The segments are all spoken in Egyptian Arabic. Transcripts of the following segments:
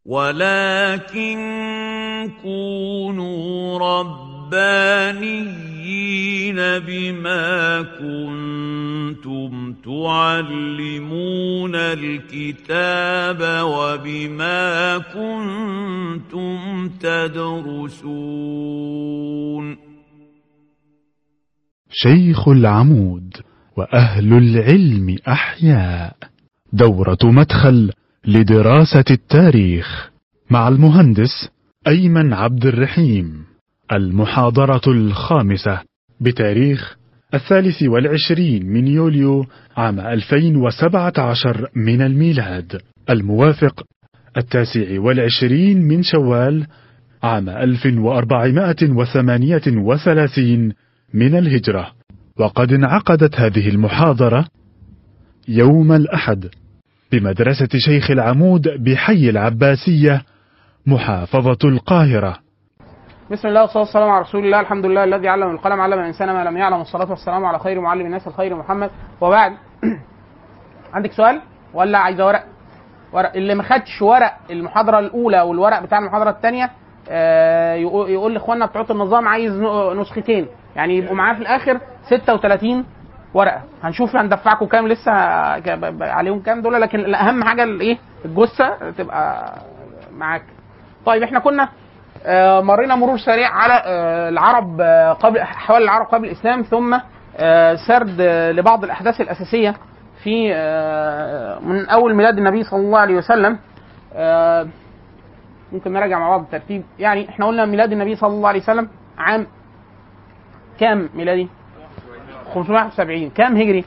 ولكن كونوا ربانيين بما كنتم تعلمون الكتاب وبما كنتم تدرسون شيخ العمود وأهل العلم أحياء دورة مدخل لدراسة التاريخ مع المهندس أيمن عبد الرحيم المحاضرة الخامسة بتاريخ الثالث والعشرين من يوليو عام 2017 من الميلاد الموافق التاسع والعشرين من شوال عام 1438 من الهجرة وقد انعقدت هذه المحاضرة يوم الأحد بمدرسة شيخ العمود بحي العباسية محافظة القاهرة بسم الله والصلاه والسلام على رسول الله الحمد لله الذي علم القلم علم الانسان ما لم يعلم والصلاه والسلام على خير معلم الناس الخير محمد وبعد عندك سؤال ولا عايزه ورق ورق اللي ما خدش ورق المحاضره الاولى والورق بتاع المحاضره الثانيه يقول لاخواننا بتوع النظام عايز نسختين يعني يبقوا معاه في الاخر 36 ورقه هنشوف هندفعكم كام لسه عليهم كام دول لكن اهم حاجه الايه الجثه تبقى معاك طيب احنا كنا آه مرينا مرور سريع على آه العرب آه قبل احوال العرب قبل الاسلام ثم سرد لبعض الاحداث الاساسيه في من اول ميلاد النبي صلى الله عليه وسلم ممكن نراجع مع بعض الترتيب يعني احنا قلنا ميلاد النبي صلى الله عليه وسلم عام كام ميلادي 571 كام هجري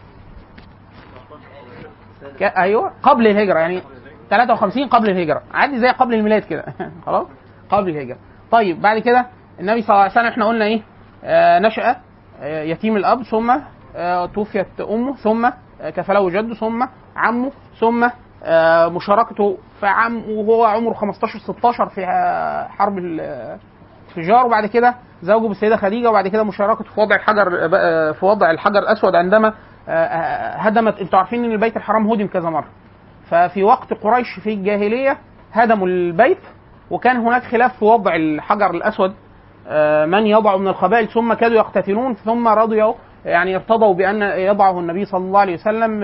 ايوه قبل الهجره يعني 53 قبل الهجره عادي زي قبل الميلاد كده خلاص قبل الهجره طيب بعد كده النبي صلى الله عليه وسلم احنا قلنا ايه آه نشأ آه يتيم الاب ثم آه توفيت امه ثم آه كفله جده ثم عمه ثم آه مشاركته في عم وهو عمره 15 16 في آه حرب الفجار وبعد كده زوجه بالسيده خديجه وبعد كده مشاركته في وضع الحجر في وضع الحجر الاسود عندما هدمت انتوا عارفين ان البيت الحرام هدم كذا مره ففي وقت قريش في الجاهليه هدموا البيت وكان هناك خلاف في وضع الحجر الاسود من يضع من القبائل ثم كادوا يقتتلون ثم رضيوا يعني ارتضوا بان يضعه النبي صلى الله عليه وسلم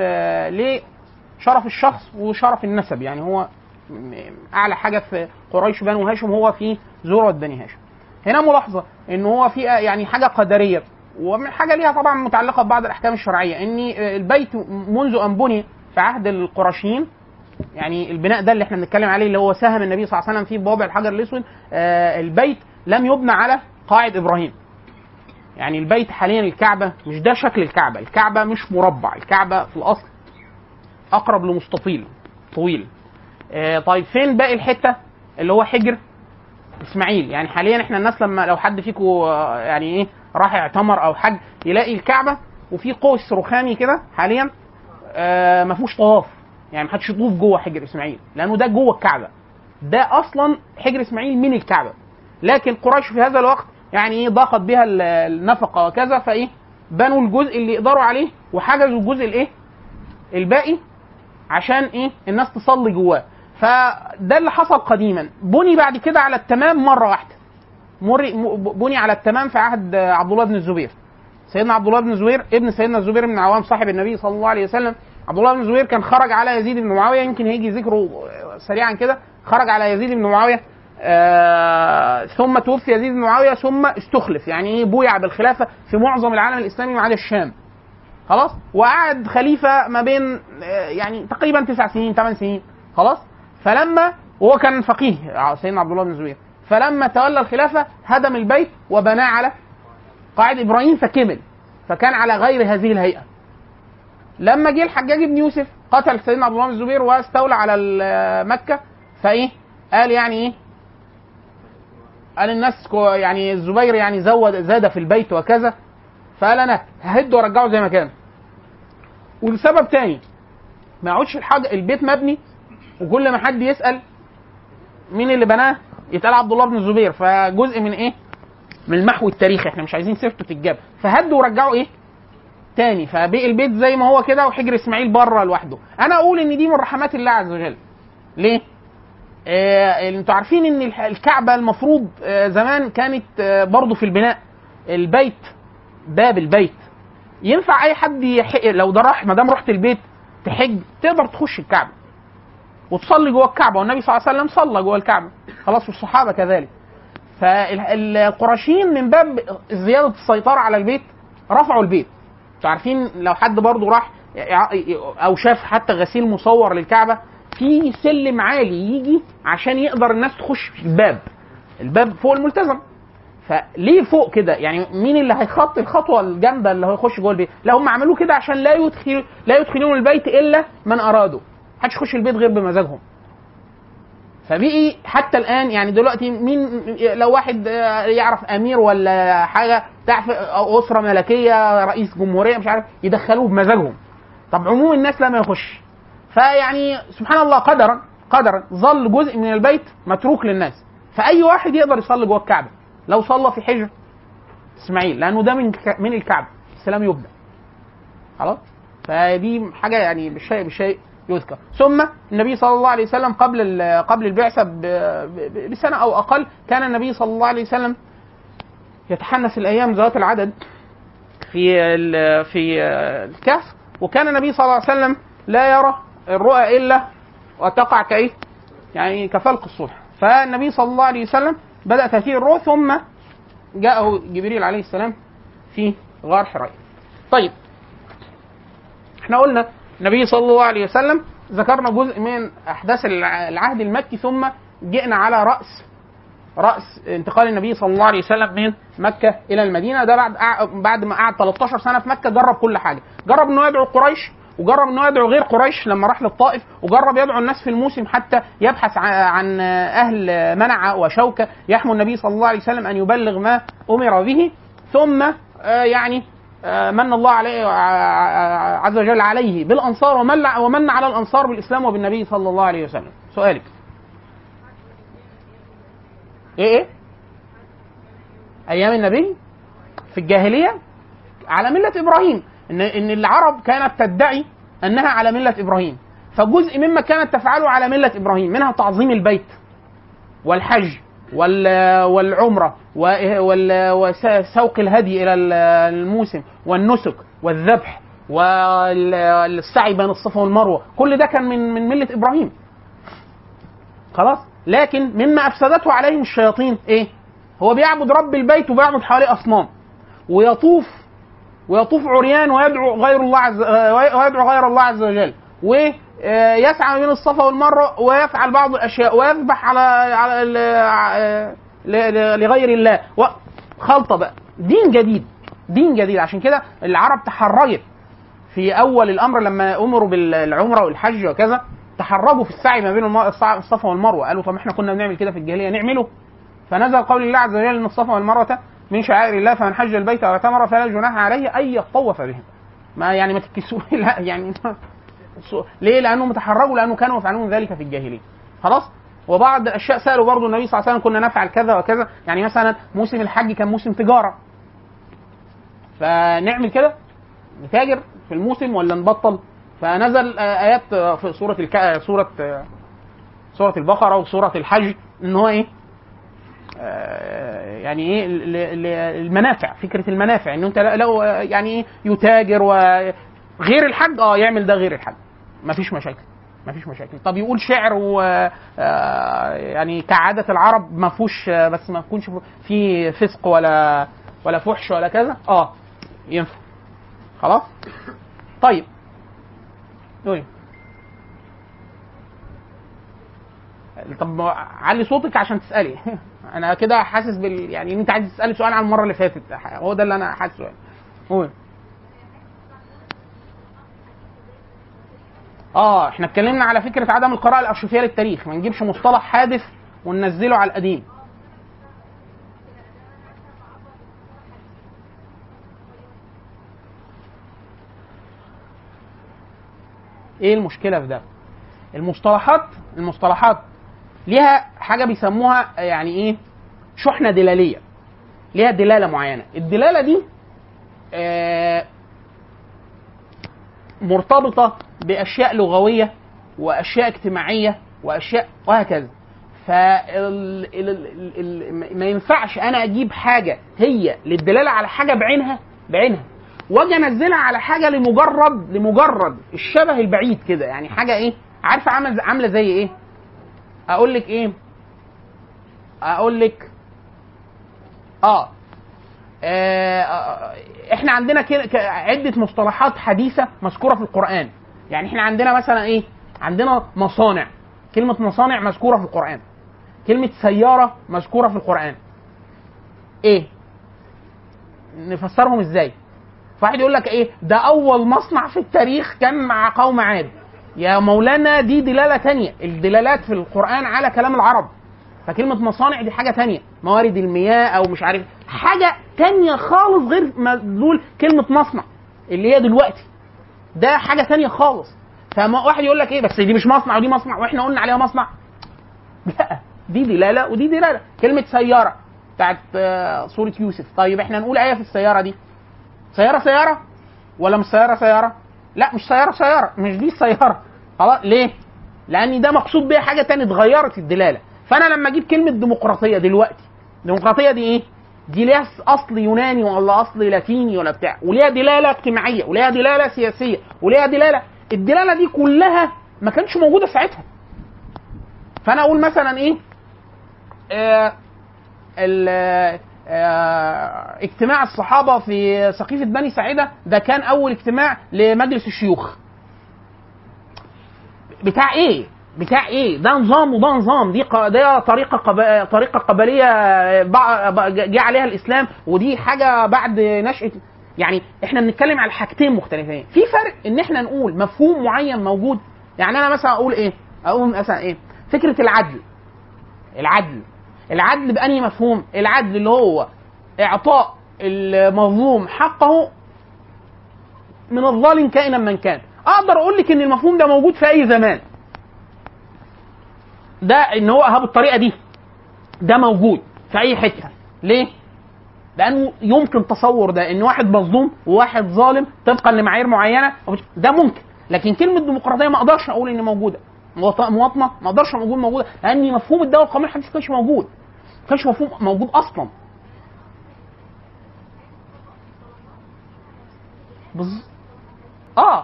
لشرف الشخص وشرف النسب يعني هو اعلى حاجه في قريش بنو هاشم هو في ذروه بني هاشم هنا ملاحظه ان هو في يعني حاجه قدريه وحاجه ليها طبعا متعلقه ببعض الاحكام الشرعيه ان البيت منذ ان بني في عهد القرشيين يعني البناء ده اللي احنا بنتكلم عليه اللي هو ساهم النبي صلى الله عليه وسلم فيه بوضع الحجر الاسود آه البيت لم يبنى على قاعد ابراهيم يعني البيت حاليا الكعبه مش ده شكل الكعبه الكعبه مش مربع الكعبه في الاصل اقرب لمستطيل طويل آه طيب فين باقي الحته اللي هو حجر اسماعيل يعني حاليا احنا الناس لما لو حد فيكم يعني ايه راح يعتمر او حج يلاقي الكعبه وفي قوس رخامي كده حاليا آه ما فيهوش طواف يعني ما حدش يطوف جوه حجر اسماعيل لانه ده جوه الكعبه ده اصلا حجر اسماعيل من الكعبه لكن قريش في هذا الوقت يعني ايه ضاقت بها النفقه وكذا فايه بنوا الجزء اللي يقدروا عليه وحجزوا الجزء الايه الباقي عشان ايه الناس تصلي جواه فده اللي حصل قديما بني بعد كده على التمام مره واحده بني على التمام في عهد عبد الله بن الزبير سيدنا عبد الله بن الزبير ابن سيدنا الزبير بن عوام صاحب النبي صلى الله عليه وسلم عبد الله بن الزبير كان خرج على يزيد بن معاويه يمكن هيجي ذكره سريعا كده خرج على يزيد بن معاويه آه ثم توفي يزيد بن معاويه ثم استخلف يعني ايه بويع بالخلافه في معظم العالم الاسلامي ما عدا الشام خلاص وقعد خليفه ما بين آه يعني تقريبا تسع سنين ثمان سنين خلاص فلما وهو كان فقيه سيدنا عبد الله بن الزبير فلما تولى الخلافه هدم البيت وبناه على قاعد ابراهيم فكمل فكان على غير هذه الهيئه لما جه الحجاج بن يوسف قتل سيدنا عبد الله بن الزبير واستولى على مكه فايه قال يعني ايه قال الناس يعني الزبير يعني زود زاد في البيت وكذا فقال انا ههده وارجعه زي ما كان ولسبب تاني ما يقعدش الحاجه البيت مبني وكل ما حد يسال مين اللي بناه يتقال عبد الله بن الزبير فجزء من ايه من المحو التاريخي احنا مش عايزين سيرته تتجاب فهدوا ورجعوا ايه تاني فبقي البيت زي ما هو كده وحجر اسماعيل بره لوحده انا اقول ان دي من رحمات الله عز وجل ليه آه، انتوا عارفين ان الح- الكعبه المفروض آه، زمان كانت آه، برضه في البناء البيت باب البيت ينفع اي حد يح... لو ده راح ما دام رحت البيت تحج تقدر تخش الكعبه وتصلي جوه الكعبه والنبي صلى الله عليه وسلم صلى جوه الكعبه خلاص والصحابه كذلك فالقرشيين من باب زياده السيطره على البيت رفعوا البيت انتوا عارفين لو حد برضه راح يع- او شاف حتى غسيل مصور للكعبه في سلم عالي يجي عشان يقدر الناس تخش في الباب الباب فوق الملتزم فليه فوق كده يعني مين اللي هيخطي الخطوه الجامده اللي هيخش جوه البيت لا هم عملوه كده عشان لا يدخل لا يدخلون البيت الا من ارادوا محدش يخش البيت غير بمزاجهم فبقي حتى الان يعني دلوقتي مين لو واحد آه، يعرف امير ولا حاجه تعرف او اسره ملكيه رئيس جمهوريه مش عارف يدخلوه بمزاجهم طب عموم الناس لما يخش فيعني سبحان الله قدرا قدرا ظل جزء من البيت متروك للناس فاي واحد يقدر يصلي جوه الكعبه لو صلى في حجر اسماعيل لانه ده من ك- من الكعبه السلام يبدا خلاص فدي حاجه يعني بالشيء بالشيء يذكر ثم النبي صلى الله عليه وسلم قبل ال- قبل البعثه ب- ب- بسنه او اقل كان النبي صلى الله عليه وسلم يتحنث الايام ذوات العدد في ال- في الكهف وكان النبي صلى الله عليه وسلم لا يرى الرؤى الا وتقع كايه؟ يعني كفلق الصبح فالنبي صلى الله عليه وسلم بدا تاثير الرؤى ثم جاءه جبريل عليه السلام في غار حراء. طيب احنا قلنا النبي صلى الله عليه وسلم ذكرنا جزء من احداث الع- العهد المكي ثم جئنا على راس راس انتقال النبي صلى الله عليه وسلم من مكه الى المدينه ده بعد قع- بعد ما قعد 13 سنه في مكه جرب كل حاجه جرب انه يدعو قريش وجرب انه يدعو غير قريش لما راح للطائف وجرب يدعو الناس في الموسم حتى يبحث ع- عن اهل منع وشوكه يحموا النبي صلى الله عليه وسلم ان يبلغ ما امر به ثم آه، يعني آه، من الله عليه ع- عز وجل عليه بالانصار ومن ومن على الانصار بالاسلام وبالنبي صلى الله عليه وسلم سؤالك ايه ايه ايام النبي في الجاهليه على مله ابراهيم ان ان العرب كانت تدعي انها على مله ابراهيم فجزء مما كانت تفعله على مله ابراهيم منها تعظيم البيت والحج وال- والعمره و- وال- وسوق الهدي الى ال- الموسم والنسك والذبح والسعي بين الصفا والمروه كل ده كان من من مله ابراهيم خلاص لكن مما افسدته عليهم الشياطين ايه هو بيعبد رب البيت وبيعبد حواليه اصنام ويطوف ويطوف عريان ويدعو غير الله عز ويدعو غير الله عز وجل ويسعى بين الصفا والمروه ويفعل بعض الاشياء ويذبح على على ال- ل- ل- لغير الله و- خلطه بقى دين جديد دين جديد عشان كده العرب تحرجت في اول الامر لما امروا بالعمره والحج وكذا تحرجوا في السعي ما بين الم- الصع- الصفا والمروه قالوا طب احنا كنا بنعمل كده في الجاهليه نعمله فنزل قول الله عز وجل ان الصفا والمروه من شعائر الله فمن حج البيت او اعتمر فلا جناح عليه ان يطوف بهم ما يعني ما تكسوه لا يعني ليه؟ لانهم تحرجوا لانه كانوا يفعلون ذلك في الجاهليه خلاص وبعض الاشياء سالوا برضه النبي صلى الله عليه وسلم كنا نفعل كذا وكذا يعني مثلا موسم الحج كان موسم تجاره فنعمل كده نتاجر في الموسم ولا نبطل فنزل آه، ايات آه، في سوره الك... آه، سوره آه، سوره البقره وسوره الحج ان هو ايه آه، يعني ايه ل- ل- المنافع فكره المنافع ان انت لو آه، يعني ايه يتاجر وغير الحج اه يعمل ده غير الحج مفيش مشاكل مفيش مشاكل طب يقول شعر و آه، يعني كعاده العرب ما فيهوش آه، بس ما يكونش في فسق ولا ولا فحش ولا كذا اه ينفع خلاص طيب قولي طب ما علي صوتك عشان تسالي انا كده حاسس بال يعني انت عايز تسالي سؤال عن المره اللي فاتت هو ده اللي انا حاسه يعني قول اه احنا اتكلمنا على فكره عدم القراءه الارشيفيه للتاريخ ما نجيبش مصطلح حادث وننزله على القديم ايه المشكله في ده المصطلحات المصطلحات ليها حاجه بيسموها يعني ايه شحنه دلاليه ليها دلاله معينه الدلاله دي آه مرتبطه باشياء لغويه واشياء اجتماعيه واشياء وهكذا ف ما ينفعش انا اجيب حاجه هي للدلاله على حاجه بعينها بعينها واجي انزلها على حاجه لمجرد لمجرد الشبه البعيد كده يعني حاجه ايه عارفه عامله عامله زي ايه اقول لك ايه اقول لك اه آه، آه، احنا عندنا كده ك- عده مصطلحات حديثه مذكوره في القران يعني احنا عندنا مثلا ايه عندنا مصانع كلمه مصانع مذكوره في القران كلمه سياره مذكوره في القران ايه نفسرهم ازاي فواحد يقول لك ايه ده اول مصنع في التاريخ كان مع قوم عاد يا مولانا دي دلاله تانية الدلالات في القران على كلام العرب فكلمة مصانع دي حاجة تانية موارد المياه أو مش عارف حاجة تانية خالص غير مدلول كلمة مصنع اللي هي دلوقتي ده حاجة تانية خالص فما واحد يقول لك ايه بس دي مش مصنع ودي مصنع واحنا قلنا عليها مصنع لا دي دلالة ودي دلالة كلمة سيارة بتاعت آه، سورة يوسف طيب احنا نقول ايه في السيارة دي سيارة سيارة ولا مش سيارة سيارة لا مش سيارة سيارة مش دي السيارة خلاص ليه لان ده مقصود بيها حاجه تانية اتغيرت الدلاله فانا لما اجيب كلمه ديمقراطيه دلوقتي ديمقراطيه دي ايه دي ليها اصل يوناني ولا اصل لاتيني ولا بتاع وليها دلاله اجتماعيه وليها دلاله سياسيه وليها دلاله الدلاله دي كلها ما كانتش موجوده ساعتها فانا اقول مثلا ايه آه ال آه اجتماع الصحابه في سقيفه بني ساعده ده كان اول اجتماع لمجلس الشيوخ بتاع ايه؟ بتاع ايه؟ ده نظام وده نظام دي ق... ده طريقه قب... طريقه قبليه بع... بع- جه عليها الاسلام ودي حاجه بعد نشاه يعني احنا بنتكلم على حاجتين مختلفين في فرق ان احنا نقول مفهوم معين موجود يعني انا مثلا اقول ايه؟ اقول مثلا ايه؟ فكره العدل العدل العدل بأنهي مفهوم؟ العدل اللي هو اعطاء المظلوم حقه من الظالم كائنا من كان اقدر اقول لك ان المفهوم ده موجود في اي زمان ده ان هو اهو بالطريقه دي ده موجود في اي حته ليه لانه يمكن تصور ده ان واحد مظلوم وواحد ظالم طبقا لمعايير معينه ده ممكن لكن كلمه ديمقراطيه ما اقدرش اقول ان موجوده مواط- مواطنه ما اقدرش اقول موجوده لان مفهوم الدوله القوميه الحديث ما كانش موجود ما كانش مفهوم موجود اصلا بز... اه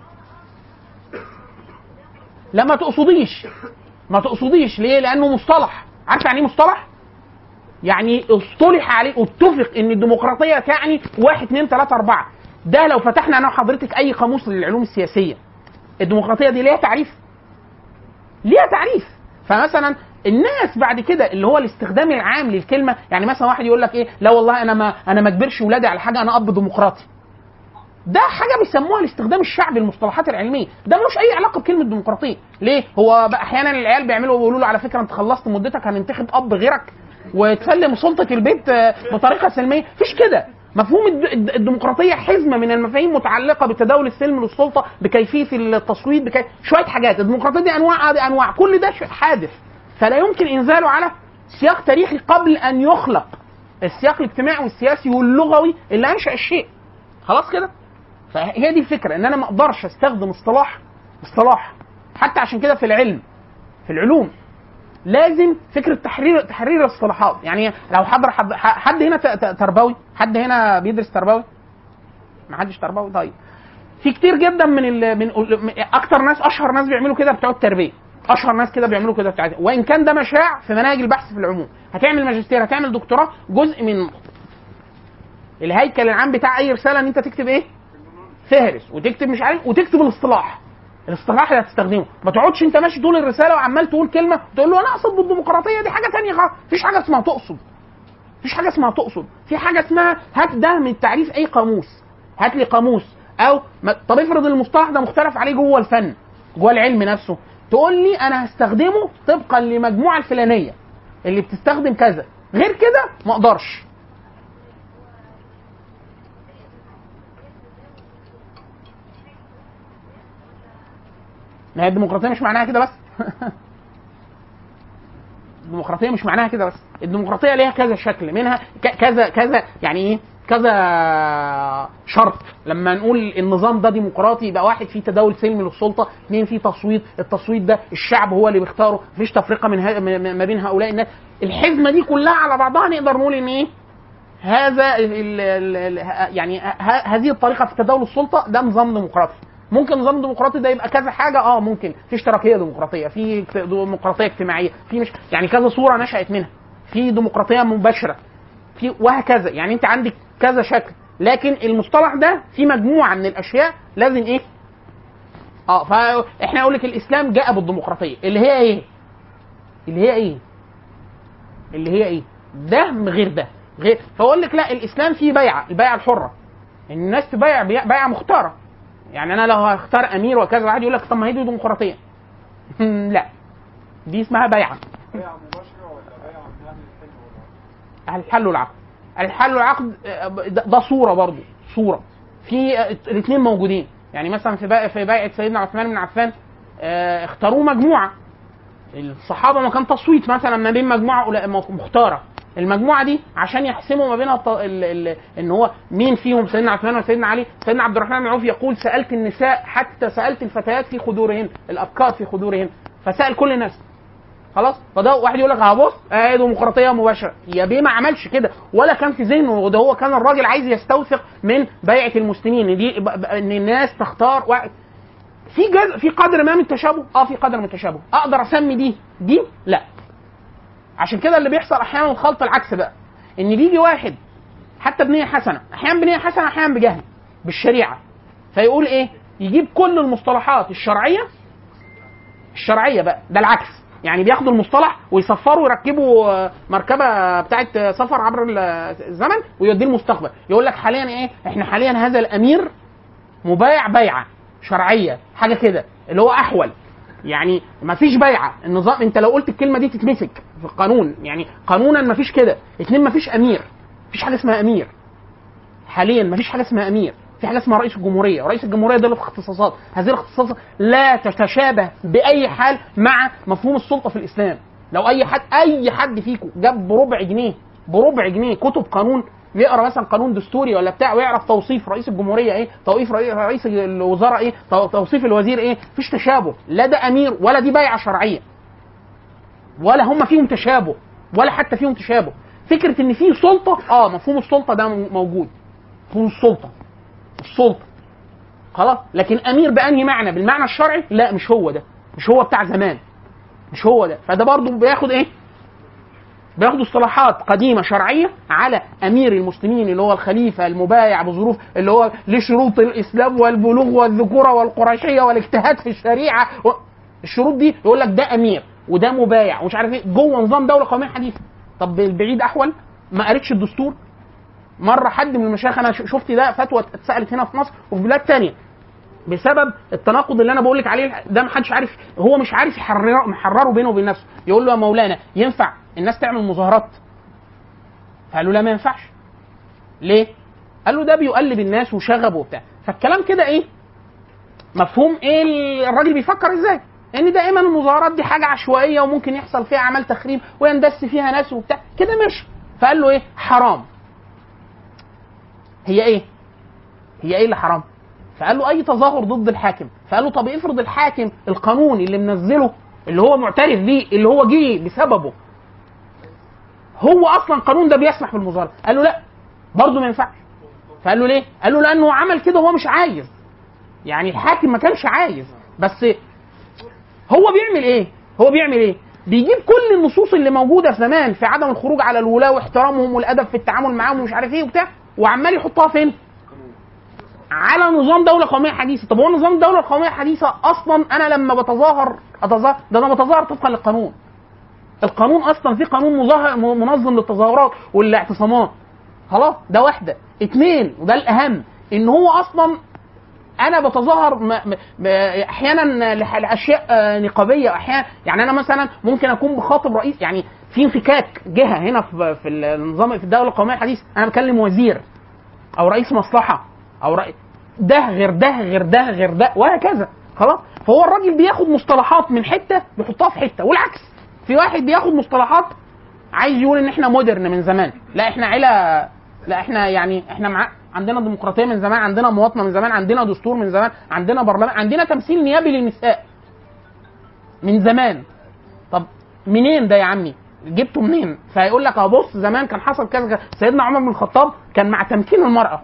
لا ما تقصديش ما تقصديش ليه؟ لانه مصطلح عارف يعني ايه مصطلح؟ يعني اصطلح عليه اتفق ان الديمقراطيه تعني واحد اثنين ثلاثه اربعه ده لو فتحنا انا وحضرتك اي قاموس للعلوم السياسيه الديمقراطيه دي ليها تعريف ليها تعريف فمثلا الناس بعد كده اللي هو الاستخدام العام للكلمه يعني مثلا واحد يقول لك ايه لا والله انا ما انا ما اجبرش ولادي على حاجه انا اب ديمقراطي ده حاجه بيسموها الاستخدام الشعبي للمصطلحات العلميه ده ملوش اي علاقه بكلمه ديمقراطيه ليه هو بقى احيانا العيال بيعملوا بيقولوا له على فكره انت خلصت مدتك هننتخب اب غيرك وتسلم سلطه البيت آه، بطريقه سلميه مفيش كده مفهوم الد- الد- الديمقراطيه حزمه من المفاهيم متعلقه بتداول السلم للسلطه بكيفيه التصويت بكي... شويه حاجات الديمقراطيه دي انواع دي انواع كل ده شيء حادث فلا يمكن انزاله على سياق تاريخي قبل ان يخلق السياق الاجتماعي والسياسي واللغوي اللي انشا الشيء خلاص كده فهي دي الفكره ان انا ما اقدرش استخدم اصطلاح اصطلاح حتى عشان كده في العلم في العلوم لازم فكره تحرير تحرير الاصطلاحات يعني لو حضر حد, حد هنا ت- ت- تربوي حد هنا بيدرس تربوي ما حدش تربوي طيب في كتير جدا من ال... من من اكتر ناس اشهر ناس بيعملوا كده بتوع التربيه اشهر ناس كده بيعملوا كده بتاع وان كان ده مشاع في مناهج البحث في العموم هتعمل ماجستير هتعمل دكتوراه جزء من الهيكل العام بتاع اي رساله ان انت تكتب ايه فهرس وتكتب مش عارف وتكتب الاصطلاح الاصطلاح اللي هتستخدمه ما تقعدش انت ماشي طول الرساله وعمال تقول كلمه تقول له انا اقصد بالديمقراطيه دي حاجه تانية خالص مفيش حاجه اسمها تقصد مفيش حاجه اسمها تقصد في حاجه اسمها هات ده من تعريف اي قاموس هات لي قاموس او ما... طب افرض المصطلح ده مختلف عليه جوه الفن جوه العلم نفسه تقول لي انا هستخدمه طبقا لمجموعه الفلانيه اللي بتستخدم كذا غير كده ما اقدرش ما هي الديمقراطيه مش معناها كده بس الديمقراطيه مش معناها كده بس الديمقراطيه ليها كذا شكل منها ك- كذا كذا يعني ايه كذا شرط لما نقول النظام ده ديمقراطي يبقى واحد فيه تداول سلمي للسلطه اثنين فيه تصويت التصويت ده الشعب هو اللي بيختاره مفيش تفرقه من ها م- ما بين هؤلاء الناس الحزمه دي كلها على بعضها نقدر نقول ان ايه هذا ال ال ال يعني ه- هذه الطريقه في تداول السلطه ده نظام ديمقراطي ممكن نظام ديمقراطي ده يبقى كذا حاجه اه ممكن في اشتراكيه ديمقراطيه في اكت- ديمقراطيه اجتماعيه في مش يعني كذا صوره نشات منها في ديمقراطيه مباشره في وهكذا يعني انت عندك كذا شكل لكن المصطلح ده في مجموعه من الاشياء لازم ايه اه فاحنا اقول لك الاسلام جاء بالديمقراطيه اللي هي ايه اللي هي ايه اللي هي ايه ده غير ده غير فاقول لك لا الاسلام فيه بيعه البيعه الحره الناس تبايع بيع- بيعه مختاره يعني انا لو هختار امير وكذا واحد يقول لك طب ما هي دي ديمقراطيه لا دي اسمها بيعه بيعة مباشرة ولا بيعة من أهل الحلم والعقد؟ الحل والعقد الحل والعقد آه، ده ده صوره برضو صوره في الاثنين موجودين يعني مثلا في بيع في بيعه سيدنا عثمان بن عفان آه، اختاروه مجموعه الصحابه ما كان تصويت مثلا ما بين مجموعه أولا- مختاره المجموعه دي عشان يحسموا ما بينها الط- ال- ال- ان هو مين فيهم سيدنا عثمان ولا سيدنا علي سيدنا عبد الرحمن بن عوف يقول سالت النساء حتى سالت الفتيات في خدورهن الابكار في خدورهن فسال كل الناس خلاص فده واحد يقول لك هبص اه ديمقراطيه مباشره يا بيه ما عملش كده ولا كان في ذهنه وده هو كان الراجل عايز يستوثق من بيعه المسلمين ان دي ب- ب- ان الناس تختار واحد في جزء في قدر ما من التشابه اه في قدر من التشابه اقدر اسمي دي دي لا عشان كده اللي بيحصل احيانا الخلط العكس بقى ان بيجي واحد حتى بنيه حسنه احيانا بنيه حسنه احيانا بجهل بالشريعه فيقول ايه يجيب كل المصطلحات الشرعيه الشرعيه بقى ده العكس يعني بياخدوا المصطلح ويصفروا ويركبوا آه، مركبه بتاعت آه، سفر عبر ال- الزمن ويوديه المستقبل يقول لك حاليا ايه احنا حاليا هذا الامير مبايع بيعه شرعيه حاجه كده اللي هو احول يعني ما فيش بيعه النظام انت لو قلت الكلمه دي تتمسك في القانون يعني قانونا ما فيش كده اتنين ما فيش امير مفيش حاجه اسمها امير حاليا ما فيش حاجه اسمها امير في حاجه اسمها رئيس الجمهوريه ورئيس الجمهوريه ده له اختصاصات هذه الاختصاصات لا تتشابه باي حال مع مفهوم السلطه في الاسلام لو اي حد اي حد فيكم جاب بربع جنيه بربع جنيه كتب قانون يقرا مثلا قانون دستوري ولا بتاع ويعرف توصيف رئيس الجمهوريه ايه توصيف رئي- رئيس الوزراء ايه تو- توصيف الوزير ايه مفيش تشابه لا ده امير ولا دي بيعه شرعيه ولا هم فيهم تشابه ولا حتى فيهم تشابه فكره ان في سلطه اه مفهوم السلطه ده موجود مفهوم السلطه السلطه خلاص لكن امير بانهي معنى بالمعنى الشرعي لا مش هو ده مش هو بتاع زمان مش هو ده فده برضو بياخد ايه بياخدوا اصطلاحات قديمه شرعيه على امير المسلمين اللي هو الخليفه المبايع بظروف اللي هو لشروط الاسلام والبلوغ والذكوره والقرشيه والاجتهاد في الشريعه و... الشروط دي يقول لك ده امير وده مبايع ومش عارف ايه جوه نظام دوله قوميه حديثه طب البعيد احول ما قريتش الدستور مره حد من المشايخ انا ش- شفت ده فتوى اتسالت هنا في مصر وفي بلاد تانية بسبب التناقض اللي انا بقول لك عليه ده محدش عارف هو مش عارف يحرره محرره بينه وبين نفسه يقول له يا مولانا ينفع الناس تعمل مظاهرات فقالوا لا ما ينفعش ليه قال له ده بيقلب الناس وشغب وبتاع فالكلام كده ايه مفهوم ايه ال- الراجل بيفكر ازاي ان دائما المظاهرات دي حاجه عشوائيه وممكن يحصل فيها اعمال تخريب ويندس فيها ناس وبتاع كده مش فقال له ايه حرام هي ايه هي ايه اللي حرام فقال له اي تظاهر ضد الحاكم فقال له طب افرض الحاكم القانون اللي منزله اللي هو معترف بيه اللي هو جه بسببه هو اصلا القانون ده بيسمح بالمظاهره قال له لا برضه ما ينفعش فقال له ليه قال له لانه عمل كده وهو مش عايز يعني الحاكم ما كانش عايز بس هو بيعمل ايه هو بيعمل ايه بيجيب كل النصوص اللي موجوده في زمان في عدم الخروج على الولاه واحترامهم والادب في التعامل معاهم ومش عارف ايه وبتاع وعمال يحطها فين على نظام دوله قوميه حديثه طب هو نظام الدوله القوميه الحديثه اصلا انا لما بتظاهر اتظاهر ده انا بتظاهر طبقا للقانون القانون اصلا في قانون مظاهر منظم للتظاهرات والاعتصامات خلاص ده واحده اتنين وده الاهم ان هو اصلا انا بتظاهر م... م... م... احيانا لح- لاشياء آه، نقابيه احيانا يعني انا مثلا ممكن اكون بخاطب رئيس يعني في انفكاك جهه هنا في في النظام في الدوله القوميه الحديثه انا بكلم وزير او رئيس مصلحه او رئيس ده غير ده غير ده غير ده وهكذا خلاص فهو الراجل بياخد مصطلحات من حته بيحطها في حته والعكس في واحد بياخد مصطلحات عايز يقول ان احنا مودرن من زمان لا احنا عيله لا احنا يعني احنا مع عندنا ديمقراطيه من زمان عندنا مواطنه من زمان عندنا دستور من زمان عندنا برلمان عندنا تمثيل نيابي للنساء من زمان طب منين ده يا عمي جبته منين فيقول لك اه بص زمان كان حصل كذا كذا. سيدنا عمر بن الخطاب كان مع تمكين المراه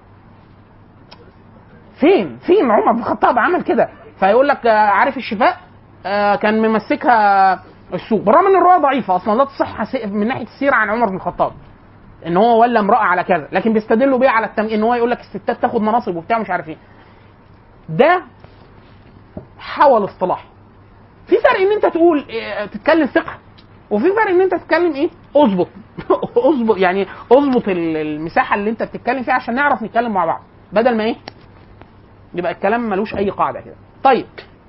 فين فين عمر بن الخطاب عمل كده فيقول لك آه، عارف الشفاء آه، كان ممسكها السوق بالرغم ان الروايه ضعيفه اصلا لا تصح س- من ناحيه السيره عن عمر بن الخطاب ان هو ولا امراه على كذا لكن بيستدلوا بيه على التم... ان هو يقول لك الستات تاخد مناصب وبتاع مش عارف ايه ده حول اصطلاح في فرق ان انت تقول إيه، تتكلم فقه وفي فرق ان انت تتكلم ايه اظبط اظبط يعني اظبط ال- المساحه اللي انت بتتكلم فيها عشان نعرف نتكلم مع بعض بدل ما ايه يبقى الكلام ملوش اي قاعده كده طيب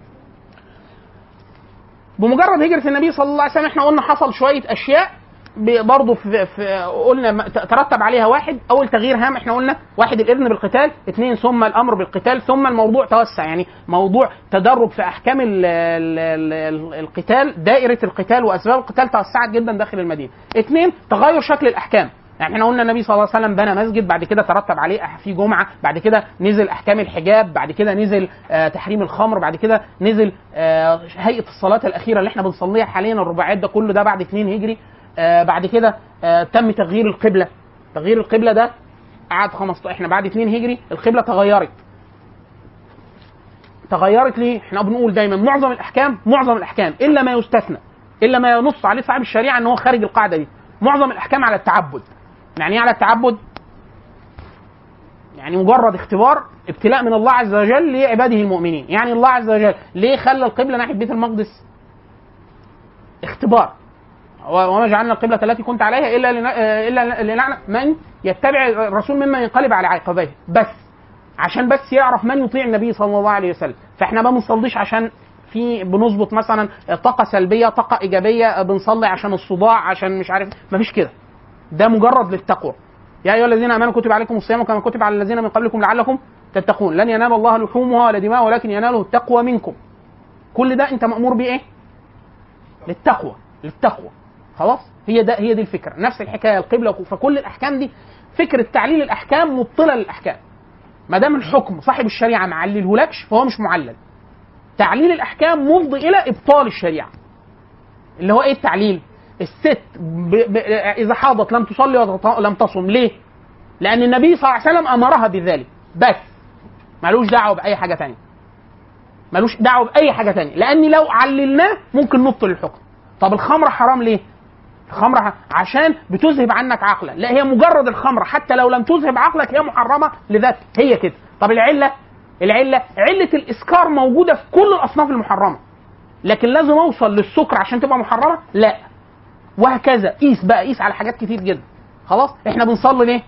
بمجرد هجرة النبي صلى الله عليه وسلم احنا قلنا حصل شوية أشياء ب- برضه في, في قلنا ما- ت- ترتب عليها واحد أول تغيير هام احنا قلنا واحد الإذن بالقتال اثنين ثم الأمر بالقتال ثم الموضوع توسع يعني موضوع تدرج في أحكام ال ال ال القتال دائرة القتال وأسباب القتال توسعت جدا داخل المدينة اثنين تغير شكل الأحكام يعني احنا قلنا النبي صلى الله عليه وسلم بنى مسجد بعد كده ترتب عليه أح- في جمعه بعد كده نزل احكام الحجاب بعد كده نزل آه تحريم الخمر بعد كده نزل آه هيئه الصلاه الاخيره اللي احنا بنصليها حاليا الرباعيات ده كله ده بعد 2 هجري آه بعد كده آه تم تغيير القبله تغيير القبله ده قعد 15 احنا بعد 2 هجري القبله تغيرت تغيرت ليه؟ احنا بنقول دايما معظم الاحكام معظم الاحكام الا ما يستثنى الا ما ينص عليه صاحب الشريعه ان هو خارج القاعده دي معظم الاحكام على التعبد يعني ايه على التعبد يعني مجرد اختبار ابتلاء من الله عز وجل لعباده المؤمنين يعني الله عز وجل ليه خلى القبله ناحيه بيت المقدس اختبار و- وما جعلنا القبلة التي كنت عليها إلا لن... آه، إلا لنعلم من يتبع الرسول ممن ينقلب على عقبيه بس عشان بس يعرف من يطيع النبي صلى الله عليه وسلم فاحنا ما بنصليش عشان في بنظبط مثلا طاقة سلبية طاقة إيجابية بنصلي عشان الصداع عشان مش عارف مفيش كده ده مجرد للتقوى يا ايها الذين امنوا كتب عليكم الصيام كما كتب على الذين من قبلكم لعلكم تتقون لن ينال الله لحومها ولا دماء ولكن يناله التقوى منكم كل ده انت مامور بايه للتقوى للتقوى خلاص هي ده هي دي الفكره نفس الحكايه القبله فكل الاحكام دي فكره تعليل الاحكام مبطله للاحكام ما دام الحكم صاحب الشريعه ما عللهولكش فهو مش معلل تعليل الاحكام مفضي الى ابطال الشريعه اللي هو ايه التعليل الست ب... ب... اذا حاضت لم تصلي ولم تصم ليه لان النبي صلى الله عليه وسلم امرها بذلك بس ملوش دعوه باي حاجه تانية ملوش دعوه باي حاجه تانية لان لو عللناه ممكن نبطل الحكم طب الخمر حرام ليه الخمرة ح- عشان بتذهب عنك عقلا لا هي مجرد الخمرة حتى لو لم تذهب عقلك هي محرمة لذاتها هي كده طب العلة العلة علة الإسكار موجودة في كل الأصناف المحرمة لكن لازم أوصل للسكر عشان تبقى محرمة لا وهكذا قيس بقى قيس على حاجات كتير جدا خلاص احنا بنصلي ليه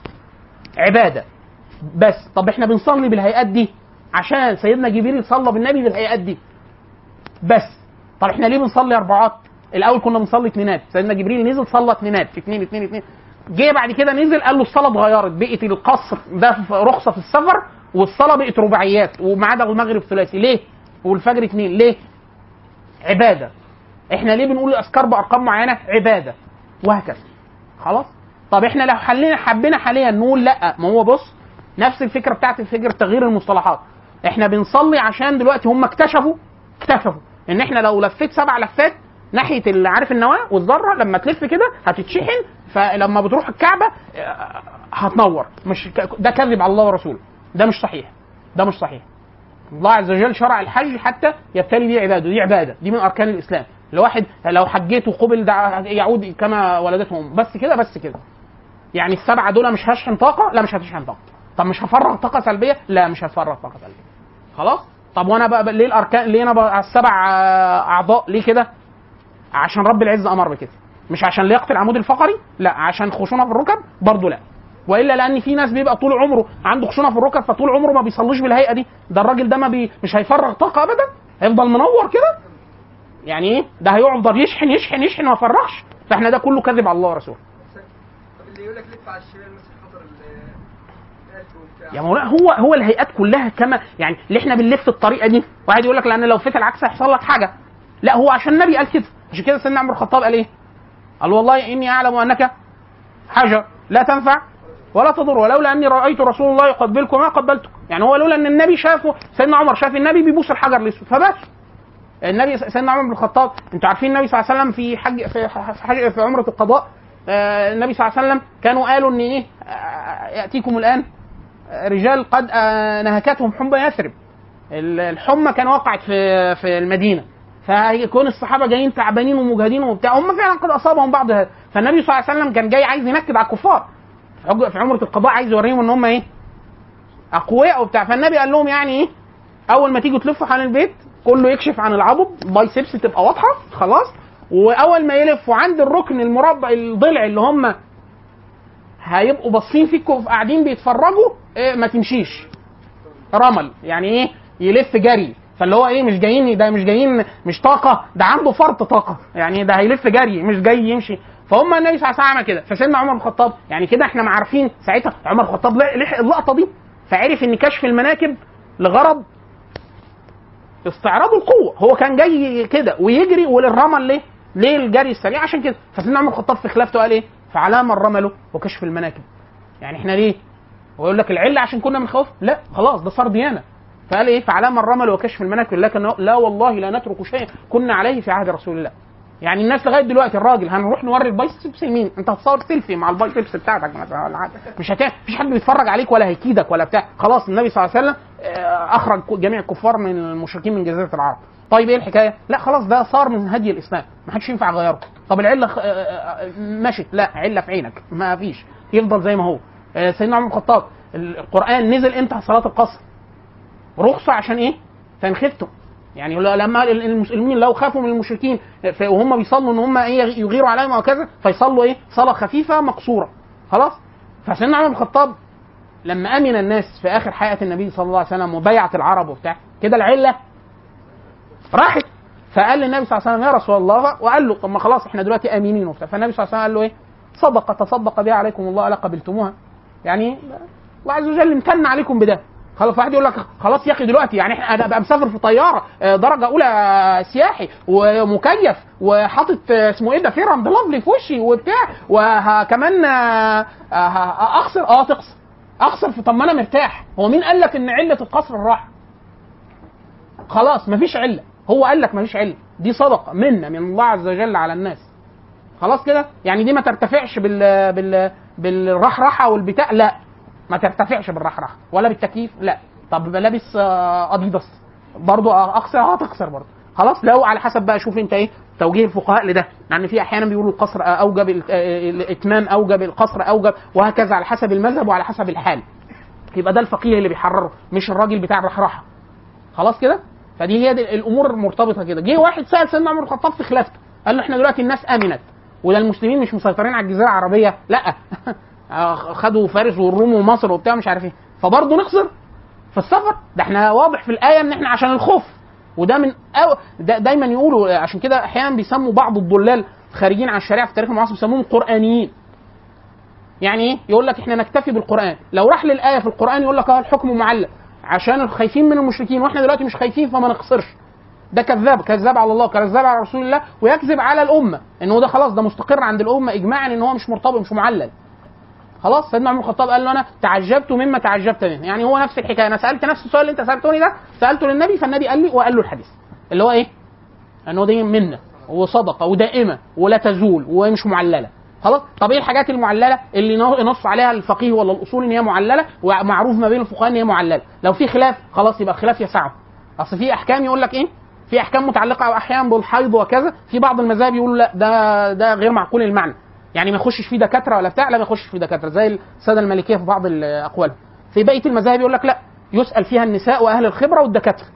عبادة بس طب احنا بنصلي بالهيئات دي عشان سيدنا جبريل صلى بالنبي بالهيئات دي بس طب احنا ليه بنصلي اربعات الاول كنا بنصلي اتنينات سيدنا جبريل نزل صلى اتنينات اتنين اتنين اتنين جه بعد كده نزل قال له الصلاه اتغيرت بقت القصر ده في رخصه في السفر والصلاه بقت رباعيات وما عدا المغرب ثلاثي ليه والفجر اتنين ليه عباده احنا ليه بنقول الاذكار بارقام معينه عباده وهكذا خلاص طب احنا لو حلينا حبينا حاليا نقول لا ما هو بص نفس الفكره بتاعت فكره تغيير المصطلحات احنا بنصلي عشان دلوقتي هم اكتشفوا اكتشفوا ان احنا لو لفيت سبع لفات ناحيه اللي عارف النواه والذره لما تلف كده هتتشحن فلما بتروح الكعبه آه، هتنور مش ك- ده كذب على الله ورسوله ده مش صحيح ده مش صحيح الله عز وجل شرع الحج حتى يبتلي به عباده دي عباده دي من اركان الاسلام الواحد لو حجيت وقبل ده يعود كما ولدته امه بس كده بس كده يعني السبعه دول مش هشحن طاقه لا مش هتشحن طاقه طب مش هفرغ طاقه سلبيه لا مش هتفرغ طاقه سلبيه خلاص طب وانا بقى بقى ليه الاركان ليه انا بقى السبع آه، اعضاء ليه كده عشان رب العزه امر بكده مش عشان لياقه العمود الفقري لا عشان خشونه في الركب برضه لا والا لان في ناس بيبقى طول عمره عنده خشونه في الركب فطول عمره ما بيصليش بالهيئه دي ده الراجل ده ما بي مش هيفرغ طاقه ابدا هيفضل منور كده يعني ايه ده هيفضل يشحن يشحن يشحن وما يفرغش فاحنا ده كله كذب على الله ورسوله طب اللي يقول لك لف على الشمال مثلا خطر ال- القلب وبتاع يا مولانا هو هو الهيئات كلها كما يعني اللي احنا بنلف الطريقه دي واحد يقول لك لان لو فيت العكس هيحصل لك حاجه لا هو عشان النبي قال كده عشان كده سيدنا عمر الخطاب قال ايه؟ قال والله اني اعلم انك حجر لا تنفع ولا تضر ولولا اني رايت رسول الله يقبلكم ما قبلتكم يعني هو لولا ان النبي شافه سيدنا عمر شاف النبي بيبوس الحجر الاسود فبس النبي سيدنا عمر بن الخطاب انتوا عارفين النبي صلى الله عليه وسلم في حج في حج في عمره القضاء آه، النبي صلى الله عليه وسلم كانوا قالوا ان ايه آه، ياتيكم الان آه، رجال قد آه، نهكتهم حمى يثرب ال- الحمى كان وقعت في في المدينه فيكون الصحابه جايين تعبانين ومجهدين وبتاع هم فعلا قد اصابهم بعض هذا فالنبي صلى الله عليه وسلم كان جاي عايز ينكد على الكفار في عج- في عمره القضاء عايز يوريهم ان هم ايه اقوياء وبتاع فالنبي قال لهم يعني ايه اول ما تيجوا تلفوا حوالين البيت كله يكشف عن العضد بايسبس تبقى واضحه خلاص واول ما يلفوا عند الركن المربع الضلع اللي هم هيبقوا باصين فيك قاعدين بيتفرجوا إيه ما تمشيش رمل يعني ايه يلف جري فاللي هو ايه مش جايين ده مش جايين مش طاقه ده عنده فرط طاقه يعني ده هيلف جري مش جاي يمشي فهم النبي صلى الله عليه وسلم عمل كده فسيدنا عمر بن الخطاب يعني كده احنا ما عارفين ساعتها عمر بن الخطاب لحق اللقطه دي فعرف ان كشف المناكب لغرض استعراض القوه هو كان جاي كده ويجري وللرمل ليه؟ ليه الجري السريع عشان كده فسيدنا عمر الخطاب في خلافته قال ايه؟ فعلى من رمله وكشف المناكب يعني احنا ليه؟ هو يقول لك العله عشان كنا بنخوف؟ لا خلاص ده صار ديانه فقال ايه؟ فعلى من رمل وكشف المناكب لكن لا والله لا نترك شيئا كنا عليه في عهد رسول الله يعني الناس لغايه دلوقتي الراجل هنروح نوري البايسبس يمين انت هتصور سيلفي مع البايسبس بتاعتك مثلا ولا حاجه مش هتعمل مفيش حد بيتفرج عليك ولا هيكيدك ولا بتاع خلاص النبي صلى الله عليه وسلم آه، اخرج جميع الكفار من المشركين من جزيره العرب طيب ايه الحكايه لا خلاص ده صار من هدي الاسلام ما حدش ينفع يغيره طب العله خ- آه، آه، مشت لا عله في عينك ما فيش يفضل زي ما هو آه، سيدنا عمر بن الخطاب القران نزل امتى صلاه القصر رخصه عشان ايه فان خفتم يعني لما المسلمين لو خافوا من المشركين ف- وهم بيصلوا ان هم ايه يغيروا عليهم او كذا فيصلوا ايه صلاه خفيفه مقصوره خلاص فسيدنا عمر بن الخطاب لما امن الناس في اخر حياه النبي صلى الله عليه وسلم وبيعت العرب وبتاع كده العله راحت فقال للنبي صلى الله عليه وسلم يا رسول الله وقال له طب ما خلاص احنا دلوقتي امينين وبتاع فالنبي صلى الله عليه وسلم قال له ايه صدقه تصدق بها عليكم الله الا قبلتموها يعني الله عز وجل امتن عليكم بده خلاص واحد يقول لك خلاص يا اخي دلوقتي يعني احنا انا ابقى مسافر في طياره آه، درجه اولى آه، سياحي ومكيف وحاطط آه، اسمه ايه ده فيرم ده لافلي في وشي وبتاع وكمان اخسر اه تخسر اخسر في طب ما انا مرتاح هو مين قال لك ان عله القصر الراحه خلاص مفيش عله هو قال لك مفيش عله دي صدقه منا من الله عز وجل على الناس خلاص كده يعني دي ما ترتفعش بال بال بالرحرحه والبتاع لا ما ترتفعش بالرحرحه ولا بالتكييف لا طب لابس آه، اديداس برضه اخسر اه تخسر برضه خلاص لو على حسب بقى شوف انت ايه توجيه الفقهاء لده يعني في احيانا بيقولوا القصر اوجب ال- آه، الاتمام اوجب القصر اوجب وهكذا على حسب المذهب وعلى حسب الحال يبقى ده الفقيه اللي بيحرره مش الراجل بتاع الرحرحه خلاص كده فدي هي دي الامور المرتبطه كده جه واحد سال سيدنا عمر بن الخطاب في خلافته قال له احنا دلوقتي الناس امنت ولا المسلمين مش مسيطرين على الجزيره العربيه لا خدوا فارس والروم ومصر وبتاع مش عارف ايه فبرضه نخسر في السفر ده احنا واضح في الايه ان احنا عشان الخوف وده من أو دا دايما يقولوا عشان كده احيانا بيسموا بعض الضلال خارجين عن الشريعه في التاريخ المعاصر بيسموهم قرانيين يعني ايه يقول لك احنا نكتفي بالقران لو راح للايه في القران يقول لك اه الحكم معلق عشان خايفين من المشركين واحنا دلوقتي مش خايفين فما نخسرش ده كذاب كذاب على الله كذاب على رسول الله ويكذب على الامه انه ده خلاص ده مستقر عند الامه اجماعا ان هو مش مرتبط مش معلل خلاص سيدنا عمر بن الخطاب قال له انا تعجبت مما تعجبت منه يعني هو نفس الحكايه انا سالت نفس السؤال اللي انت سالتوني ده سالته للنبي فالنبي قال لي وقال له الحديث اللي هو ايه ان هو دي منه وصدقه ودائمه ولا تزول ومش معلله خلاص طب ايه الحاجات المعلله اللي نص عليها الفقيه ولا الاصول ان هي معلله ومعروف ما بين الفقهاء ان هي معلله لو في خلاف خلاص يبقى الخلاف يسعه اصل في احكام يقول لك ايه في احكام متعلقه احيانا بالحيض وكذا في بعض المذاهب يقولوا لا ده ده غير معقول المعنى يعني ما يخشش فيه دكاتره ولا بتاع لا ما يخشش فيه دكاتره زي الساده المالكيه في بعض الاقوال في بقيه المذاهب يقول لك لا يسال فيها النساء واهل الخبره والدكاتره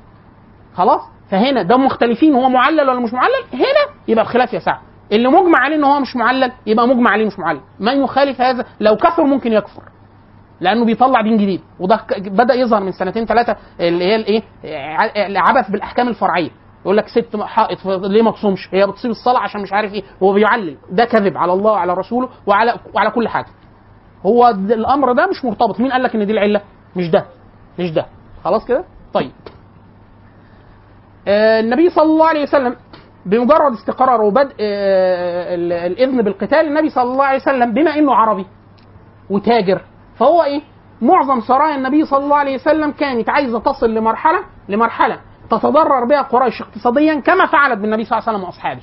خلاص فهنا ده مختلفين هو معلل ولا مش معلل هنا يبقى الخلاف يسع اللي مجمع عليه ان هو مش معلل يبقى مجمع عليه مش معلل من يخالف هذا لو كفر ممكن يكفر لانه بيطلع دين جديد وده ك- بدا يظهر من سنتين ثلاثه اللي هي الايه ع- العبث بالاحكام الفرعيه يقول لك ست حائط ليه ما تصومش هي بتصيب الصلاه عشان مش عارف ايه هو بيعلل ده كذب على الله وعلى رسوله وعلى وعلى كل حاجه هو د- الامر ده مش مرتبط مين قال لك ان دي العله مش ده مش ده خلاص كده طيب آه، النبي صلى الله عليه وسلم بمجرد استقرار وبدء آه، ال- الاذن بالقتال النبي صلى الله عليه وسلم بما انه عربي وتاجر فهو ايه معظم سرايا النبي صلى الله عليه وسلم كانت عايزه تصل لمرحله لمرحله تتضرر بها قريش اقتصاديا كما فعلت بالنبي صلى الله عليه وسلم واصحابه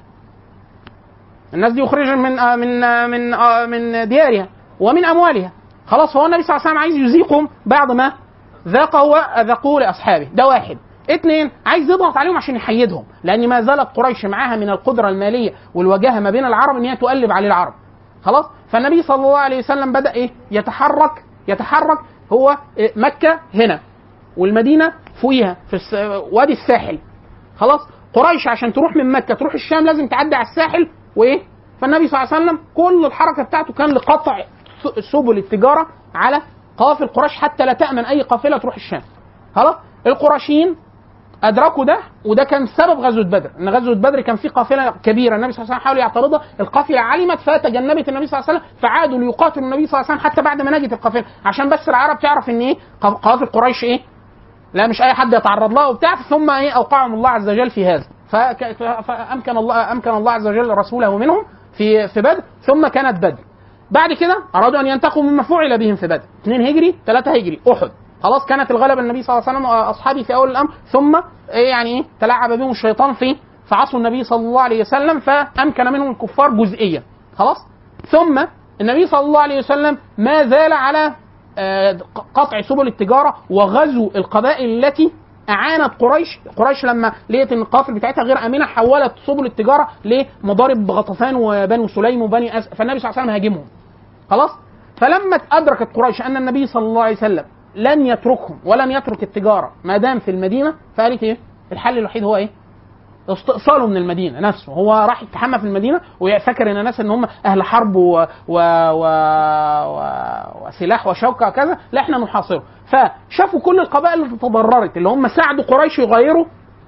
الناس دي يخرجوا من آه، من آه، من آه، من ديارها ومن اموالها خلاص هو النبي صلى الله عليه وسلم عايز يذيقهم بعد ما ذاقه وذاقوه لاصحابه ده واحد اثنين عايز يضغط عليهم عشان يحيدهم لان ما زالت قريش معاها من القدره الماليه والوجاهه ما بين العرب ان هي تؤلب عليه العرب خلاص فالنبي صلى الله عليه وسلم بدا ايه يتحرك يتحرك هو إيه مكه هنا والمدينه فوقيها في الس... وادي الساحل خلاص قريش عشان تروح من مكه تروح الشام لازم تعدي على الساحل وايه فالنبي صلى الله عليه وسلم كل الحركه بتاعته كان لقطع س- سبل التجاره على قوافل قريش حتى لا تامن اي قافله تروح الشام خلاص القرشيين ادركوا ده وده كان سبب غزوه بدر ان غزوه بدر كان في قافله كبيره النبي صلى الله عليه وسلم حاول يعترضها القافله علمت فتجنبت النبي صلى الله عليه وسلم فعادوا ليقاتلوا النبي صلى الله عليه وسلم حتى بعد ما نجت القافله عشان بس العرب تعرف ان ايه قا- قوافل قريش ايه لا مش اي حد يتعرض لها وبتاع ثم ايه اوقعهم الله عز وجل في هذا فك- ف- فامكن الله امكن الله عز وجل رسوله منهم في في بدر ثم كانت بدر بعد كده ارادوا ان ينتقموا مما فعل بهم في بدر 2 هجري 3 هجري احد خلاص كانت الغلبه النبي صلى الله عليه وسلم واصحابه في اول الامر ثم إيه يعني ايه تلاعب بهم الشيطان في فعصوا النبي صلى الله عليه وسلم فامكن منهم الكفار جزئيا خلاص ثم النبي صلى الله عليه وسلم ما زال على آه، قطع سبل التجاره وغزو القبائل التي اعانت قريش قريش لما لقيت ان القافل بتاعتها غير امنه حولت سبل التجاره لمضارب غطفان وبنو سليم وبني أس... فالنبي صلى الله عليه وسلم هاجمهم خلاص فلما ادركت قريش ان النبي صلى الله عليه وسلم لن يتركهم ولن يترك التجاره ما دام في المدينه فقالت ايه الحل الوحيد هو ايه استئصاله من المدينه نفسه هو راح يتحمى في المدينه وفاكر ان الناس ان هم اهل حرب و... و... و... و... وسلاح وشوكه وكذا لا احنا نحاصره فشافوا كل القبائل اللي تضررت اللي هم ساعدوا قريش يغيروا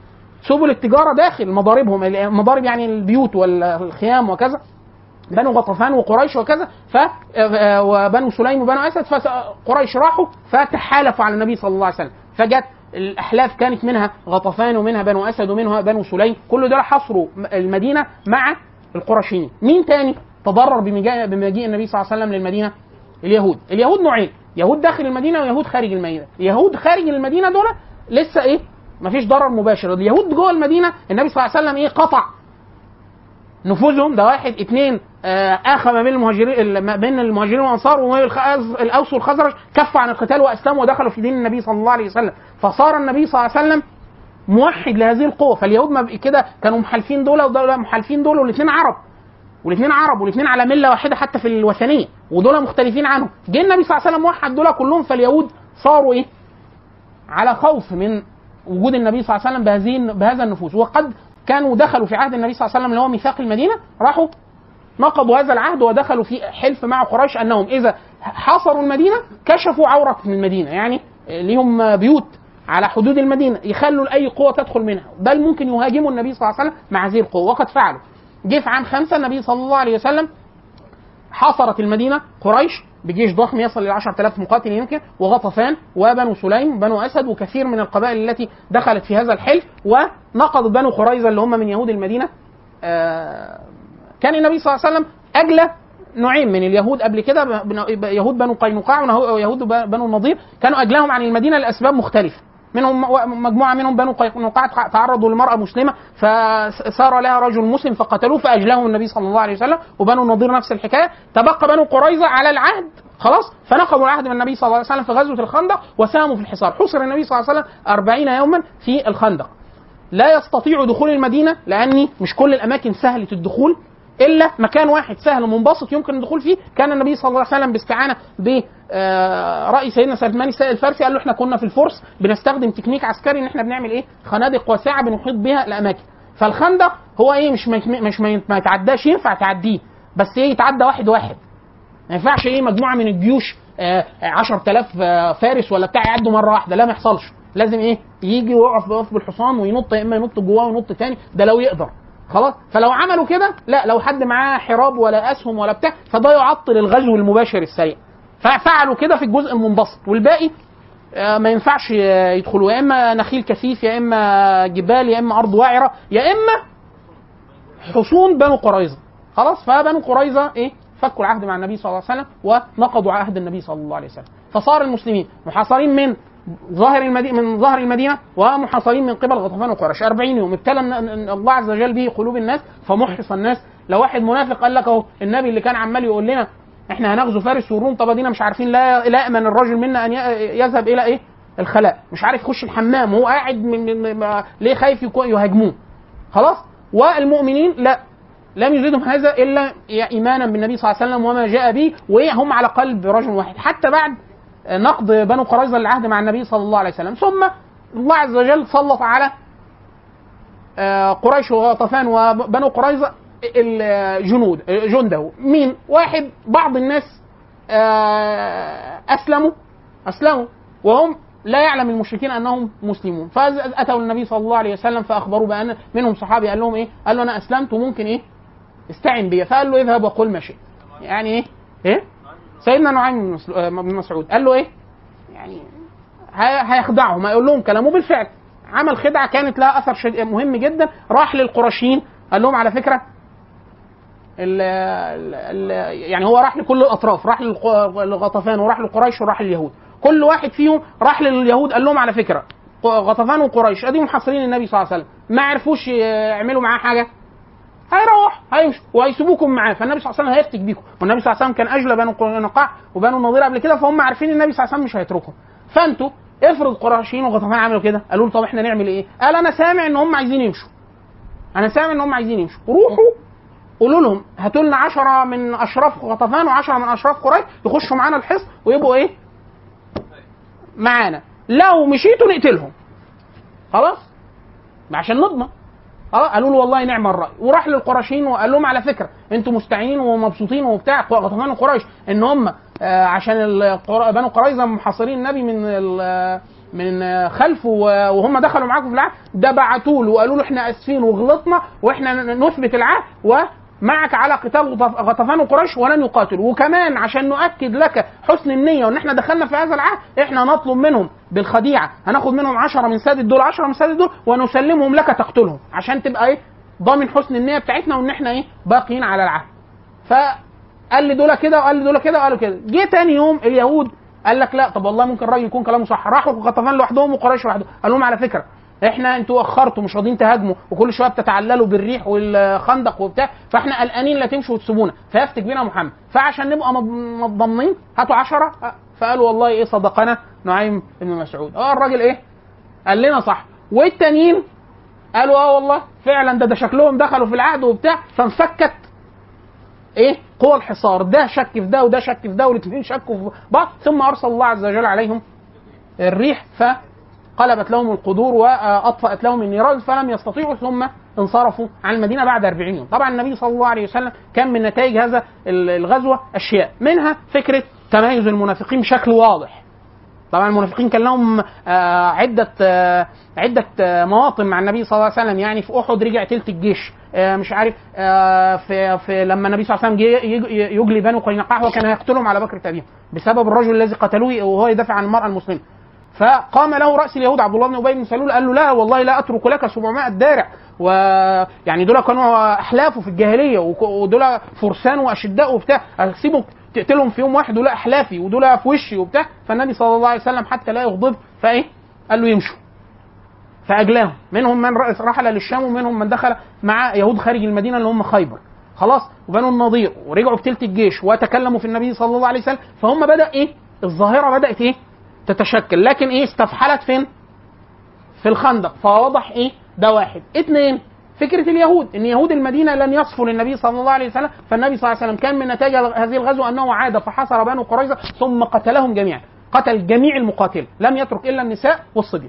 سبل التجاره داخل مضاربهم المضارب يعني البيوت والخيام وكذا بنو غطفان وقريش وكذا ف آه، وبنو سليم وبنو اسد فقريش راحوا فتحالفوا على النبي صلى الله عليه وسلم فجت الاحلاف كانت منها غطفان ومنها بنو اسد ومنها بنو سليم كل دول حصروا المدينه مع القرشيين مين تاني تضرر بمجيء بمجيء النبي صلى الله عليه وسلم للمدينه اليهود اليهود نوعين يهود داخل المدينه ويهود خارج المدينه يهود خارج المدينه دول لسه ايه مفيش ضرر مباشر اليهود جوه المدينه النبي صلى الله عليه وسلم ايه قطع نفوذهم ده واحد اثنين آه، اخى ما بين المهاجرين ما بين المهاجرين والانصار والاوس والخزرج كفوا عن القتال واسلموا ودخلوا في دين النبي صلى الله عليه وسلم فصار النبي صلى الله عليه وسلم موحد لهذه القوه فاليهود ما بقى كده كانوا محالفين دول ودول محالفين دول والاثنين عرب والاثنين عرب والاثنين على مله واحده حتى في الوثنيه ودول مختلفين عنهم جه النبي صلى الله عليه وسلم وحد دول كلهم فاليهود صاروا ايه على خوف من وجود النبي صلى الله عليه وسلم بهذه بهذا النفوذ وقد كانوا دخلوا في عهد النبي صلى الله عليه وسلم اللي هو ميثاق المدينه راحوا نقضوا هذا العهد ودخلوا في حلف مع قريش انهم اذا حاصروا المدينه كشفوا عوره من المدينه يعني ليهم بيوت على حدود المدينه يخلوا لاي قوه تدخل منها بل ممكن يهاجموا النبي صلى الله عليه وسلم مع هذه القوه وقد فعلوا جه في عام خمسه النبي صلى الله عليه وسلم حاصرت المدينه قريش بجيش ضخم يصل الى 10000 مقاتل يمكن وغطفان وبنو سليم بنو اسد وكثير من القبائل التي دخلت في هذا الحلف ونقض بنو قريظه اللي هم من يهود المدينه آه، كان النبي صلى الله عليه وسلم اجلى نوعين من اليهود قبل كده بن- يهود بنو قينقاع ويهود بنو النضير كانوا اجلاهم عن المدينه لاسباب مختلفه منهم مجموعه منهم بنو قينقاع تعرضوا لمراه مسلمه فسار لها رجل مسلم فقتلوه فاجلاهم النبي صلى الله عليه وسلم وبنو النضير نفس الحكايه تبقى بنو قريظه على العهد خلاص فنقضوا العهد من النبي صلى الله عليه وسلم في غزوه الخندق وساهموا في الحصار حصر النبي صلى الله عليه وسلم 40 يوما في الخندق لا يستطيع دخول المدينه لاني مش كل الاماكن سهله الدخول الا مكان واحد سهل منبسط يمكن الدخول فيه كان النبي صلى الله عليه وسلم باستعانه ب آه، راي سيدنا سلمان السائل الفارسي قال له احنا كنا في الفرس بنستخدم تكنيك عسكري ان احنا بنعمل ايه خنادق واسعه بنحيط بها الاماكن فالخندق هو ايه مش مش, مش ما ما يتعداش ينفع تعديه بس ايه يتعدى واحد واحد ما ينفعش ايه مجموعه من الجيوش آه، 10000 آه، فارس ولا بتاع يعدوا مره واحده لا ما يحصلش لازم ايه يجي ويقف يقف بالحصان وينط يا اما ينط جواه وينط تاني ده لو يقدر خلاص فلو عملوا كده لا لو حد معاه حراب ولا اسهم ولا بتاع فده يعطل الغزو المباشر السريع ففعلوا كده في الجزء المنبسط والباقي آه، ما ينفعش آه، يدخلوا يا اما نخيل كثيف يا اما جبال يا اما ارض واعره يا اما حصون بنو قريظه خلاص فبنو قريظه ايه فكوا العهد مع النبي صلى الله عليه وسلم ونقضوا عهد النبي صلى الله عليه وسلم فصار المسلمين محاصرين من ظاهر المدينة من ظهر المدينة ومحاصرين من قبل غطفان وقريش 40 يوم ابتلى الن- الله عز وجل به قلوب الناس فمحص الناس لو واحد منافق قال لك اهو النبي اللي كان عمال يقول لنا احنا هنغزو فارس والروم طب ادينا مش عارفين لا لا يامن الرجل منا ان ي- يذهب الى ايه الخلاء مش عارف يخش الحمام هو قاعد من من- ما- ليه خايف يكون- يهاجموه خلاص والمؤمنين لا لم يزيدهم هذا الا ايمانا بالنبي صلى الله عليه وسلم وما جاء به وهم على قلب رجل واحد حتى بعد نقض بنو قريظه العهد مع النبي صلى الله عليه وسلم ثم الله عز وجل سلط على آه، قريش وغطفان وبنو قريظه الجنود جنده مين واحد بعض الناس آه، اسلموا اسلموا وهم لا يعلم المشركين انهم مسلمون فاتوا النبي صلى الله عليه وسلم فاخبروه بان منهم صحابي قال لهم ايه؟ قال له انا اسلمت وممكن ايه؟ استعن بي فقال له اذهب وقل ما شئت يعني ايه؟ ايه؟ سيدنا نعيم بن مسلو- آه، بن مسعود قال له ايه؟ يعني هي- هيخدعهم هيقول لهم كلامه بالفعل عمل خدعه كانت لها اثر شد... مهم جدا راح للقرشيين قال لهم على فكره ال ال ال يعني هو راح لكل الاطراف راح للق- لغطفان وراح لقريش وراح لليهود كل واحد فيهم راح لليهود قال لهم على فكره ق- غطفان وقريش ادي محاصرين النبي صلى الله عليه وسلم ما عرفوش يعملوا معاه حاجه هيروح هيمشوا وهيسيبوكم معاه فالنبي صلى الله عليه وسلم هيفتك بيكم والنبي صلى الله عليه وسلم كان اجلى بنو قنقاع وبنو النضير قبل كده فهم عارفين النبي صلى الله عليه وسلم مش هيتركهم فانتوا افرض قرشيين وغطفان عملوا كده قالوا له طب احنا نعمل ايه؟ قال انا سامع ان هم عايزين يمشوا انا سامع ان هم عايزين يمشوا روحوا قولوا لهم هاتوا لنا 10 من اشراف غطفان و10 من اشراف قريش يخشوا معانا الحصن ويبقوا ايه؟ معانا لو مشيتوا نقتلهم خلاص عشان نضمن خلاص قالوا له والله نعم الراي وراح للقرشيين وقال لهم على فكره انتوا مستعينين ومبسوطين وبتاع غطفان وقريش ان هم آه، عشان القر- بنو قريظه محاصرين النبي من ال- من آه، خلفه و- وهم دخلوا معاكم في العهد ده بعتوا له وقالوا له احنا اسفين وغلطنا واحنا ن- نثبت العهد ومعك على قتال غطف- غطفان وقريش ولن يقاتلوا وكمان عشان نؤكد لك حسن النيه وان احنا دخلنا في هذا العهد احنا نطلب منهم بالخديعه هناخد منهم 10 من سادة دول 10 من سادة دول ونسلمهم لك تقتلهم عشان تبقى ايه ضامن حسن النيه بتاعتنا وان احنا ايه باقيين على العهد فقال لي دول كده وقال لي دول كده وقالوا كده جه تاني يوم اليهود قال لك لا طب والله ممكن الراجل يكون كلامه صح راحوا غطفان لوحدهم وقريش لوحدهم قال لهم على فكره احنا انتوا اخرتوا مش راضيين تهاجموا وكل شويه بتتعللوا بالريح والخندق وبتاع فاحنا قلقانين لا تمشوا وتسيبونا فيفتك بينا محمد فعشان نبقى مض- متضمنين هاتوا عشرة فقالوا والله ايه صدقنا نعيم بن مسعود اه الراجل ايه قال لنا صح والتانيين قالوا اه والله فعلا ده ده شكلهم دخلوا في العهد وبتاع فانفكت ايه قوى الحصار ده شك في ده وده شك في ده والاثنين شكوا في بعض ثم ارسل الله عز وجل عليهم الريح فقلبت لهم القدور واطفأت لهم النيران فلم يستطيعوا ثم انصرفوا عن المدينه بعد 40 يوم طبعا النبي صلى الله عليه وسلم كان من نتائج هذا الغزوه اشياء منها فكره تميز المنافقين بشكل واضح طبعا المنافقين كان لهم آه، عده آه، عده آه، مواطن مع النبي صلى الله عليه وسلم يعني في احد رجع تلت الجيش آه، مش عارف آه، في في لما النبي صلى الله عليه وسلم جه يج- يجلي بنو قينقاع هو كان هيقتلهم على بكر ابيهم بسبب الرجل الذي قتلوه وهو يدافع عن المراه المسلمه فقام له راس اليهود عبد الله بن ابي بن سلول قال له لا والله لا اترك لك 700 دارع ويعني دول كانوا احلافه في الجاهليه وك- ودول فرسان واشداء وبتاع اسيبهم تقتلهم في يوم واحد ودول احلافي ودول في وشي وبتاع فالنبي صلى الله عليه وسلم حتى لا يغضب فايه قال له يمشوا فاجلاهم منهم من رأس- رحل للشام ومنهم من دخل مع يهود خارج المدينه اللي هم خيبر خلاص وبنو النضير ورجعوا بتلت الجيش وتكلموا في النبي صلى الله عليه وسلم فهم بدا ايه الظاهره بدات ايه تتشكل لكن ايه استفحلت فين في الخندق فواضح ايه ده واحد اتنين فكرة اليهود ان يهود المدينة لن يصفوا للنبي صلى الله عليه وسلم فالنبي صلى الله عليه وسلم كان من نتائج هذه الغزوة انه عاد فحاصر بنو قريظة ثم قتلهم جميعا قتل جميع المقاتلة لم يترك الا النساء والصبيان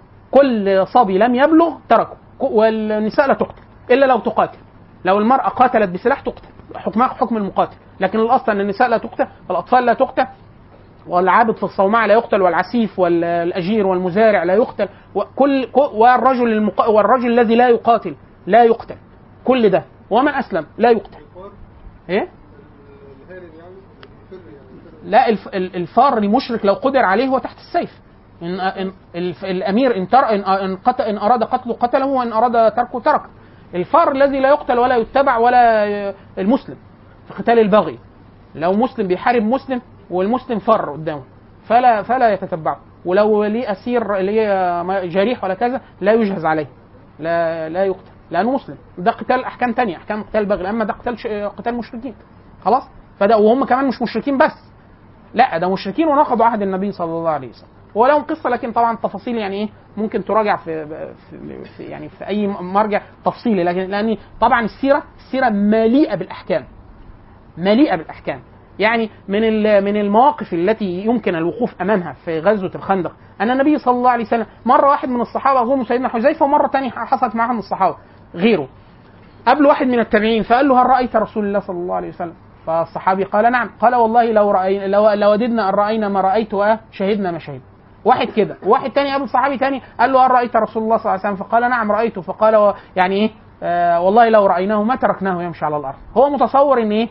كل صبي لم يبلغ تركه ك- والنساء لا تقتل الا لو تقاتل لو المرأة قاتلت بسلاح تقتل حكمها حكم المقاتل لكن الاصل ان النساء لا تقتل الاطفال لا تقتل والعابد في الصومعة لا يقتل والعسيف والأجير والمزارع لا يقتل وكل ك- والرجل المق... والرجل الذي لا يقاتل لا يقتل كل ده ومن أسلم لا يقتل إيه؟ الهارب يعني الفر يعني لا الف... ال- الفار المشرك لو قدر عليه هو تحت السيف إن, إن الف... الأمير إن, تر... إن... إن, قت... إن أراد قتله قتله وإن أراد تركه تركه الفار الذي لا يقتل ولا يتبع ولا ي- المسلم في قتال البغي لو مسلم بيحارب مسلم والمسلم فر قدامه فلا فلا يتتبعه ولو ليه اسير ليه جريح ولا كذا لا يجهز عليه لا لا يقتل لانه مسلم ده قتال احكام تانية احكام قتال بغل اما ده قتال ش... قتال مشركين خلاص فده وهم كمان مش مشركين بس لا ده مشركين ونقضوا عهد النبي صلى الله عليه وسلم ولهم قصه لكن طبعا التفاصيل يعني ايه ممكن تراجع في, في, في يعني في اي مرجع تفصيلي لكن لان طبعا السيره السيره مليئه بالاحكام مليئه بالاحكام يعني من ال- من المواقف التي يمكن الوقوف امامها في غزوه الخندق ان النبي صلى الله عليه وسلم مره واحد من الصحابه اظن سيدنا حذيفه ومره ثانيه حصلت معاه من الصحابه غيره قبل واحد من التابعين فقال له هل رايت رسول الله صلى الله عليه وسلم فالصحابي قال نعم قال والله لو رأينا لو لوددنا ان راينا ما رايت وشهدنا ما شهدنا واحد كده واحد تاني قبل صحابي تاني قال له هل رايت رسول الله صلى الله عليه وسلم فقال نعم رايته فقال و- يعني ايه آه والله لو رايناه ما تركناه يمشي على الارض هو متصور ان ايه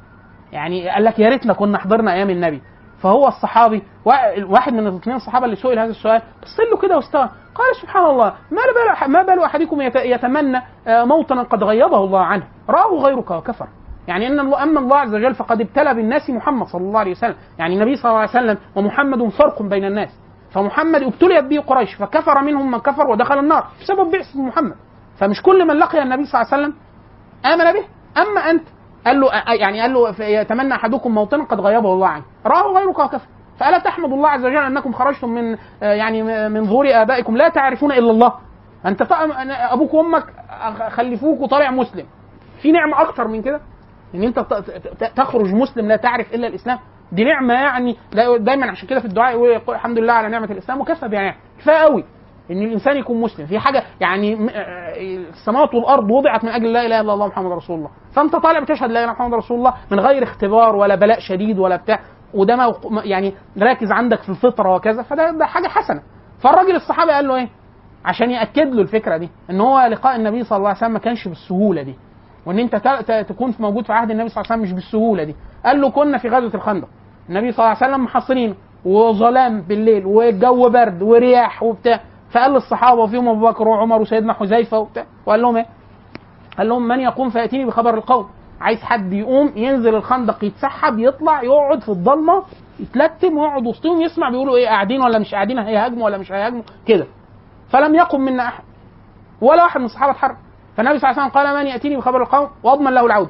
يعني قال لك يا ريتنا كنا حضرنا ايام النبي فهو الصحابي وا- واحد من الاثنين الصحابه اللي سئل هذا السؤال بص له كده واستوى قال سبحان الله ما بال ما بال احدكم يت- يتمنى آه، موطنا قد غيبه الله عنه راه غيرك وكفر يعني ان الله اما الله عز وجل فقد ابتلى بالناس محمد صلى الله عليه وسلم يعني النبي صلى الله عليه وسلم ومحمد فرق بين الناس فمحمد ابتليت به قريش فكفر منهم من كفر ودخل النار بسبب بعثه محمد فمش كل من لقي النبي صلى الله عليه وسلم امن به اما انت قال له يعني قال له يتمنى احدكم موطنا قد غيبه الله عنه راه غيرك وكفى فالا تحمد الله عز وجل انكم خرجتم من آه، يعني من ظهور ابائكم لا تعرفون الا الله انت ط- ابوك وامك خلفوك وطالع مسلم في نعمه اكتر من كده ان انت ت- ت- تخرج مسلم لا تعرف الا الاسلام دي نعمه يعني دا- دايما عشان كده في الدعاء يقول يقول الحمد لله على نعمه الاسلام وكفى بها نعمه كفايه قوي ان الانسان يكون مسلم في حاجه يعني م- آه، السماوات والارض وضعت من اجل لا اله الا الله محمد رسول الله فانت طالع بتشهد لا اله الا الله محمد رسول الله من غير اختبار ولا بلاء شديد ولا بتاع وده موق- م- يعني راكز عندك في الفطره وكذا فده ده حاجه حسنه فالراجل الصحابي قال له ايه عشان ياكد له الفكره دي ان هو لقاء النبي صلى الله عليه وسلم ما كانش بالسهوله دي وان انت ت- ت- تكون في موجود في عهد النبي صلى الله عليه وسلم مش بالسهوله دي قال له كنا في غزوه الخندق النبي صلى الله عليه وسلم محصنين وظلام بالليل والجو برد ورياح وبتاع فقال للصحابه وفيهم ابو بكر وعمر وسيدنا حذيفه وبتاع وقال لهم ايه؟ قال لهم من يقوم فياتيني بخبر القوم عايز حد يقوم ينزل الخندق يتسحب يطلع يقعد في الضلمه يتلتم ويقعد وسطهم يسمع بيقولوا ايه قاعدين ولا مش قاعدين هيهاجموا ولا مش هيهاجموا كده فلم يقم منا احد ولا واحد من الصحابه اتحرك فالنبي صلى الله عليه وسلم قال من ياتيني بخبر القوم واضمن له العوده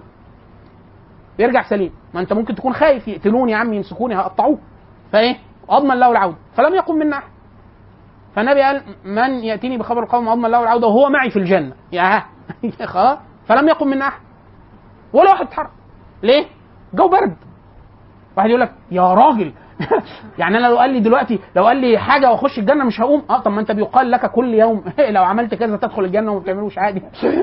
يرجع سليم ما انت ممكن تكون خايف يقتلوني يا عم يمسكوني هيقطعوه فايه اضمن له العوده فلم يقم منا احد فالنبي قال من ياتيني بخبر القوم اضمن له العوده وهو معي في الجنه يا خلاص فلم يقم منا احد ولا واحد اتحرك ليه؟ جو برد واحد يقول لك يا راجل يعني انا لو قال لي دلوقتي لو قال لي حاجه واخش الجنه مش هقوم اه طب ما انت بيقال لك كل يوم لو عملت كذا تدخل الجنه وما بتعملوش عادي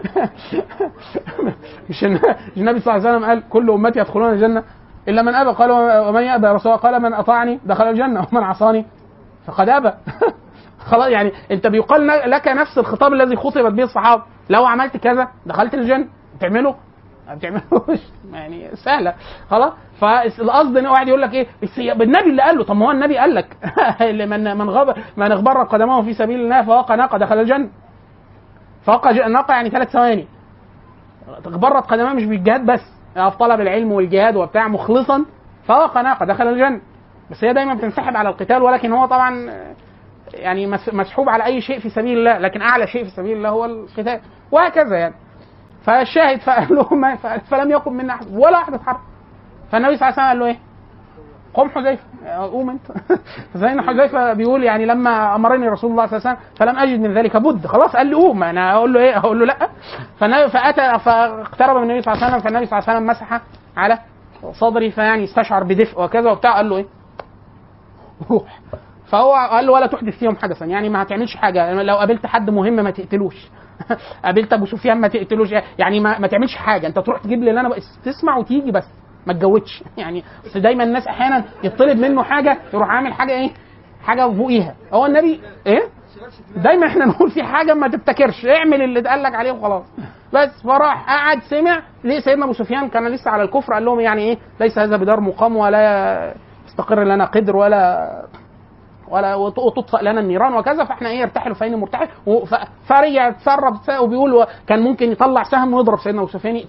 مش الن- مش النبي صلى الله عليه وسلم قال كل امتي يدخلون الجنه الا من ابى قال ومن يابى يا رسول الله قال من اطاعني دخل الجنه ومن عصاني فقد ابى خلاص يعني انت بيقال لك نفس الخطاب الذي خطبت به الصحابه لو عملت كذا دخلت الجنه بتعمله ما بتعملوش يعني سهله خلاص فالقصد ان واحد يقول لك ايه بس بالنبي اللي قال له طب ما هو النبي قال لك اللي من من غب من اغبر قدمه في سبيل الله فوقع ناقه دخل الجنه فوقع ج- ناقه يعني ثلاث ثواني اغبرت قدماه مش بالجهاد بس يعني في طلب العلم والجهاد وبتاع مخلصا فوقع ناقه دخل الجنه بس هي دايما بتنسحب على القتال ولكن هو طبعا يعني مس- مسحوب على اي شيء في سبيل الله لكن اعلى شيء في سبيل الله هو القتال وهكذا يعني فالشاهد فقال له ما فلم يقم منا احد ولا احد اتحرك فالنبي صلى الله عليه وسلم قال له ايه؟ قم حذيفه قوم انت زي حذيفه بيقول يعني لما امرني رسول الله صلى الله عليه وسلم فلم اجد من ذلك بد خلاص قال لي قوم انا اقول له ايه؟ اقول له لا فالنبي- فاتى فاقترب من النبي صلى الله عليه وسلم فالنبي صلى الله عليه وسلم مسح على صدري فيعني استشعر بدفء وكذا وبتاع قال له ايه؟ روح فهو قال له ولا تحدث فيهم حدثا يعني ما هتعملش حاجه لو قابلت حد مهم ما تقتلوش قابلت ابو سفيان ما تقتلوش يعني ما, ما تعملش حاجه انت تروح تجيب لي اللي انا بقى تسمع وتيجي بس ما تجودش يعني بس دايما الناس احيانا يطلب منه حاجه يروح عامل حاجه ايه حاجه فوقيها هو النبي ايه دايما احنا نقول في حاجه ما تبتكرش اعمل اللي اتقال لك عليه وخلاص بس فراح قعد سمع ليه سيدنا ابو سفيان كان لسه على الكفر قال لهم يعني ايه ليس هذا بدار مقام ولا يستقر لنا قدر ولا ولا وت- وتطفأ لنا النيران وكذا فاحنا ايه ارتحلوا فين مرتحل وف- فرجع اتسرب وبيقول و- كان ممكن يطلع سهم ويضرب سيدنا ابو سفيان يقتله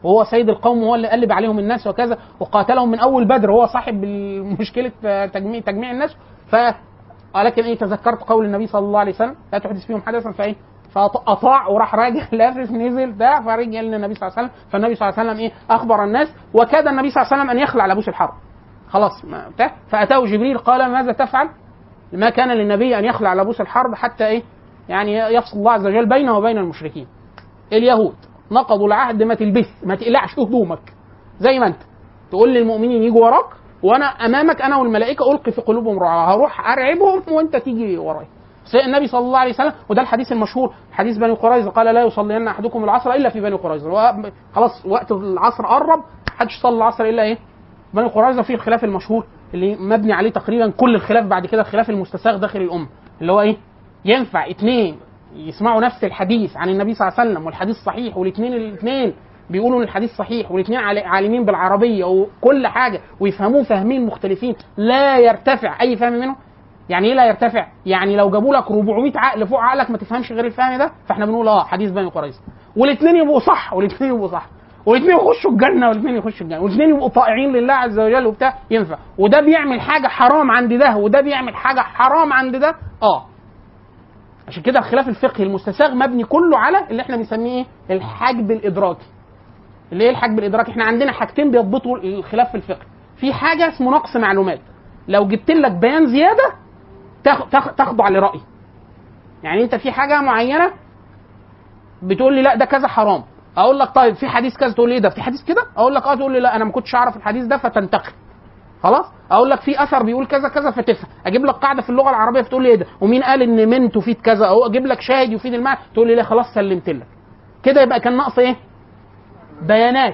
وهو سيد القوم وهو اللي قلب عليهم الناس وكذا وقاتلهم من اول بدر وهو صاحب مشكله تجميع تجميع الناس ف ولكن ايه تذكرت قول النبي صلى الله عليه وسلم لا تحدث فيهم حدثا فايه فاطاع وراح راجع لافف نزل ده فرجع للنبي صلى الله عليه وسلم فالنبي صلى الله عليه وسلم ايه اخبر الناس وكاد النبي صلى الله عليه وسلم ان يخلع لابوس الحرب خلاص ما بتاع فاتاه جبريل قال ماذا تفعل؟ ما كان للنبي ان يخلع لابوس الحرب حتى ايه؟ يعني يفصل الله عز وجل بينه وبين المشركين. اليهود نقضوا العهد ما تلبس ما تقلعش هدومك زي ما انت تقول للمؤمنين يجوا وراك وانا امامك انا والملائكه القي في قلوبهم رعب هروح ارعبهم وانت تيجي ورايا. النبي صلى الله عليه وسلم وده الحديث المشهور حديث بني قريظه قال لا يصلين احدكم العصر الا في بني قريظه خلاص وقت العصر قرب محدش صلى العصر الا ايه؟ بني قريظه فيه الخلاف المشهور اللي مبني عليه تقريبا كل الخلاف بعد كده الخلاف المستساغ داخل الامه اللي هو ايه؟ ينفع اثنين يسمعوا نفس الحديث عن النبي صلى الله عليه وسلم والحديث صحيح والاثنين الاثنين بيقولوا ان الحديث صحيح والاثنين عالمين بالعربيه وكل حاجه ويفهموه فاهمين مختلفين لا يرتفع اي فهم منهم يعني ايه لا يرتفع؟ يعني لو جابوا لك 400 عقل فوق عقلك ما تفهمش غير الفهم ده فاحنا بنقول اه حديث بني قريظه والاثنين يبقوا صح والاثنين يبقوا صح والاثنين يخشوا الجنه والاثنين يخشوا الجنه والاثنين يبقوا طائعين لله عز وجل وبتاع ينفع وده بيعمل حاجه حرام عند ده وده بيعمل حاجه حرام عند ده اه عشان كده الخلاف الفقهي المستساغ مبني كله على اللي احنا بنسميه ايه الحجب الادراكي اللي ايه الحجب الادراكي احنا عندنا حاجتين بيضبطوا الخلاف في الفقه في حاجه اسمه نقص معلومات لو جبت لك بيان زياده تخضع لرايي يعني انت في حاجه معينه بتقول لي لا ده كذا حرام اقول لك طيب في حديث كذا تقول لي ايه ده في حديث كده اقول لك اه تقول لي لا انا ما كنتش اعرف الحديث ده فتنتقل خلاص اقول لك في اثر بيقول كذا كذا فتفهم اجيب لك قاعده في اللغه العربيه فتقول لي ايه ده ومين قال ان من تفيد كذا او اجيب لك شاهد يفيد المعنى تقول لي لا خلاص سلمت لك كده يبقى كان ناقص ايه بيانات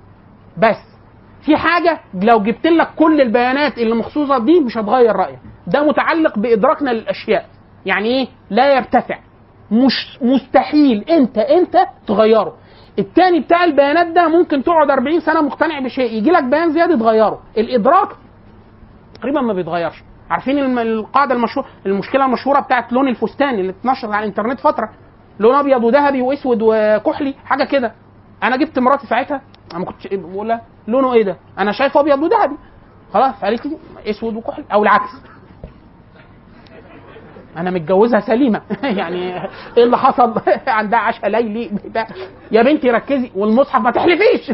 بس في حاجه لو جبت لك كل البيانات اللي مخصوصه دي مش هتغير رايك ده متعلق بادراكنا للاشياء يعني ايه لا يرتفع مش مستحيل انت انت تغيره التاني بتاع البيانات ده ممكن تقعد 40 سنه مقتنع بشيء يجي لك بيان زياده تغيره الادراك تقريبا ما بيتغيرش عارفين القاعده المشهوره المشكله المشهوره بتاعت لون الفستان اللي اتنشرت على الانترنت فتره لون ابيض وذهبي واسود وكحلي حاجه كده انا جبت مراتي ساعتها انا ما كنتش بقول لها لونه ايه ده انا شايفه ابيض وذهبي خلاص قالت لي اسود وكحلي او العكس انا متجوزها سليمه يعني ايه اللي حصل عندها عشاء ليلي بتاع يا بنتي ركزي والمصحف ما تحلفيش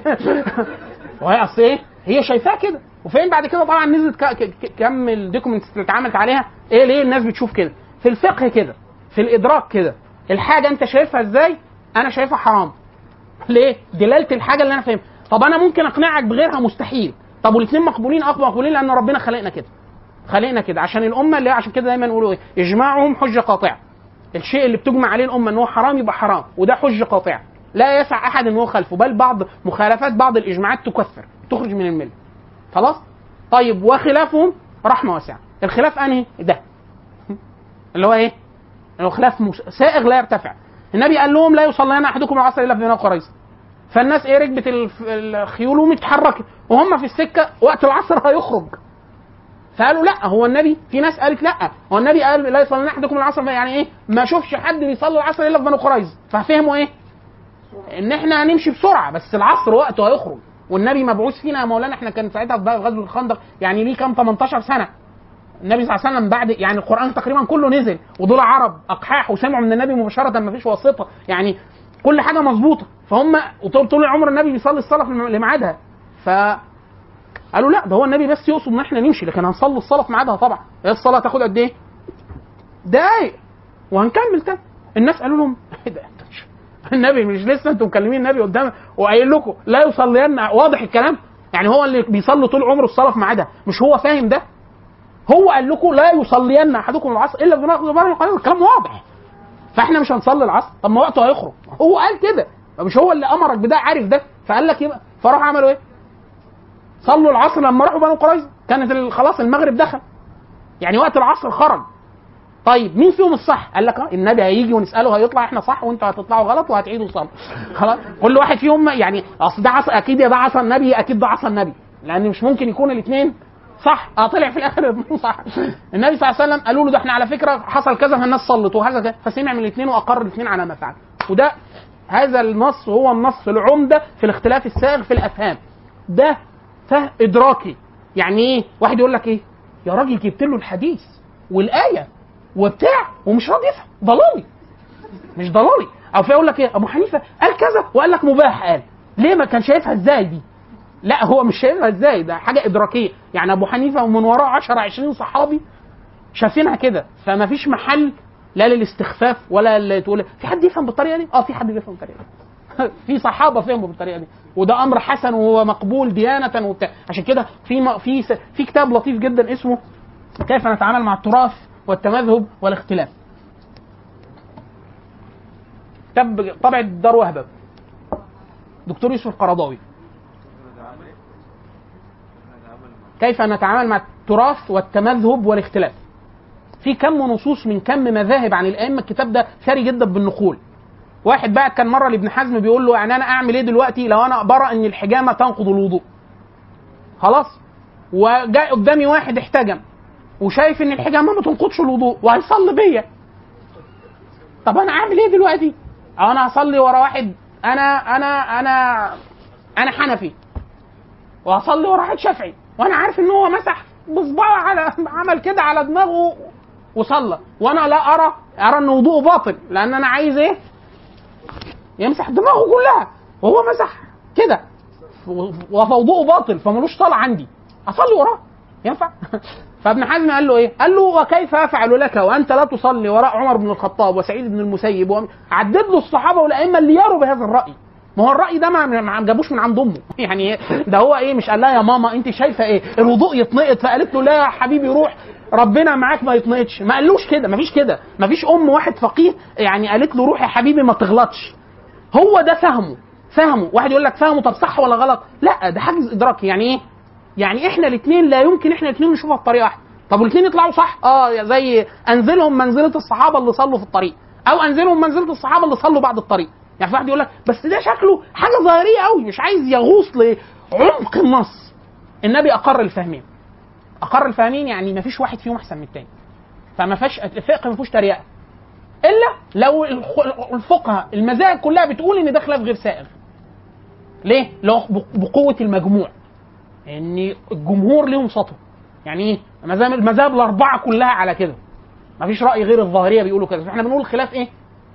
وهي اصل ايه هي شايفاه كده وفين بعد كده طبعا نزلت كم الدوكيومنتس اللي اتعملت عليها ايه ليه الناس بتشوف كده في الفقه كده في الادراك كده الحاجه انت شايفها ازاي انا شايفها حرام ليه دلاله الحاجه اللي انا فاهمها طب انا ممكن اقنعك بغيرها مستحيل طب والاثنين مقبولين اه مقبولين لان ربنا خلقنا كده خلقنا كده عشان الامه اللي عشان كده دايما نقولوا ايه اجماعهم حجه قاطعه الشيء اللي بتجمع عليه الامه ان هو حرام يبقى حرام وده حجه قاطعه لا يسع احد ان هو خلفه بل بعض مخالفات بعض الاجماعات تكفر تخرج من المله خلاص طيب وخلافهم رحمه واسعه الخلاف انهي ده اللي هو ايه اللي هو خلاف مس... سائغ لا يرتفع النبي قال لهم لا يصلين احدكم العصر الا في بني قريظه فالناس ايه ركبت الخيول ومتحركه وهم في السكه وقت العصر هيخرج فقالوا لا هو النبي في ناس قالت لا هو النبي قال لا يصلي احدكم العصر يعني ايه ما شوفش حد بيصلي العصر الا في بني قريظه ففهموا ايه ان احنا هنمشي بسرعه بس العصر وقته هيخرج والنبي مبعوث فينا يا مولانا احنا كان ساعتها في غزوه الخندق يعني ليه كام 18 سنه النبي صلى الله عليه وسلم بعد يعني القران تقريبا كله نزل ودول عرب اقحاح وسمعوا من النبي مباشره ما فيش واسطه يعني كل حاجه مظبوطه فهم وطول طول العمر النبي بيصلي الصلاه في لميعادها ف قالوا لا ده هو النبي بس يقصد ان احنا نمشي لكن هنصلي الصلاه في ميعادها طبعا هي الصلاه تاخد قد ايه؟ دقايق وهنكمل تاني الناس قالوا لهم ايه ده النبي مش لسه انتم مكلمين النبي قدام وقايل لكم لا يصلين واضح الكلام يعني هو اللي بيصلي طول عمره الصلاه في ميعادها مش هو فاهم ده هو قال لكم لا يصلين احدكم العصر الا بنقض الكلام واضح فاحنا مش هنصلي العصر طب ما وقته هيخرج هو قال كده مش هو اللي امرك بده عارف ده فقال لك يبقى فراح عملوا ايه؟ صلوا العصر لما راحوا بنو قريظه كانت خلاص المغرب دخل يعني وقت العصر خرج طيب مين فيهم الصح؟ قال لك اه النبي هيجي ونساله هيطلع احنا صح وانتوا هتطلعوا غلط وهتعيدوا صلاه خلاص كل واحد فيهم يعني اصل ده عصا اكيد ده عصا النبي اكيد ده عصا النبي لان مش ممكن يكون الاثنين صح اه طلع في الاخر صح النبي صلى الله عليه وسلم قالوا له ده احنا على فكره حصل كذا فالناس صلت وهذا كذا فسمع من الاثنين واقر الاثنين على ما فعل وده هذا النص هو النص العمده في الاختلاف السائغ في الافهام ده فهم ادراكي يعني ايه واحد يقول لك ايه يا راجل جبت له الحديث والايه وبتاع ومش راضي يفهم ضلالي مش ضلالي او في يقول لك ايه ابو حنيفه قال كذا وقال لك مباح قال ليه ما كان شايفها ازاي دي لا هو مش شايفها ازاي ده حاجه ادراكيه يعني ابو حنيفه ومن وراه 10 20 صحابي شايفينها كده فما فيش محل لا للاستخفاف ولا اللي تقول في حد يفهم بالطريقه دي اه في حد بيفهم بالطريقه دي في صحابه فهموا بالطريقه دي وده امر حسن ومقبول ديانه وبتاع عشان كده في م- في س- في كتاب لطيف جدا اسمه كيف نتعامل مع التراث والتمذهب والاختلاف كتاب طبع دار وهبه دكتور يوسف القرضاوي كيف نتعامل مع التراث والتمذهب والاختلاف في كم نصوص من كم مذاهب عن الائمه الكتاب ده ثري جدا بالنقول واحد بقى كان مره لابن حزم بيقول له يعني انا اعمل ايه دلوقتي لو انا برى ان الحجامه تنقض الوضوء خلاص وجاء قدامي واحد احتجم وشايف ان الحجامه ما تنقضش الوضوء وهيصلي بيا طب انا اعمل ايه دلوقتي او انا هصلي ورا واحد انا انا انا انا حنفي وهصلي ورا واحد شافعي وانا عارف ان هو مسح بصباعه على عمل كده على دماغه وصلى وانا لا ارى ارى ان وضوءه باطل لان انا عايز ايه يمسح دماغه كلها وهو مسح كده ووضوءه باطل فملوش صلاه عندي اصلي وراه ينفع فابن حزم قال له ايه؟ قال له وكيف افعل لك وانت لا تصلي وراء عمر بن الخطاب وسعيد بن المسيب وم- عدد له الصحابه والائمه اللي يروا بهذا الراي ما هو الراي ده ما ما جابوش من عند امه يعني ده هو ايه مش قال لها يا ماما انت شايفه ايه الوضوء يتنقط فقالت له لا يا حبيبي روح ربنا معاك ما يتنقطش ما قالوش كده ما فيش كده ما فيش ام واحد فقيه يعني قالت له روح يا حبيبي ما تغلطش هو ده فهمه فهمه واحد يقول لك فهمه طب صح ولا غلط لا ده حاجز ادراكي يعني ايه يعني احنا الاثنين لا يمكن احنا الاثنين نشوفها بطريقه واحده طب والاثنين يطلعوا صح اه زي انزلهم منزله الصحابه اللي صلوا في الطريق او انزلهم منزله الصحابه اللي صلوا بعد الطريق يعني في واحد يقول لك بس ده شكله حاجه ظاهريه قوي مش عايز يغوص لعمق النص النبي اقر الفاهمين اقر الفاهمين يعني ما فيش واحد فيهم احسن من الثاني فما فيش الفقه ما فيهوش تريقه الا لو الخ- الفقهاء المذاهب كلها بتقول ان ده خلاف غير سائغ ليه؟ لو بقوه المجموع ان الجمهور ليهم سطو يعني ايه المذاهب المذاهب الاربعه كلها على كده مفيش راي غير الظاهريه بيقولوا كده احنا بنقول خلاف ايه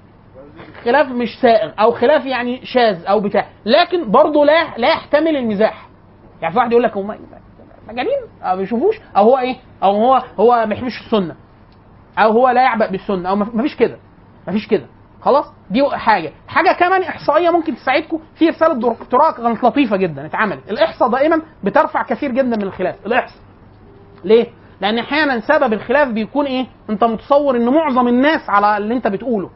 خلاف مش سائغ او خلاف يعني شاذ او بتاع لكن برضه لا لا يحتمل المزاح يعني في واحد يقول لك هم مجانين او ما بيشوفوش او هو ايه او هو هو ما بيحبش السنه او هو لا يعبأ بالسنه او ما فيش كده ما فيش كده خلاص دي حاجه حاجه كمان احصائيه ممكن تساعدكم في رساله دكتوراه كانت لطيفه جدا اتعملت الاحصاء دائما بترفع كثير جدا من الخلاف الاحصاء ليه لان احيانا سبب الخلاف بيكون ايه انت متصور ان معظم الناس على اللي انت بتقوله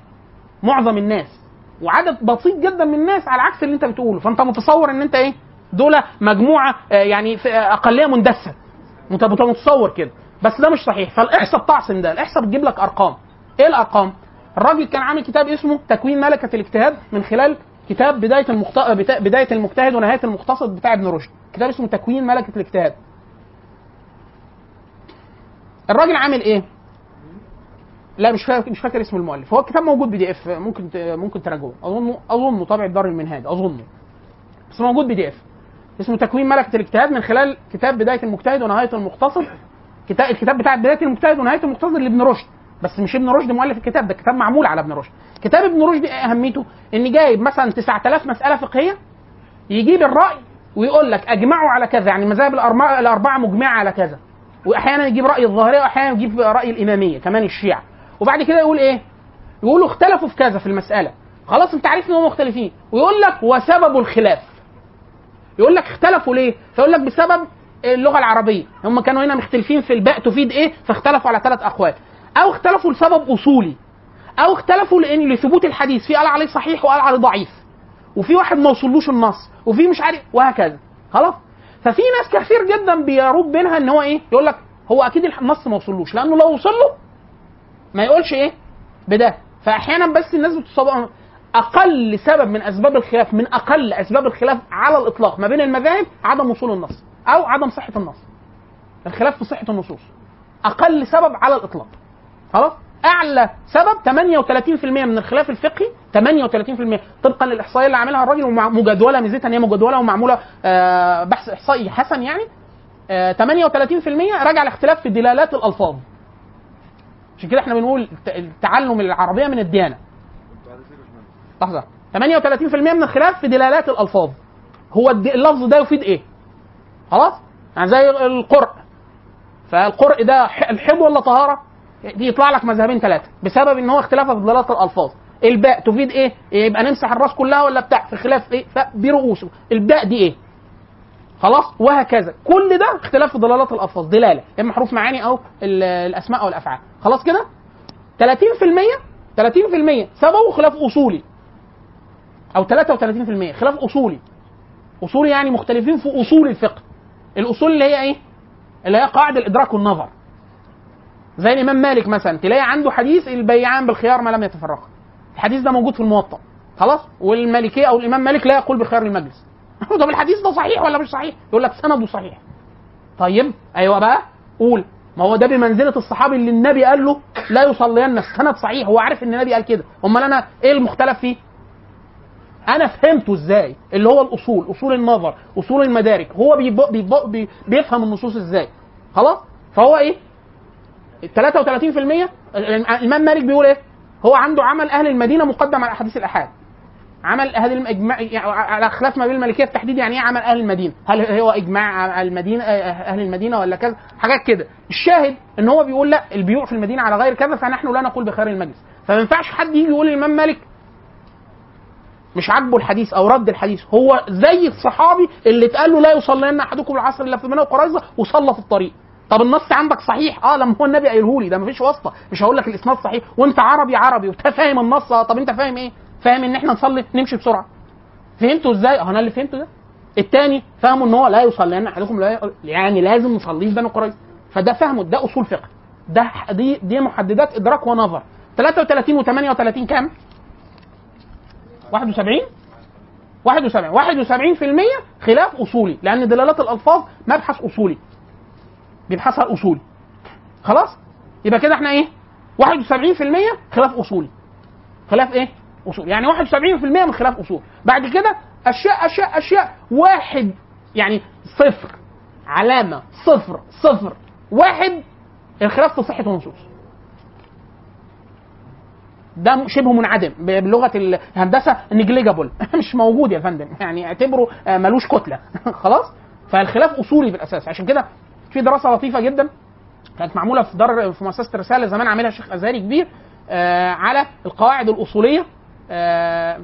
معظم الناس وعدد بسيط جدا من الناس على عكس اللي انت بتقوله فانت متصور ان انت ايه دول مجموعه آه، يعني في- آه، اقليه مندسه انت أنت متصور كده بس ده مش صحيح فالاحصاء بتعصم ده الاحصاء بتجيب لك ارقام ايه الارقام الراجل كان عامل كتاب اسمه تكوين ملكه الاجتهاد من خلال كتاب بدايه المخت... بتا- بدايه المجتهد ونهايه المقتصد بتاع ابن رشد كتاب اسمه تكوين ملكه الاجتهاد الراجل عامل ايه لا مش فاكر مش فاكر اسم المؤلف هو الكتاب موجود بي دي اف ممكن ت- ممكن تراجعوه اظنه اظنه طابع دار المنهاج اظنه بس موجود بي دي اف اسمه تكوين ملكه الاجتهاد من خلال كتاب بدايه المجتهد ونهايه المقتصد كتاب الكتاب بتاع بدايه المجتهد ونهايه المقتصد لابن رشد بس مش ابن رشد مؤلف الكتاب ده كتاب معمول على ابن رشد كتاب ابن رشد ايه اهميته ان جايب مثلا 9000 مساله فقهيه يجيب الراي ويقول لك اجمعوا على كذا يعني المذاهب الاربعه الاربعه مجمعه على كذا واحيانا يجيب راي الظاهريه واحيانا يجيب راي الاماميه كمان الشيعه وبعد كده يقول ايه يقولوا اختلفوا في كذا في المساله خلاص انت عارف ان هم مختلفين ويقول لك وسبب الخلاف يقول لك اختلفوا ليه فيقول لك بسبب اللغه العربيه هم كانوا هنا مختلفين في الباء تفيد ايه فاختلفوا على ثلاث اقوال او اختلفوا لسبب اصولي او اختلفوا لان لثبوت الحديث في قال عليه صحيح وقال عليه ضعيف وفي واحد ما وصلوش النص وفي مش عارف وهكذا خلاص ففي ناس كثير جدا بيروب بينها ان هو ايه يقول لك هو اكيد النص ما وصلوش لانه لو وصل له ما يقولش ايه بده فاحيانا بس الناس بتصاب اقل سبب من اسباب الخلاف من اقل اسباب الخلاف على الاطلاق ما بين المذاهب عدم وصول النص او عدم صحه النص الخلاف في صحه النصوص اقل سبب على الاطلاق خلاص اعلى سبب 38% من الخلاف الفقهي 38% طبقا للاحصائيه اللي عاملها الراجل ومجدوله ميزتها ان هي مجدوله ومعموله آه، بحث احصائي حسن يعني آه، 38% راجع لاختلاف في دلالات الالفاظ عشان كده احنا بنقول الت- تعلم العربيه من الديانه لحظه 38% من الخلاف في دلالات الالفاظ هو الد- اللفظ ده يفيد ايه خلاص يعني زي القرء فالقرء ده ح- الحب ولا طهاره دي يطلع لك مذهبين ثلاثه بسبب ان هو اختلاف في دلالات الالفاظ الباء تفيد ايه يبقى نمسح الراس كلها ولا بتاع في خلاف ايه برؤوسه الباء دي ايه خلاص وهكذا كل ده اختلاف في دلالات الالفاظ دلاله اما حروف معاني او ال- الاسماء او الافعال خلاص كده 30% 30% سببه خلاف اصولي او 33% خلاف اصولي اصولي يعني مختلفين في اصول الفقه الاصول اللي هي ايه اللي هي قواعد الادراك والنظر زي الامام مالك مثلا تلاقي عنده حديث البيعان بالخيار ما لم يتفرقا الحديث ده موجود في الموطأ خلاص والمالكيه او الامام مالك لا يقول بخيار المجلس طب الحديث ده صحيح ولا مش صحيح يقول لك سنده صحيح طيب ايوه بقى قول ما هو ده بمنزله الصحابي اللي النبي قال له لا يصلين السند صحيح هو عارف ان النبي قال كده امال انا ايه المختلف فيه انا فهمته ازاي اللي هو الاصول اصول النظر اصول المدارك هو بيب... بيب... بي... بيفهم النصوص ازاي خلاص فهو ايه 33% الامام مالك بيقول ايه هو عنده عمل اهل المدينه مقدم على احاديث الاحاد عمل اهل الاجماع يعني على خلاف ما بين المالكيه بالتحديد يعني ايه عمل اهل المدينه؟ هل هو اجماع المدينه اهل المدينه ولا كذا؟ حاجات كده. الشاهد ان هو بيقول لا البيوع في المدينه على غير كذا فنحن لا نقول بخير المجلس. فما ينفعش حد يجي يقول للامام مالك مش عاجبه الحديث او رد الحديث هو زي الصحابي اللي اتقال له لا يصلين احدكم العصر الا في بني قريظه وصلى في الطريق طب النص عندك صحيح اه لما هو النبي قايله لي ده مفيش واسطه مش هقول لك الاسناد صحيح وانت عربي عربي وانت فاهم النص آه طب انت فاهم ايه فاهم ان احنا نصلي نمشي بسرعه فهمتوا ازاي اه انا اللي فهمته ده الثاني فهموا ان هو لا يصلين احدكم لا ي- يعني لازم نصلي في بني قريظه فده فهمه ده اصول فقه ده دي دي محددات ادراك ونظر 33 و38 كام 71 71 71% خلاف اصولي لان دلالات الالفاظ مبحث اصولي بيبحثها الاصولي خلاص يبقى كده احنا ايه 71% خلاف اصولي خلاف ايه اصول يعني 71% من خلاف اصول بعد كده اشياء اشياء اشياء واحد يعني صفر علامه صفر صفر واحد الخلاف في صحه النصوص ده شبه منعدم ب- بلغه الهندسه نجليجابل مش موجود يا فندم يعني اعتبره آه، ملوش كتله خلاص فالخلاف اصولي في الاساس عشان كده في دراسه لطيفه جدا كانت معموله في دار في مؤسسه الرساله زمان عاملها شيخ ازهري كبير آه على القواعد الاصوليه آه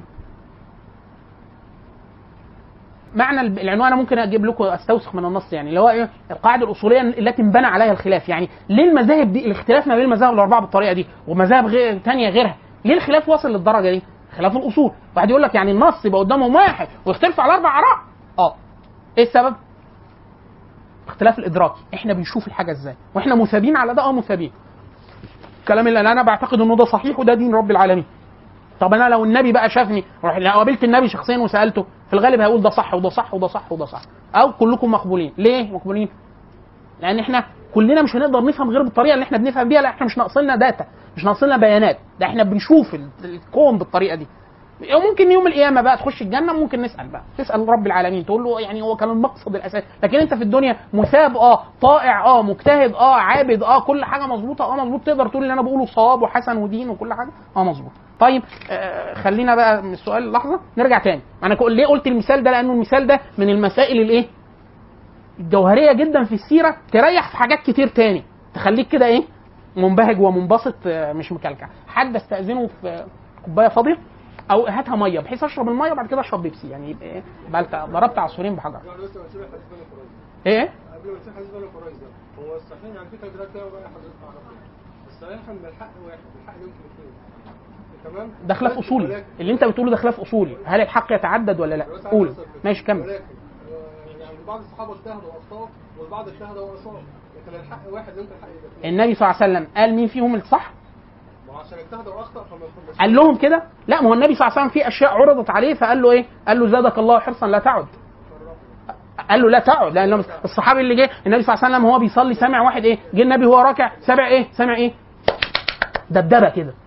معنى الب- العنوان انا ممكن اجيب لكم استوثق من النص يعني اللي هو ايه القاعده الاصوليه التي انبنى عليها الخلاف يعني ليه المذاهب دي الاختلاف ما بين المذاهب الاربعه بالطريقه دي ومذاهب غير ثانيه غيرها ليه الخلاف وصل للدرجه دي خلاف الاصول واحد يقول لك يعني النص يبقى قدامهم واحد ويختلفوا على اربع اراء اه ايه السبب اختلاف الادراك احنا بنشوف الحاجه ازاي واحنا مثابين على ده اه مثابين الكلام اللي انا بعتقد انه ده صحيح وده دين رب العالمين طب انا لو النبي بقى شافني روح لو قابلت النبي شخصيا وسالته في الغالب هيقول ده صح وده صح وده صح وده صح او كلكم مقبولين ليه مقبولين لان احنا كلنا مش هنقدر نفهم غير بالطريقه اللي احنا بنفهم بيها لا احنا مش ناقصنا داتا مش ناقصنا بيانات ده احنا بنشوف ال- الكون بالطريقه دي ممكن يوم القيامه بقى تخش الجنه ممكن نسال بقى تسال رب العالمين تقول له يعني هو كان المقصد الاساسي لكن انت في الدنيا مثاب اه طائع اه مجتهد اه عابد اه كل حاجه مظبوطه اه مظبوط تقدر تقول اللي انا بقوله صواب وحسن ودين وكل حاجه اه مظبوط طيب آه خلينا بقى من السؤال لحظه نرجع تاني انا كو- ليه قلت المثال ده لانه المثال ده من المسائل الايه الجوهريه جدا في السيره تريح في حاجات كتير تاني تخليك كده ايه منبهج ومنبسط آه، مش مكلكع حد استاذنه في آه، كوبايه فاضيه او هاتها ميه بحيث اشرب الميه وبعد كده اشرب بيبسي يعني يبقى ايه يبقى أنت ضربت عصفورين بحجر يعني بس ما نسيب حديث بني قريظه ايه قبل ما نسيب حديث بني قريظه هو الصحيح يعني في تدريجات كده بقى حضرتك اعرفها الصحيح ان الحق واحد الحق يمكن اثنين تمام ده خلاف اصولي اللي انت بتقوله ده خلاف اصولي هل الحق يتعدد ولا لا قول ماشي كمل ولكن آه، يعني بعض الصحابه اجتهدوا واصاب والبعض اجتهد واصاب لكن الحق واحد يمكن الحق يبقى اثنين النبي صلى الله عليه وسلم قال مين فيهم الصح ما هو عشان اجتهد واخطا فما يكونش قال لهم كده لا ما هو النبي صلى الله عليه وسلم في اشياء عرضت عليه فقال له ايه قال له زادك الله حرصا لا تعد قال له لا تعد لان الصحابي اللي جه النبي صلى الله عليه وسلم وهو بيصلي سامع واحد ايه جه النبي وهو راكع سامع ايه سامع ايه دبدبه كده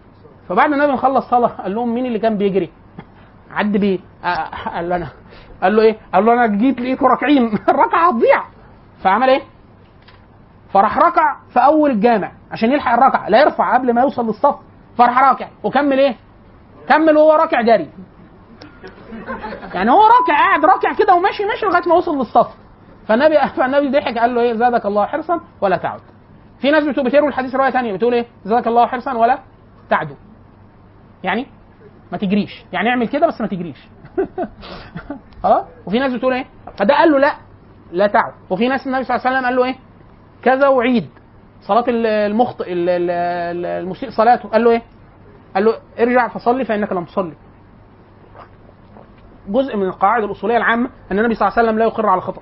فبعد ما النبي ما خلص صلاه قال لهم مين اللي كان بيجري؟ عد بيه آه، قال له انا قال له ايه؟ قال له انا جيت لقيته راكعين الركعه هتضيع فعمل ايه؟ فراح ركع في اول الجامع عشان يلحق الركعه لا يرفع قبل ما يوصل للصف فراح راكع وكمل ايه؟ كمل وهو راكع جري يعني هو راكع قاعد راكع كده وماشي ماشي لغايه ما وصل للصف فالنبي فالنبي ضحك قال له ايه زادك الله حرصا ولا تعد في ناس بتقول بتروي الحديث روايه ثانيه بتقول ايه زادك الله حرصا ولا تعدو يعني ما تجريش يعني اعمل كده بس ما تجريش خلاص وفي ناس بتقول ايه فده قال له لا لا تعد وفي ناس النبي صلى الله عليه وسلم قال له ايه كذا وعيد صلاه ال- المخطئ ال- ال- ال- المسيء صلاته قال له ايه قال له ارجع فصلي فانك لم تصلي جزء من القواعد الاصوليه العامه ان النبي صلى الله عليه وسلم لا يقر على الخطا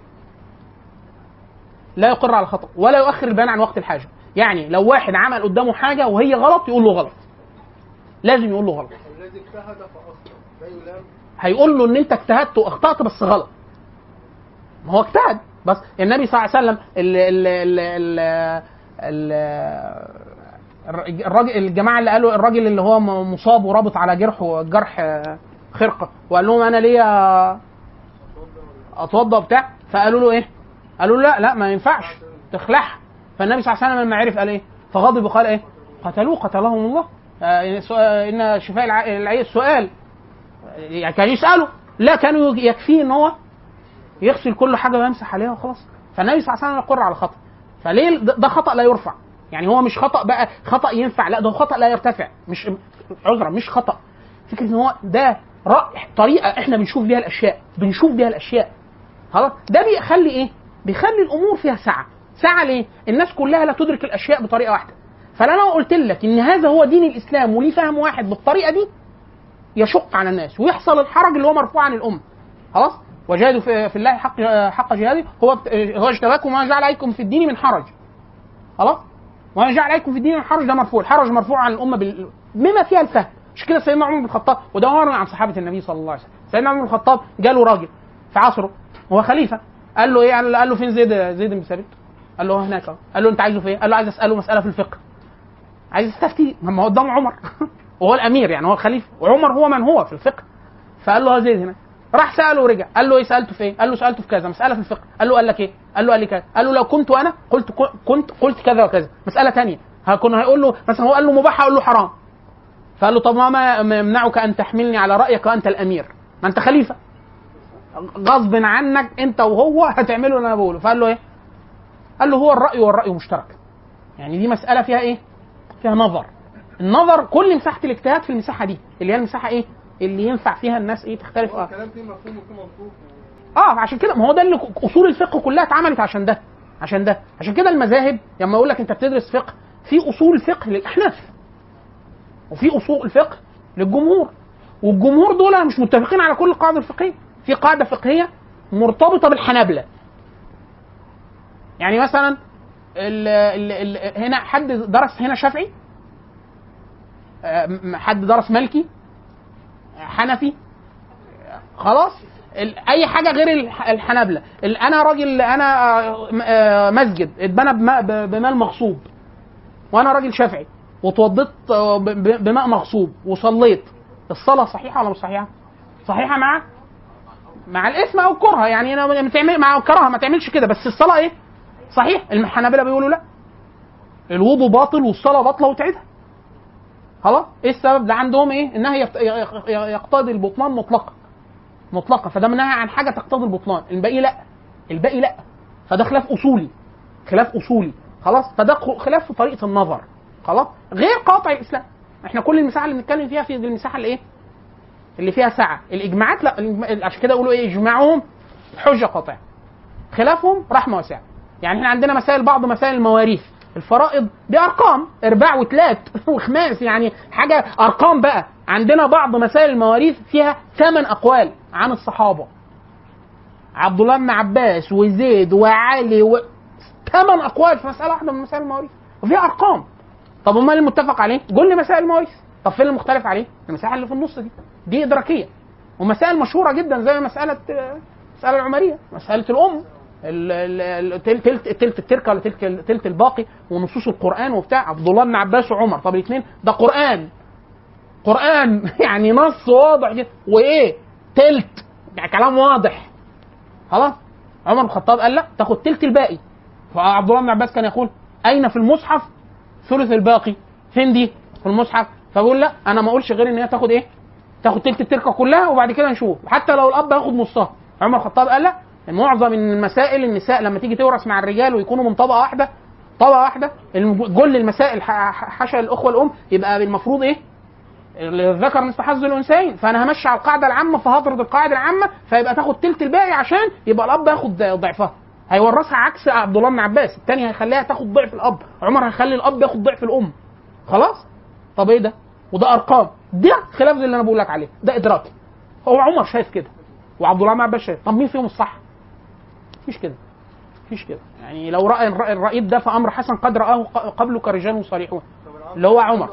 لا يقر على الخطا ولا يؤخر البيان عن وقت الحاجه يعني لو واحد عمل قدامه حاجه وهي غلط يقول له غلط لازم يقول له غلط الذي اجتهد فاخطا لا يلام هيقول له ان انت اجتهدت واخطات بس غلط ما هو اجتهد بس النبي صلى الله عليه وسلم ال ال ال ال ال الراجل الجماعه اللي قالوا الراجل اللي هو مصاب ورابط على جرحه جرح خرقه وقال لهم انا ليا اتوضا بتاع فقالوا له ايه؟ قالوا له لا لا ما ينفعش تخلعها فالنبي صلى الله عليه وسلم لما عرف قال ايه؟ فغضب وقال ايه؟ قتلوه قتلهم الله آه، سؤال- ان شفاء الع- العي السؤال يعني كان يساله لا كانوا يكفيه ان هو يغسل كل حاجه ويمسح عليها وخلاص فالنبي صلى الله عليه وسلم يقر على خطا فليه ده ده خطا لا يرفع يعني هو مش خطا بقى خطا ينفع لا ده هو خطا لا يرتفع مش عذرا مش خطا فكره ان هو ده رأي طريقه احنا بنشوف بيها الاشياء بنشوف بيها الاشياء خلاص ده بيخلي ايه بيخلي الامور فيها سعه سعه ليه الناس كلها لا تدرك الاشياء بطريقه واحده فلما قلت لك ان هذا هو دين الاسلام وليه فهم واحد بالطريقه دي يشق على الناس ويحصل الحرج اللي هو مرفوع عن الامه خلاص وجاهدوا في, في الله حق حق جهاده هو هو اجتباكم وما جعل عليكم في الدين من حرج خلاص وما جعل عليكم في الدين من حرج ده مرفوع الحرج مرفوع عن الامه بال... بما فيها الفهم مش كده سيدنا عمر بن الخطاب وده مر عن صحابه النبي صلى الله عليه وسلم سيدنا عمر بن الخطاب جاله راجل في عصره هو خليفه قال له ايه قال له- قال له فين زيد زيد بن ثابت قال له هناك أهو. قال له انت عايزه في ايه قال له عايز اساله مساله في الفقه عايز يستفتي ما هو قدام عمر وهو الامير يعني هو الخليفه وعمر هو من هو في الفقه فقال له ها زيد هنا راح ساله ورجع قال له ايه سالته في ايه قال له سالته في كذا مساله في الفقه قال له قال لك ايه قال له قال لي كذا قال له لو كنت انا قلت كنت قلت كذا وكذا مساله ثانيه هكون هيقول له مثلا هو قال له مباح هقول له حرام فقال له طب ما ما ما يمنعك ان تحملني على رايك وانت الامير ما انت خليفه غصب عنك انت وهو هتعملوا اللي انا بقوله فقال له ايه قال له هو الراي والراي مشترك يعني دي مساله فيها ايه فيها نظر النظر كل مساحه الاجتهاد في المساحه دي اللي هي المساحه ايه اللي ينفع فيها الناس ايه تختلف هو اه, الكلام فيه مفهوم وفيه منطوق آه عشان كده ما هو ده اللي ك- اصول الفقه كلها اتعملت عشان ده عشان ده عشان كده المذاهب لما اقول لك انت بتدرس فقه في اصول فقه للاحناف وفي اصول فقه للجمهور والجمهور دول مش متفقين على كل القواعد الفقهيه في قاعده فقهيه مرتبطه بالحنابله يعني مثلا ال ال ال هنا حد درس هنا شافعي آه، م- حد درس مالكي حنفي خلاص ال- اي حاجه غير الح- الحنابله ال- انا راجل انا آه، م- آه، مسجد اتبنى بماء ب- بماء مغصوب وانا راجل شافعي واتوضيت آه، ب- ب- بماء مغصوب وصليت الصلاه صحيحه ولا مش صحيحه؟ صحيحه مع مع الاثم او الكره يعني انا ما تعمل مع الكراهه ما تعملش كده بس الصلاه ايه؟ صحيح الحنابله بيقولوا لا الوضوء باطل والصلاه باطله وتعيدها خلاص ايه السبب ده عندهم ايه انها يقت- يق- يقتضي البطلان مطلقا مطلقا فده منها عن حاجه تقتضي البطلان الباقي لا الباقي لا فده خلاف اصولي خلاف اصولي خلاص فده خ- خلاف في طريقه النظر خلاص غير قاطع الاسلام احنا كل المساحه اللي بنتكلم فيها في دي المساحه اللي ايه اللي فيها سعه الاجماعات لا الإجماع- عشان كده يقولوا ايه اجماعهم حجه قاطعه خلافهم رحمه واسعه يعني احنا عندنا مسائل بعض مسائل المواريث الفرائض بارقام ارباع وثلاث وخماس يعني حاجه ارقام بقى عندنا بعض مسائل المواريث فيها ثمان اقوال عن الصحابه عبد الله بن عباس وزيد وعلي و... ثمان اقوال في مساله واحده من مسائل المواريث وفيها ارقام طب امال المتفق عليه؟ قول لي مسائل المواريث طب فين المختلف عليه؟ المساحه اللي في النص دي دي ادراكيه ومسائل مشهوره جدا زي مساله المساله العمريه مساله الام ال- ال- ال- تلت تلت تلت التركه ولا تلت تلت الباقي ونصوص القران وبتاع عبد الله بن عباس وعمر طب الاثنين ده قران قران يعني نص واضح جدا وايه تلت يعني كلام واضح خلاص عمر بن الخطاب قال لا تاخد تلت الباقي فعبد الله بن عباس كان يقول اين في المصحف ثلث الباقي فين دي في المصحف فبقول لا انا ما اقولش غير ان هي تاخد ايه تاخد تلت التركه كلها وبعد كده نشوف حتى لو الاب ياخد نصها عمر بن الخطاب قال لا معظم المسائل النساء لما تيجي تورث مع الرجال ويكونوا من طبقه واحده طبقه واحده الم- كل المسائل ح- ح- حاشا الاخوه الام يبقى المفروض ايه الذكر مثل حظ الانثيين فانا همشي على القاعده العامه فهطرد القاعده العامه فيبقى تاخد تلت الباقي عشان يبقى الاب ياخد ضعفها هيورثها عكس عبد الله بن عباس الثاني هيخليها تاخد ضعف الاب عمر هيخلي الاب ياخد ضعف الام خلاص طب ايه ده وده ارقام ده خلاف زي اللي انا بقول لك عليه ده ادراكي هو عمر شايف كده وعبد الله بن عباس شايف طب مين فيهم الصح مفيش كده مفيش كده يعني لو راى الرأي- الرأي ده في امر حسن قد راه ق- قبله كرجال صالحون اللي هو عمر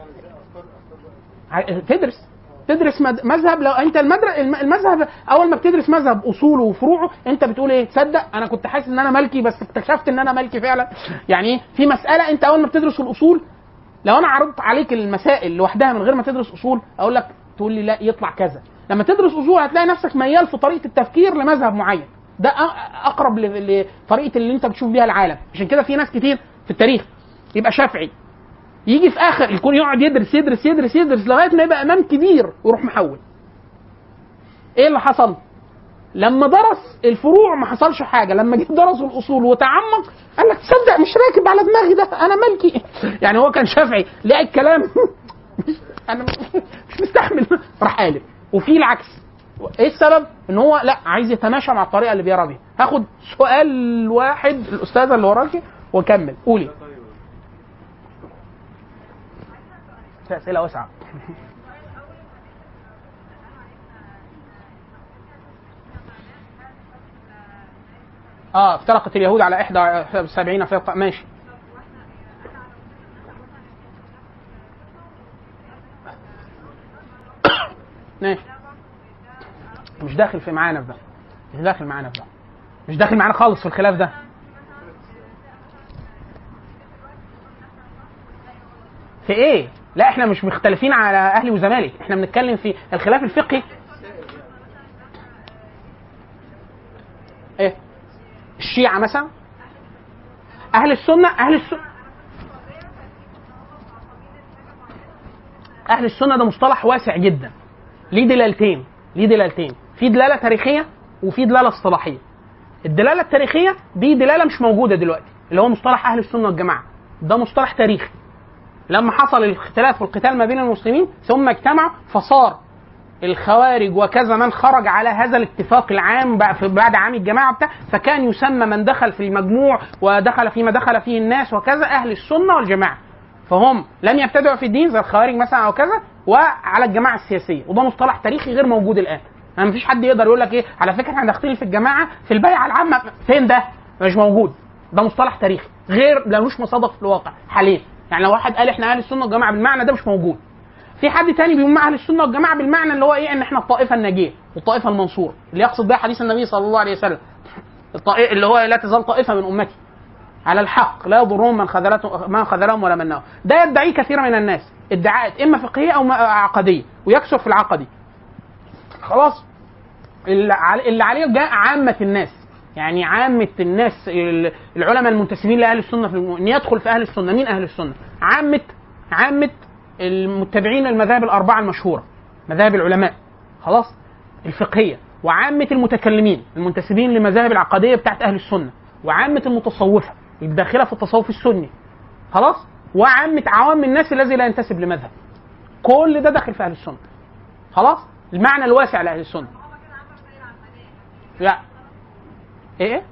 ع- تدرس تدرس مد- مذهب لو انت المدر... الم- المذهب اول ما بتدرس مذهب اصوله وفروعه انت بتقول ايه تصدق انا كنت حاسس ان انا مالكي بس اكتشفت ان انا مالكي فعلا يعني ايه في مساله انت اول ما بتدرس الاصول لو انا عرضت عليك المسائل لوحدها من غير ما تدرس اصول اقول لك تقول لي لا يطلع كذا لما تدرس اصول هتلاقي نفسك ميال في طريقه التفكير لمذهب معين ده أ- اقرب ل- لطريقه اللي انت بتشوف بيها العالم عشان كده في ناس كتير في التاريخ يبقى شافعي يجي في اخر يكون يقعد يدرس يدرس يدرس يدرس لغايه ما يبقى امام كبير ويروح محول ايه اللي حصل لما درس الفروع ما حصلش حاجه لما جه درس الاصول وتعمق قال لك تصدق مش راكب على دماغي ده انا ملكي يعني هو كان شافعي لقى الكلام انا مش مستحمل راح قالب وفي العكس ايه السبب ان هو لا عايز يتماشى مع الطريقه اللي بيرى بيها هاخد سؤال واحد الاستاذه اللي وراكي واكمل قولي في اسئله واسعه اه افترقت اليهود على 71 فرقه ماشي ماشي مش داخل في معانا في ده مش داخل معانا في ده مش داخل معانا خالص في الخلاف ده في ايه؟ لا احنا مش مختلفين على اهلي وزمالك احنا بنتكلم في الخلاف الفقهي ايه الشيعة مثلا اهل السنة اهل السنة اهل السنة ده مصطلح واسع جدا ليه دلالتين ليه دلالتين في دلالة تاريخية وفي دلالة اصطلاحية الدلالة التاريخية دي دلالة مش موجودة دلوقتي اللي هو مصطلح اهل السنة والجماعة ده مصطلح تاريخي لما حصل الاختلاف والقتال ما بين المسلمين ثم اجتمعوا فصار الخوارج وكذا من خرج على هذا الاتفاق العام بقى في بعد عام الجماعه بتاع فكان يسمى من دخل في المجموع ودخل فيما دخل فيه الناس وكذا اهل السنه والجماعه فهم لم يبتدعوا في الدين زي الخوارج مثلا او كذا وعلى الجماعه السياسيه وده مصطلح تاريخي غير موجود الان يعني مفيش حد يقدر يقول لك ايه على فكره احنا داخلين في الجماعه في البيعه العامه فين ده مش موجود ده مصطلح تاريخي غير ملوش مصادف في الواقع حاليا يعني لو واحد قال احنا اهل السنه والجماعه بالمعنى ده مش موجود في حد تاني بيقول مع اهل السنه والجماعه بالمعنى اللي هو ايه ان احنا الطائفه الناجيه والطائفه المنصوره اللي يقصد بها حديث النبي صلى الله عليه وسلم الطائفة اللي هو لا تزال طائفه من امتي على الحق لا يضرهم من خذلتهم من خذلهم ولا منهم ده يدعيه كثير من الناس ادعاءات اما فقهيه او عقديه ويكثر في العقدي خلاص اللي علي- اللي عليه جاء عامه الناس يعني عامة الناس ال- العلماء المنتسبين لأهل السنة في الم... إن يدخل في أهل السنة مين أهل السنة؟ عامة عامة المتبعين المذاهب الأربعة المشهورة مذاهب العلماء خلاص الفقهية وعامة المتكلمين المنتسبين لمذاهب العقدية بتاعت أهل السنة وعامة المتصوفة الداخلة في التصوف السني خلاص وعامة عوام الناس الذي لا ينتسب لمذهب كل ده داخل في أهل السنة خلاص المعنى الواسع لأهل السنة لا ايه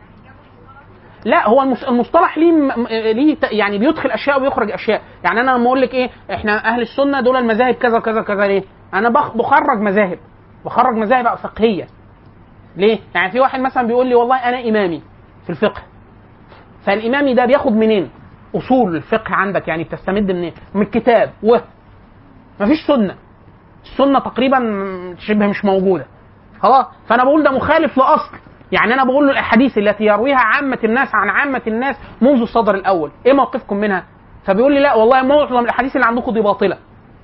لا هو المص- المصطلح ليه م- م- ليه ت- يعني بيدخل اشياء ويخرج اشياء يعني انا لما اقول لك ايه احنا اهل السنه دول المذاهب كذا كذا كذا ليه انا بخ- بخرج مذاهب بخرج مذاهب فقهيه ليه يعني في واحد مثلا بيقول لي والله انا امامي في الفقه فالامامي ده بياخد منين اصول الفقه عندك يعني بتستمد منين من الكتاب و مفيش سنه السنه تقريبا شبه مش موجوده خلاص فانا بقول ده مخالف لاصل يعني انا بقول له الاحاديث التي يرويها عامه الناس عن عامه الناس منذ الصدر الاول ايه موقفكم منها فبيقول لي لا والله معظم الاحاديث اللي عندكم دي باطله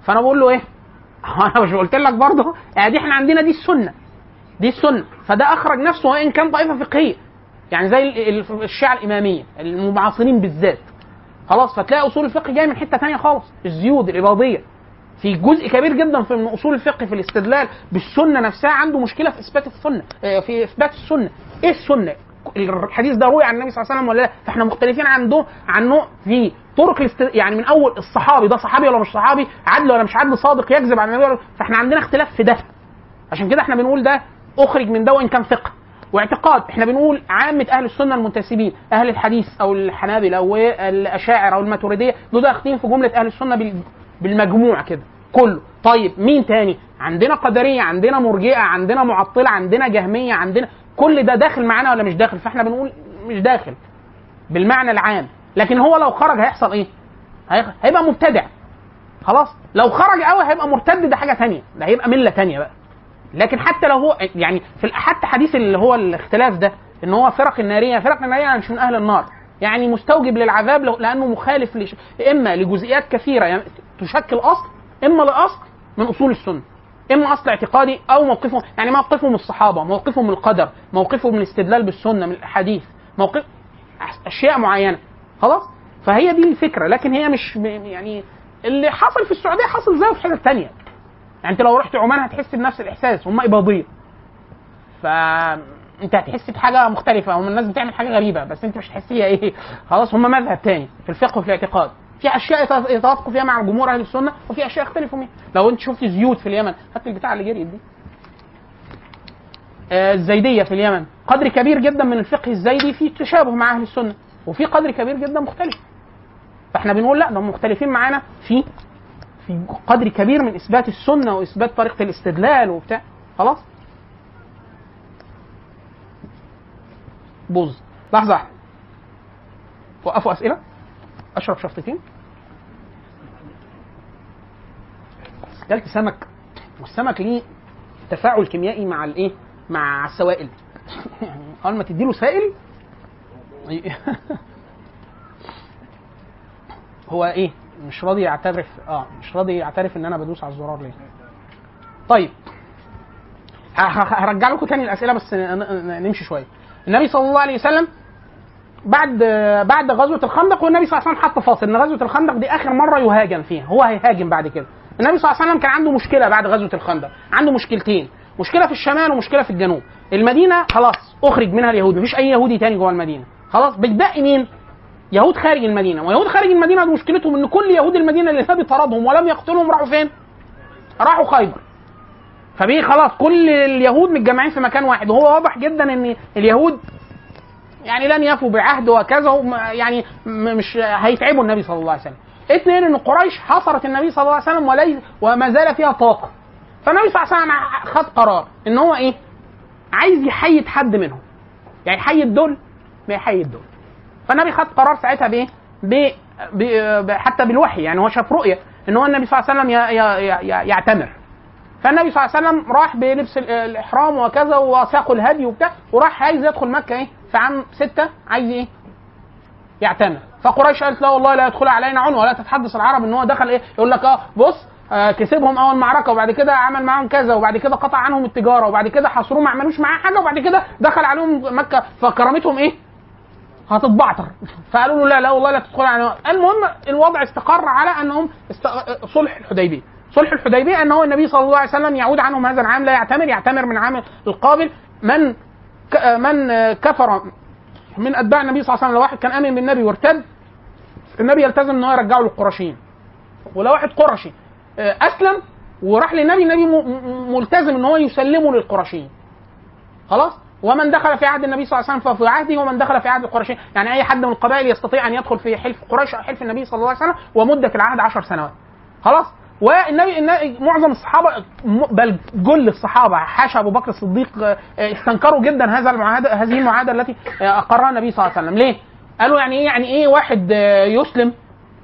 فانا بقول له ايه انا مش قلت لك برضه يعني دي احنا عندنا دي السنه دي السنه فده اخرج نفسه وان كان طائفه فقهيه يعني زي ال- ال- الشيعه الاماميه المعاصرين بالذات خلاص فتلاقي اصول الفقه جايه من حته تانية خالص الزيود الاباضيه في جزء كبير جدا في من اصول الفقه في الاستدلال بالسنه نفسها عنده مشكله في اثبات السنه آه، في اثبات السنه ايه السنه الحديث ده روي عن النبي صلى الله عليه وسلم ولا لا فاحنا مختلفين عنده عنه في طرق الاست... يعني من اول الصحابي ده صحابي ولا مش صحابي عدل ولا مش عدل صادق يكذب عن النبي ولا فاحنا عندنا اختلاف في ده عشان كده احنا بنقول ده اخرج من ده وان كان فقه واعتقاد احنا بنقول عامه اهل السنه المنتسبين اهل الحديث او الحنابله او الاشاعره او الماتريديه دول داخلين في جمله اهل السنه بال- بالمجموع كده كله طيب مين تاني عندنا قدريه عندنا مرجئه عندنا معطله عندنا جهميه عندنا كل ده داخل معانا ولا مش داخل فاحنا بنقول مش داخل بالمعنى العام لكن هو لو خرج هيحصل ايه هي- هيبقى مبتدع خلاص لو خرج قوي هيبقى مرتد ده حاجه تانية ده هيبقى مله تانية بقى لكن حتى لو هو يعني في ال- حتى حديث اللي هو الاختلاف ده ان هو فرق الناريه فرق الناريه يعني مش من اهل النار يعني مستوجب للعذاب لو- لانه مخالف لش... اما لجزئيات كثيره يعني تشكل اصل اما لاصل من اصول السنه اما اصل اعتقادي او موقفه يعني موقفه من الصحابه موقفه من القدر موقفه من الاستدلال بالسنه من الاحاديث موقف أش- اشياء معينه خلاص فهي دي الفكره لكن هي مش م- يعني اللي حصل في السعوديه حصل زيه في حته ثانيه يعني انت لو رحت عمان هتحس بنفس الاحساس هم اباضيه فانت هتحس بحاجه مختلفه هم الناس بتعمل حاجه غريبه بس انت مش هتحسيها ايه خلاص هم مذهب تاني في الفقه وفي الاعتقاد في اشياء يتف- يتوافقوا فيها مع جمهور اهل السنه وفي اشياء يختلفوا فيها لو انت شفت زيوت في اليمن هات البتاع اللي جريت دي آه، الزيديه في اليمن قدر كبير جدا من الفقه الزيدي فيه تشابه مع اهل السنه وفي قدر كبير جدا مختلف فاحنا بنقول لا ده هم مختلفين معانا في في قدر كبير من اثبات السنه واثبات طريقه الاستدلال وبتاع خلاص بوز لحظه واحده وقفوا اسئله اشرب شفطتين اكلت سمك والسمك ليه تفاعل كيميائي مع الايه مع السوائل يعني اول ما تديله سائل هو ايه مش راضي يعترف اه مش راضي يعترف ان انا بدوس على الزرار ليه طيب ه- ه- هرجع لكم تاني الاسئله بس ن- ن- نمشي شويه النبي صلى الله عليه وسلم بعد بعد غزوه الخندق والنبي صلى الله عليه وسلم حط فاصل ان غزوه الخندق دي اخر مره يهاجم فيها هو هيهاجم بعد كده النبي صلى الله عليه وسلم كان عنده مشكله بعد غزوه الخندق عنده مشكلتين مشكله في الشمال ومشكله في الجنوب المدينه خلاص اخرج منها اليهود مفيش اي يهودي تاني جوه المدينه خلاص بتبقي مين يهود خارج المدينه ويهود خارج المدينه دي مشكلتهم ان كل يهود المدينه اللي النبي طردهم ولم يقتلهم راحوا فين راحوا خيبر فبيه خلاص كل اليهود متجمعين في مكان واحد وهو واضح جدا ان اليهود يعني لن يفوا بعهد وكذا وم- يعني م- مش هيتعبوا النبي صلى الله عليه وسلم. اثنين ان قريش حصرت النبي صلى الله عليه وسلم وليس وما زال فيها طاقه. فالنبي صلى الله عليه وسلم خد قرار ان هو ايه؟ عايز يحيد حد منهم. يعني يحيد دول ما يحيد دول. فالنبي خد قرار ساعتها بايه؟ ب ب- ب- حتى بالوحي يعني هو شاف رؤيه ان هو النبي صلى الله عليه وسلم ي- ي- ي- يعتمر. فالنبي صلى الله عليه وسلم راح بلبس ال- الاحرام وكذا وساق الهدي وبتاع وراح عايز يدخل مكه ايه في عام ستة عايز ايه يعتمر فقريش قالت لا والله لا يدخل علينا عنوه ولا تتحدث العرب ان هو دخل ايه يقول لك اه بص آه كسبهم اول معركه وبعد كده عمل معاهم كذا وبعد كده قطع عنهم التجاره وبعد كده حصروه ما عملوش معاه حاجه وبعد كده دخل عليهم مكه فكرامتهم ايه هتتبعتر فقالوا له لا لا والله لا تدخل علينا المهم الوضع استقر على انهم است... صلح الحديبيه صلح الحديبيه ان هو النبي صلى الله عليه وسلم يعود عنهم هذا العام لا يعتمر يعتمر من عام القابل من ك... من كفر من اتباع النبي صلى الله عليه وسلم لو واحد كان امن بالنبي وارتد النبي يلتزم ان هو يرجعه للقرشيين ولو واحد قرشي آه، اسلم وراح للنبي النبي م- م- ملتزم ان هو يسلمه للقرشيين خلاص ومن دخل في عهد النبي صلى الله عليه وسلم ففي عهده ومن دخل في عهد القرشيين يعني اي حد من القبائل يستطيع ان يدخل في حلف قريش او حلف النبي صلى الله عليه وسلم ومده العهد عشر سنوات خلاص والنبي النبي- معظم الصحابه م- بل جل الصحابه حاشا ابو بكر الصديق آه، آه، استنكروا جدا هذا المعاهده هذه المعاهده التي آه، اقرها النبي صلى الله عليه وسلم ليه؟ قالوا يعني ايه يعني ايه واحد آه، يسلم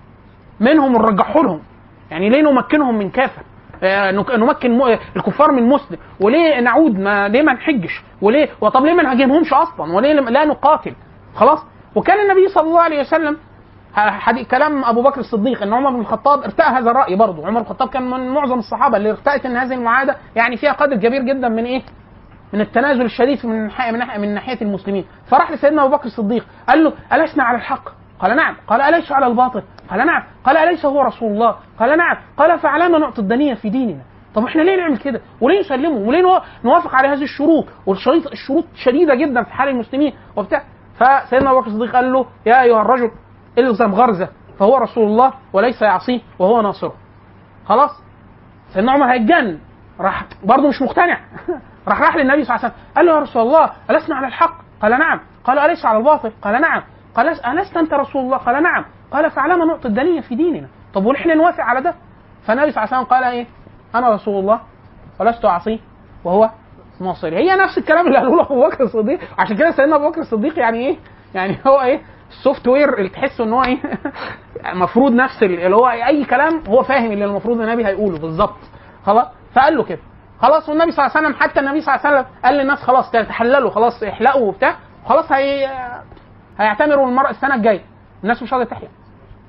منهم نرجحه لهم يعني ليه نمكنهم من كافر آه، نك- نمكن م- الكفار من مسلم وليه نعود ما ليه ما نحجش وليه وطب ليه ما نهاجمهمش اصلا وليه لم- لا نقاتل خلاص وكان النبي صلى الله عليه وسلم حديث كلام ابو بكر الصديق ان عمر بن الخطاب ارتأى هذا الراي برضه عمر بن الخطاب كان من معظم الصحابه اللي ارتأت ان هذه المعاهده يعني فيها قدر كبير جدا من ايه من التنازل الشديد من ناحيه من ناحيه من ناحيه المسلمين فراح لسيدنا ابو بكر الصديق قال له ألسنا على الحق قال نعم قال أليس على الباطل قال نعم قال أليس هو رسول الله قال نعم قال فعلى ما نعطي الدنيا في ديننا طب احنا ليه نعمل كده وليه نسلمه وليه نوا- نوافق على هذه الشروط والشروط الشروط شديده جدا في حال المسلمين وبتاع فسيدنا ابو بكر الصديق قال له يا ايها الرجل الزم غرزه فهو رسول الله وليس يعصيه وهو ناصره خلاص سيدنا عمر هيتجنن راح برضه مش مقتنع راح راح للنبي صلى الله عليه وسلم قال له يا رسول الله ألسنا على الحق؟ قال نعم قال أليس على الباطل؟ قال نعم قال ألس- ألست أنت رسول الله؟ قال نعم قال فعلى ما نعطي الدنيا في ديننا طب ونحن نوافق على ده فالنبي صلى الله عليه وسلم قال إيه أنا رسول الله ولست أعصيه وهو ناصري هي نفس الكلام اللي قاله له ابو بكر الصديق عشان كده سيدنا ابو بكر الصديق يعني ايه يعني هو ايه السوفت وير اللي تحسه ان هو ايه المفروض نفس ال- اللي هو اي كلام هو فاهم اللي المفروض النبي هيقوله بالظبط خلاص فقال له كده خلاص والنبي صلى الله عليه وسلم حتى النبي صلى الله عليه وسلم قال للناس خلاص تحللوا خلاص احلقوا وبتاع خلاص هي هيعتمروا المرأة السنة الجاية الناس مش قادرة تحلق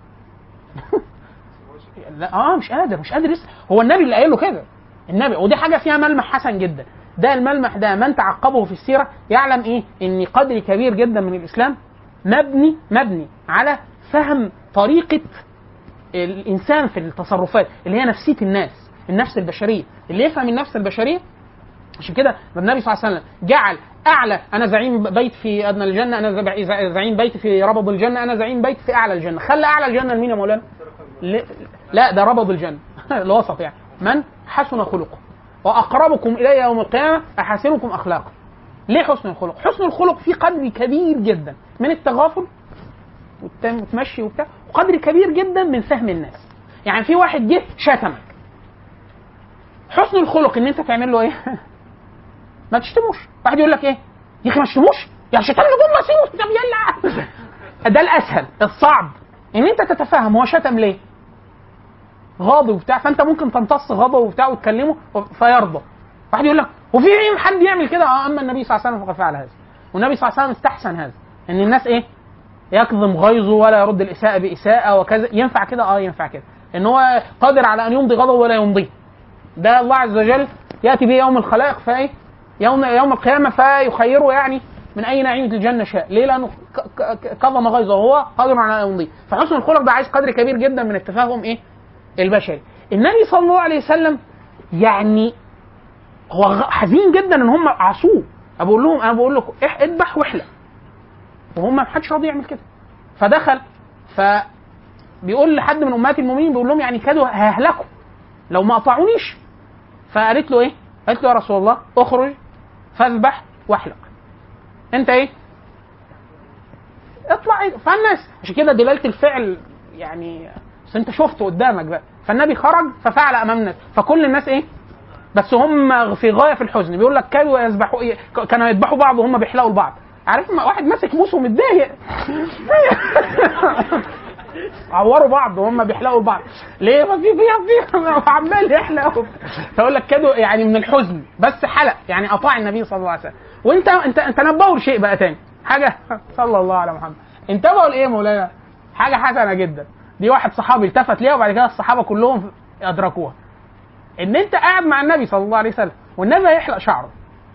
لا اه مش قادر مش قادر يس... هو النبي اللي قايل له كده النبي ودي حاجه فيها ملمح حسن جدا ده الملمح ده من تعقبه في السيره يعلم ايه ان قدر كبير جدا من الاسلام مبني مبني على فهم طريقه الانسان في التصرفات اللي هي نفسيه الناس النفس البشريه اللي يفهم النفس البشريه عشان كده النبي صلى الله عليه وسلم جعل اعلى انا زعيم بيت في ادنى الجنه انا زع- زعيم بيت في ربض الجنه انا زعيم بيت في اعلى الجنه خلى اعلى الجنه لمين يا مولانا ل- لا ده ربض الجنه الوسط يعني من حسن خلقه واقربكم الي يوم القيامه احسنكم اخلاقا ليه حسن الخلق حسن الخلق فيه قدر كبير جدا من التغافل والت- والتمشي وبتاع وقدر كبير جدا من فهم الناس يعني في واحد جه شتمك حسن الخلق ان انت تعمل له ايه ما تشتموش واحد يقول لك ايه يا اخي ما تشتموش يا شتمني جمله سيبه طب يلا ده الاسهل الصعب ان انت تتفهم هو شتم ليه غاضب وبتاع فانت ممكن تمتص غضبه وبتاع وتكلمه فيرضى واحد يقول لك وفي ايه حد يعمل كده اه اما النبي صلى الله عليه وسلم فقد فعل هذا والنبي صلى الله عليه وسلم استحسن هذا ان الناس ايه يكظم غيظه ولا يرد الاساءه باساءه وكذا ينفع كده اه ينفع كده ان هو قادر على ان يمضي غضبه ولا يمضيه ده الله عز وجل ياتي به يوم الخلائق فايه يوم يوم القيامه فيخيره يعني من اي نعيم الجنه شاء ليه لانه ك- ك- كظم غيظه وهو قادر على ان يمضيه فحسن الخلق ده عايز قدر كبير جدا من التفاهم ايه البشري النبي صلى الله عليه وسلم يعني هو غ- حزين جدا ان هم عصوه أنا بقول لهم انا بقول لكم إح- اذبح واحلق وهم ما حدش راضي يعمل كده فدخل ف بيقول لحد من امهات المؤمنين بيقول لهم يعني كادوا هيهلكوا لو ما قطعونيش فقالت له ايه؟ قالت له يا رسول الله اخرج فاذبح واحلق انت ايه؟ اطلع إيه؟ فالناس عشان كده دلاله الفعل يعني بس انت شفته قدامك بقى فالنبي خرج ففعل امام الناس فكل الناس ايه؟ بس هم في غايه في الحزن بيقول لك كانوا يذبحوا إيه؟ كانوا يذبحوا بعض وهم بيحلقوا لبعض عارف ما واحد ماسك موس ومتضايق عوروا بعض وهم بيحلقوا بعض ليه ما في فيها فيها عمال يحلق فيقول لك كده يعني من الحزن بس حلق يعني اطاع النبي صلى الله عليه وسلم وانت انت انت نبهوا لشيء بقى تاني حاجه صلى الله على محمد انتبهوا لايه يا مولانا حاجه حسنه جدا دي واحد صحابي التفت ليها وبعد كده الصحابه كلهم ادركوها ان انت قاعد مع النبي صلى الله عليه وسلم والنبي هيحلق شعره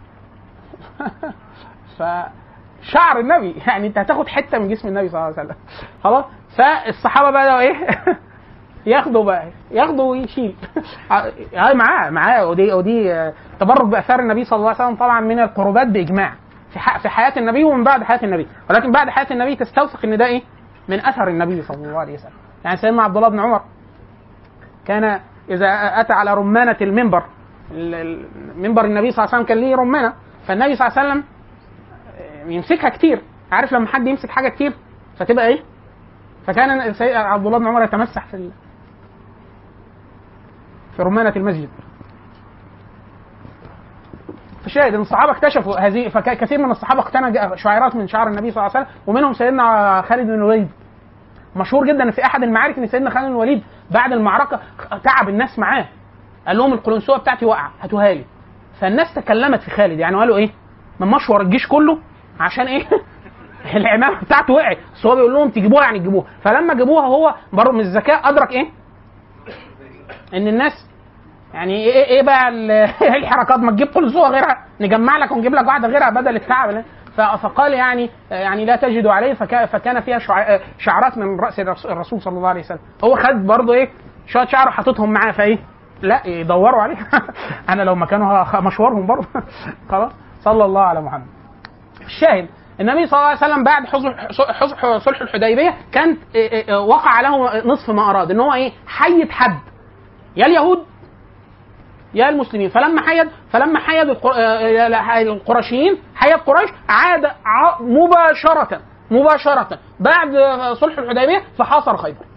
فشعر النبي يعني انت هتاخد حته من جسم النبي صلى الله عليه وسلم خلاص فالصحابه بداوا ايه ياخدوا بقى ياخدوا ويشيل اه معاه معاه ودي ودي آه، تبرك باثار النبي صلى الله عليه وسلم طبعا من القربات باجماع في ح- في حياه النبي ومن بعد حياه النبي ولكن بعد حياه النبي تستوثق ان ده ايه من اثر النبي صلى الله عليه وسلم يعني سيدنا عبد الله بن عمر كان اذا اتى على رمانه المنبر ال- ال- منبر النبي صلى الله عليه وسلم كان ليه رمانه فالنبي صلى الله عليه وسلم آه، يمسكها كتير عارف لما حد يمسك حاجه كتير فتبقى ايه فكان سيد عبد الله بن عمر يتمسح في ال... في رمانة المسجد فشاهد ان الصحابه اكتشفوا هذه فكثير من الصحابه اقتنى شعيرات من شعر النبي صلى الله عليه وسلم ومنهم سيدنا خالد بن الوليد مشهور جدا في احد المعارك ان سيدنا خالد بن الوليد بعد المعركه تعب الناس معاه قال لهم القلنسوه بتاعتي وقع هاتوها لي فالناس تكلمت في خالد يعني قالوا ايه من مشور الجيش كله عشان ايه العمامه بتاعته وقعت بس هو بيقول لهم تجيبوها يعني تجيبوها فلما جابوها هو برضه من الذكاء ادرك ايه؟ ان الناس يعني ايه ايه بقى ال- ايه الحركات ما تجيب فلوسها غيرها نجمع لك ونجيب لك واحده غيرها بدل التعب ف- فقال يعني يعني لا تجد عليه فكان, فكان فيها شع- شعرات من راس الرس- الرسول صلى الله عليه وسلم هو خد برضه ايه شويه شعر حاططهم معاه فايه لا يدوروا عليه انا لو مكانه هخ- مشوارهم برضه خلاص صلى الله على محمد الشاهد النبي صلى الله عليه وسلم بعد حصل- حصل- صلح الحديبيه كان إيه إيه وقع له نصف ما اراد ان هو ايه حيد حد يا اليهود يا المسلمين فلما حيد فلما حيد القر- آه، القرشيين حيد قريش عاد ع- مباشره مباشره بعد آه، صلح الحديبيه فحاصر خيبر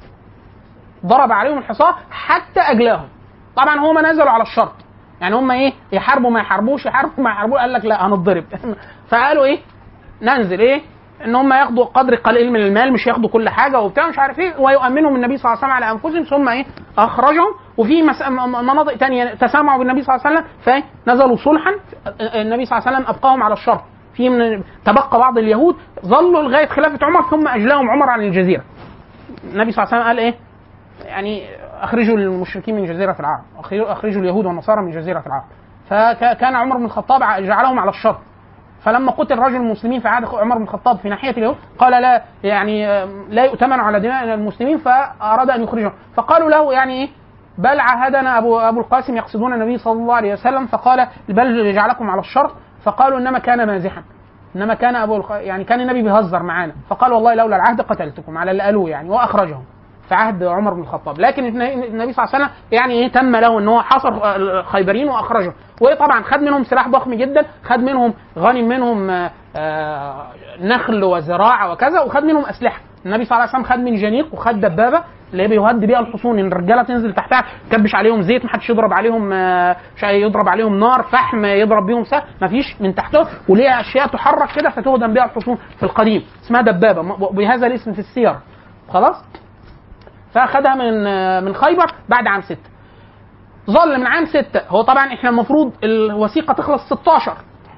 ضرب عليهم الحصار حتى اجلاهم طبعا هم نزلوا على الشرط يعني هم ايه يحاربوا ما يحاربوش يحاربوا ما يحاربوش قال لك لا هنضرب فقالوا ايه ننزل ايه ان هم ياخدوا قدر قليل من المال مش ياخدوا كل حاجه وبتاع مش عارف ايه ويؤمنهم النبي صلى الله عليه وسلم على انفسهم ثم ايه اخرجهم وفي مس... م- مناطق تانية تسامعوا بالنبي صلى الله عليه وسلم فنزلوا صلحا النبي صلى الله عليه وسلم ابقاهم على الشرط في من تبقى بعض اليهود ظلوا لغايه خلافه عمر ثم اجلاهم عمر عن الجزيره النبي صلى الله عليه وسلم قال ايه يعني اخرجوا المشركين من جزيره العرب أخرجوا- اخرجوا اليهود والنصارى من جزيره العرب فكان عمر بن الخطاب ع- جعلهم على الشرط فلما قتل رجل المسلمين في عهد عمر بن الخطاب في ناحيه اليهود قال لا يعني آم، لا يؤتمن على دماء المسلمين فاراد ان يخرجهم فقالوا له يعني ايه بل عاهدنا ابو ابو القاسم يقصدون النبي صلى الله عليه وسلم فقال بل جعلكم على الشرط فقالوا انما كان مازحا انما كان ابو الق... يعني كان النبي بيهزر معانا فقال والله لولا العهد قتلتكم على اللي قالوه يعني واخرجهم في عهد عمر بن الخطاب لكن النبي صلى الله عليه وسلم يعني ايه تم له ان هو حصر الخيبريين واخرجهم وطبعا خد منهم سلاح ضخم جدا خد منهم غنم منهم آه، آه، نخل وزراعه وكذا وخد منهم اسلحه النبي صلى الله عليه وسلم خد من جنيق وخد دبابه اللي بيهد بيها الحصون ان الرجاله تنزل تحتها تكبش عليهم زيت ما حدش يضرب عليهم آه، مش يضرب عليهم نار فحم يضرب بيهم سهم ما فيش من تحته وليها اشياء تحرك كده فتهدم بيها الحصون في القديم اسمها دبابه م- بهذا الاسم في السير خلاص فاخدها من من خيبر بعد عام ستة ظل من عام ستة هو طبعا احنا المفروض الوثيقه تخلص 16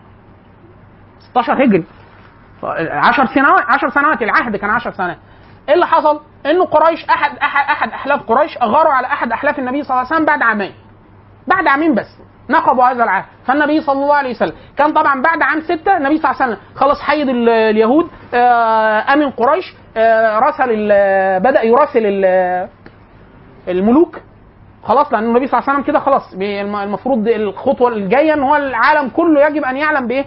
16 هجري 10 سنوات 10 سنوات العهد كان 10 سنوات ايه اللي حصل؟ انه قريش احد احد احد احلاف قريش اغاروا على احد احلاف النبي صلى الله عليه وسلم بعد عامين بعد عامين بس نقضوا هذا العهد فالنبي صلى الله عليه وسلم كان طبعا بعد عام ستة النبي صلى الله عليه وسلم خلص حيد ال- اليهود آه، امن قريش آه، رسل ال- بدا يراسل ال- الملوك خلاص لان النبي صلى الله عليه وسلم كده خلاص بي- الم- المفروض الخطوه الجايه ان هو العالم كله يجب ان يعلم بايه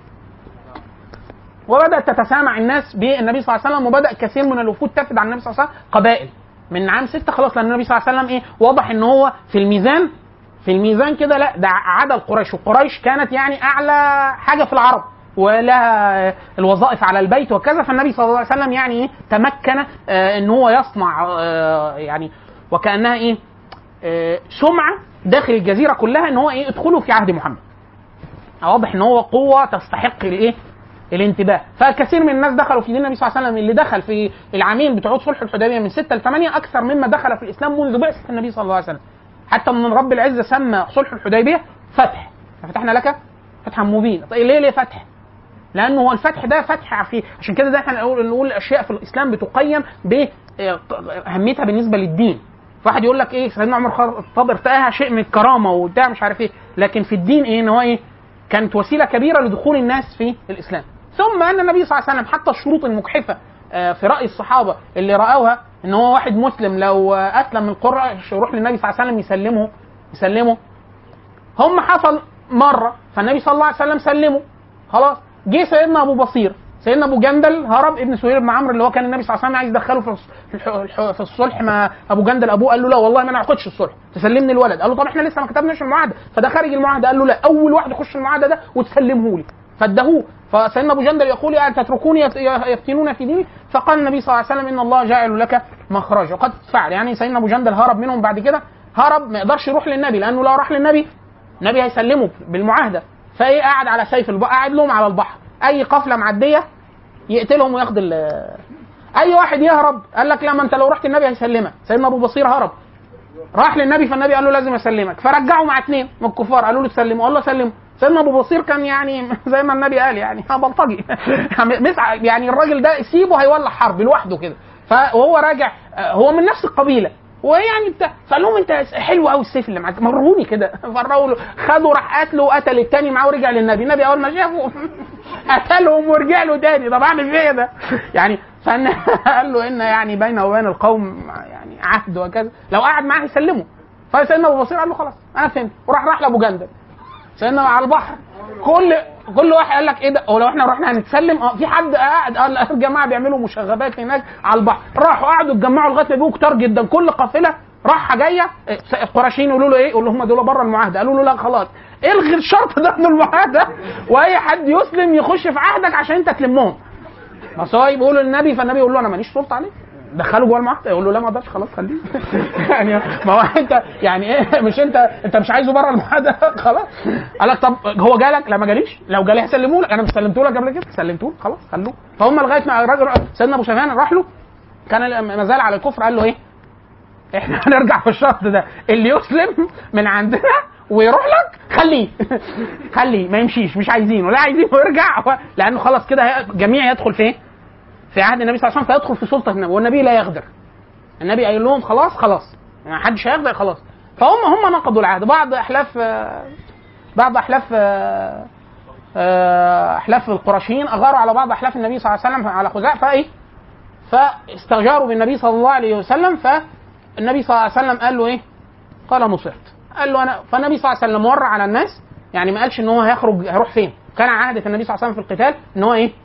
وبدات تتسامع الناس بالنبي صلى الله عليه وسلم وبدا كثير من الوفود تفد عن النبي صلى الله عليه وسلم قبائل من عام ستة خلاص لان النبي صلى الله عليه وسلم ايه واضح ان هو في الميزان في الميزان كده لا ده عدد قريش وقريش كانت يعني اعلى حاجه في العرب ولها الوظائف على البيت وكذا فالنبي صلى الله عليه وسلم يعني ايه تمكن آه ان هو يصنع آه يعني وكانها ايه آه سمعه داخل الجزيره كلها ان هو ايه ادخلوا في عهد محمد واضح ان هو قوه تستحق الايه الانتباه فكثير من الناس دخلوا في دين النبي صلى الله عليه وسلم اللي دخل في العامين بتوع صلح الحديبيه من 6 ل 8 اكثر مما دخل في الاسلام منذ بعثه النبي صلى الله عليه وسلم حتى من رب العزه سمى صلح الحديبيه فتح فتحنا لك فتحا مبينا طيب ليه ليه فتح لانه هو الفتح ده فتح في عشان كده ده احنا نقول نقول اشياء في الاسلام بتقيم باهميتها بالنسبه للدين واحد يقول لك ايه سيدنا عمر الخطاب ارتقاها شيء من الكرامه وبتاع مش عارف ايه لكن في الدين ايه ان هو ايه كانت وسيله كبيره لدخول الناس في الاسلام ثم ان النبي صلى الله عليه وسلم حتى الشروط المجحفه آه، في راي الصحابه اللي راوها ان هو واحد مسلم لو آه، اسلم من قريش يروح للنبي صلى الله عليه وسلم يسلمه يسلمه هم حصل مره فالنبي صلى الله عليه وسلم سلمه خلاص جه سيدنا ابو بصير سيدنا ابو جندل هرب ابن سهير بن عمرو اللي هو كان النبي صلى الله عليه وسلم عايز يدخله في الص- في الح- الح- في الصلح ما ابو جندل ابوه قال له لا والله ما انا هاخدش الصلح تسلمني الولد قال له طب احنا لسه ما كتبناش المعاهده فده خارج المعاهده قال له لا اول واحد يخش المعاهده ده وتسلمه لي فادهوه فسيدنا ابو جندل يقول يعني تتركوني يت- يفتنون في ديني فقال النبي صلى الله عليه وسلم ان الله جاعل لك مخرجا وقد فعل يعني سيدنا ابو جندل هرب منهم بعد كده هرب ما يقدرش يروح للنبي لانه لو راح للنبي النبي هيسلمه بالمعاهده فايه قاعد على سيف البحر قاعد لهم على البحر اي قافله معديه يقتلهم وياخد ال- اي واحد يهرب قال لك لا ما انت لو رحت النبي هيسلمك سيدنا ابو بصير هرب راح للنبي فالنبي قال له لازم اسلمك فرجعوا مع اثنين من الكفار قالوا له تسلمه قال له سلمه سيدنا ابو بصير كان يعني زي ما النبي قال يعني بلطجي مسعى يعني الراجل ده سيبه هيولع حرب لوحده كده فهو راجع آه، هو من نفس القبيله ويعني بتاع فقال لهم انت حلو قوي السيف اللي معاك مرهوني كده فروا له خدوا راح قتله وقتل التاني معاه ورجع للنبي النبي اول ما شافه قتلهم ورجع له تاني طب اعمل فيه إيه ده يعني فان قال له ان يعني بينه وبين القوم يعني عهد وكذا لو قعد معاه يسلمه فسيدنا ابو بصير قال له خلاص انا فهمت وراح راح لابو جندل سيدنا على البحر كل كل واحد قال لك ايه ده ولو احنا رحنا هنتسلم اه في حد قاعد قال الجماعه بيعملوا مشاغبات هناك على البحر راحوا قعدوا اتجمعوا لغايه ما بقوا كتار جدا كل قافله راحه جايه اه، القرشيين يقولوا له ايه؟ يقول لهم دول بره المعاهده قالوا له لا خلاص الغي الشرط ده من المعاهده واي حد يسلم يخش في عهدك عشان انت تلمهم بس هو بيقولوا للنبي فالنبي يقول له انا ماليش سلطه عليه دخله جوه المعهد يقول له لا ما اقدرش خلاص خليه يعني ما هو انت يعني ايه مش انت انت مش عايزه بره المعهد خلاص قال لك طب هو جالك لا ما جاليش لو جالي هسلمه لك انا مش سلمته لك قبل كده سلمته لك خلاص خلوه فهم لغايه ما الراجل سيدنا ابو سفيان راح له كان ما زال على الكفر قال له ايه احنا هنرجع في الشرط ده اللي يسلم من عندنا ويروح لك خليه خليه ما يمشيش مش عايزينه لا عايزينه يرجع لانه خلاص كده هي- جميع يدخل في ايه؟ في عهد النبي صلى الله عليه وسلم فيدخل في سلطه النبي والنبي لا يغدر النبي قايل لهم خلاص خلاص ما حدش هيغدر خلاص فهم هم نقضوا العهد بعض احلاف آه، بعض احلاف آه، آه، احلاف القرشيين اغاروا على بعض احلاف النبي صلى الله عليه وسلم على خزاع فايه فاستجاروا بالنبي صلى الله عليه وسلم فالنبي صلى الله عليه وسلم قال له ايه؟ قال نصرت قال له انا فالنبي صلى الله عليه وسلم ورع على الناس يعني ما قالش ان هو هيخرج هيروح فين كان عهدة النبي صلى الله عليه وسلم في القتال ان هو ايه؟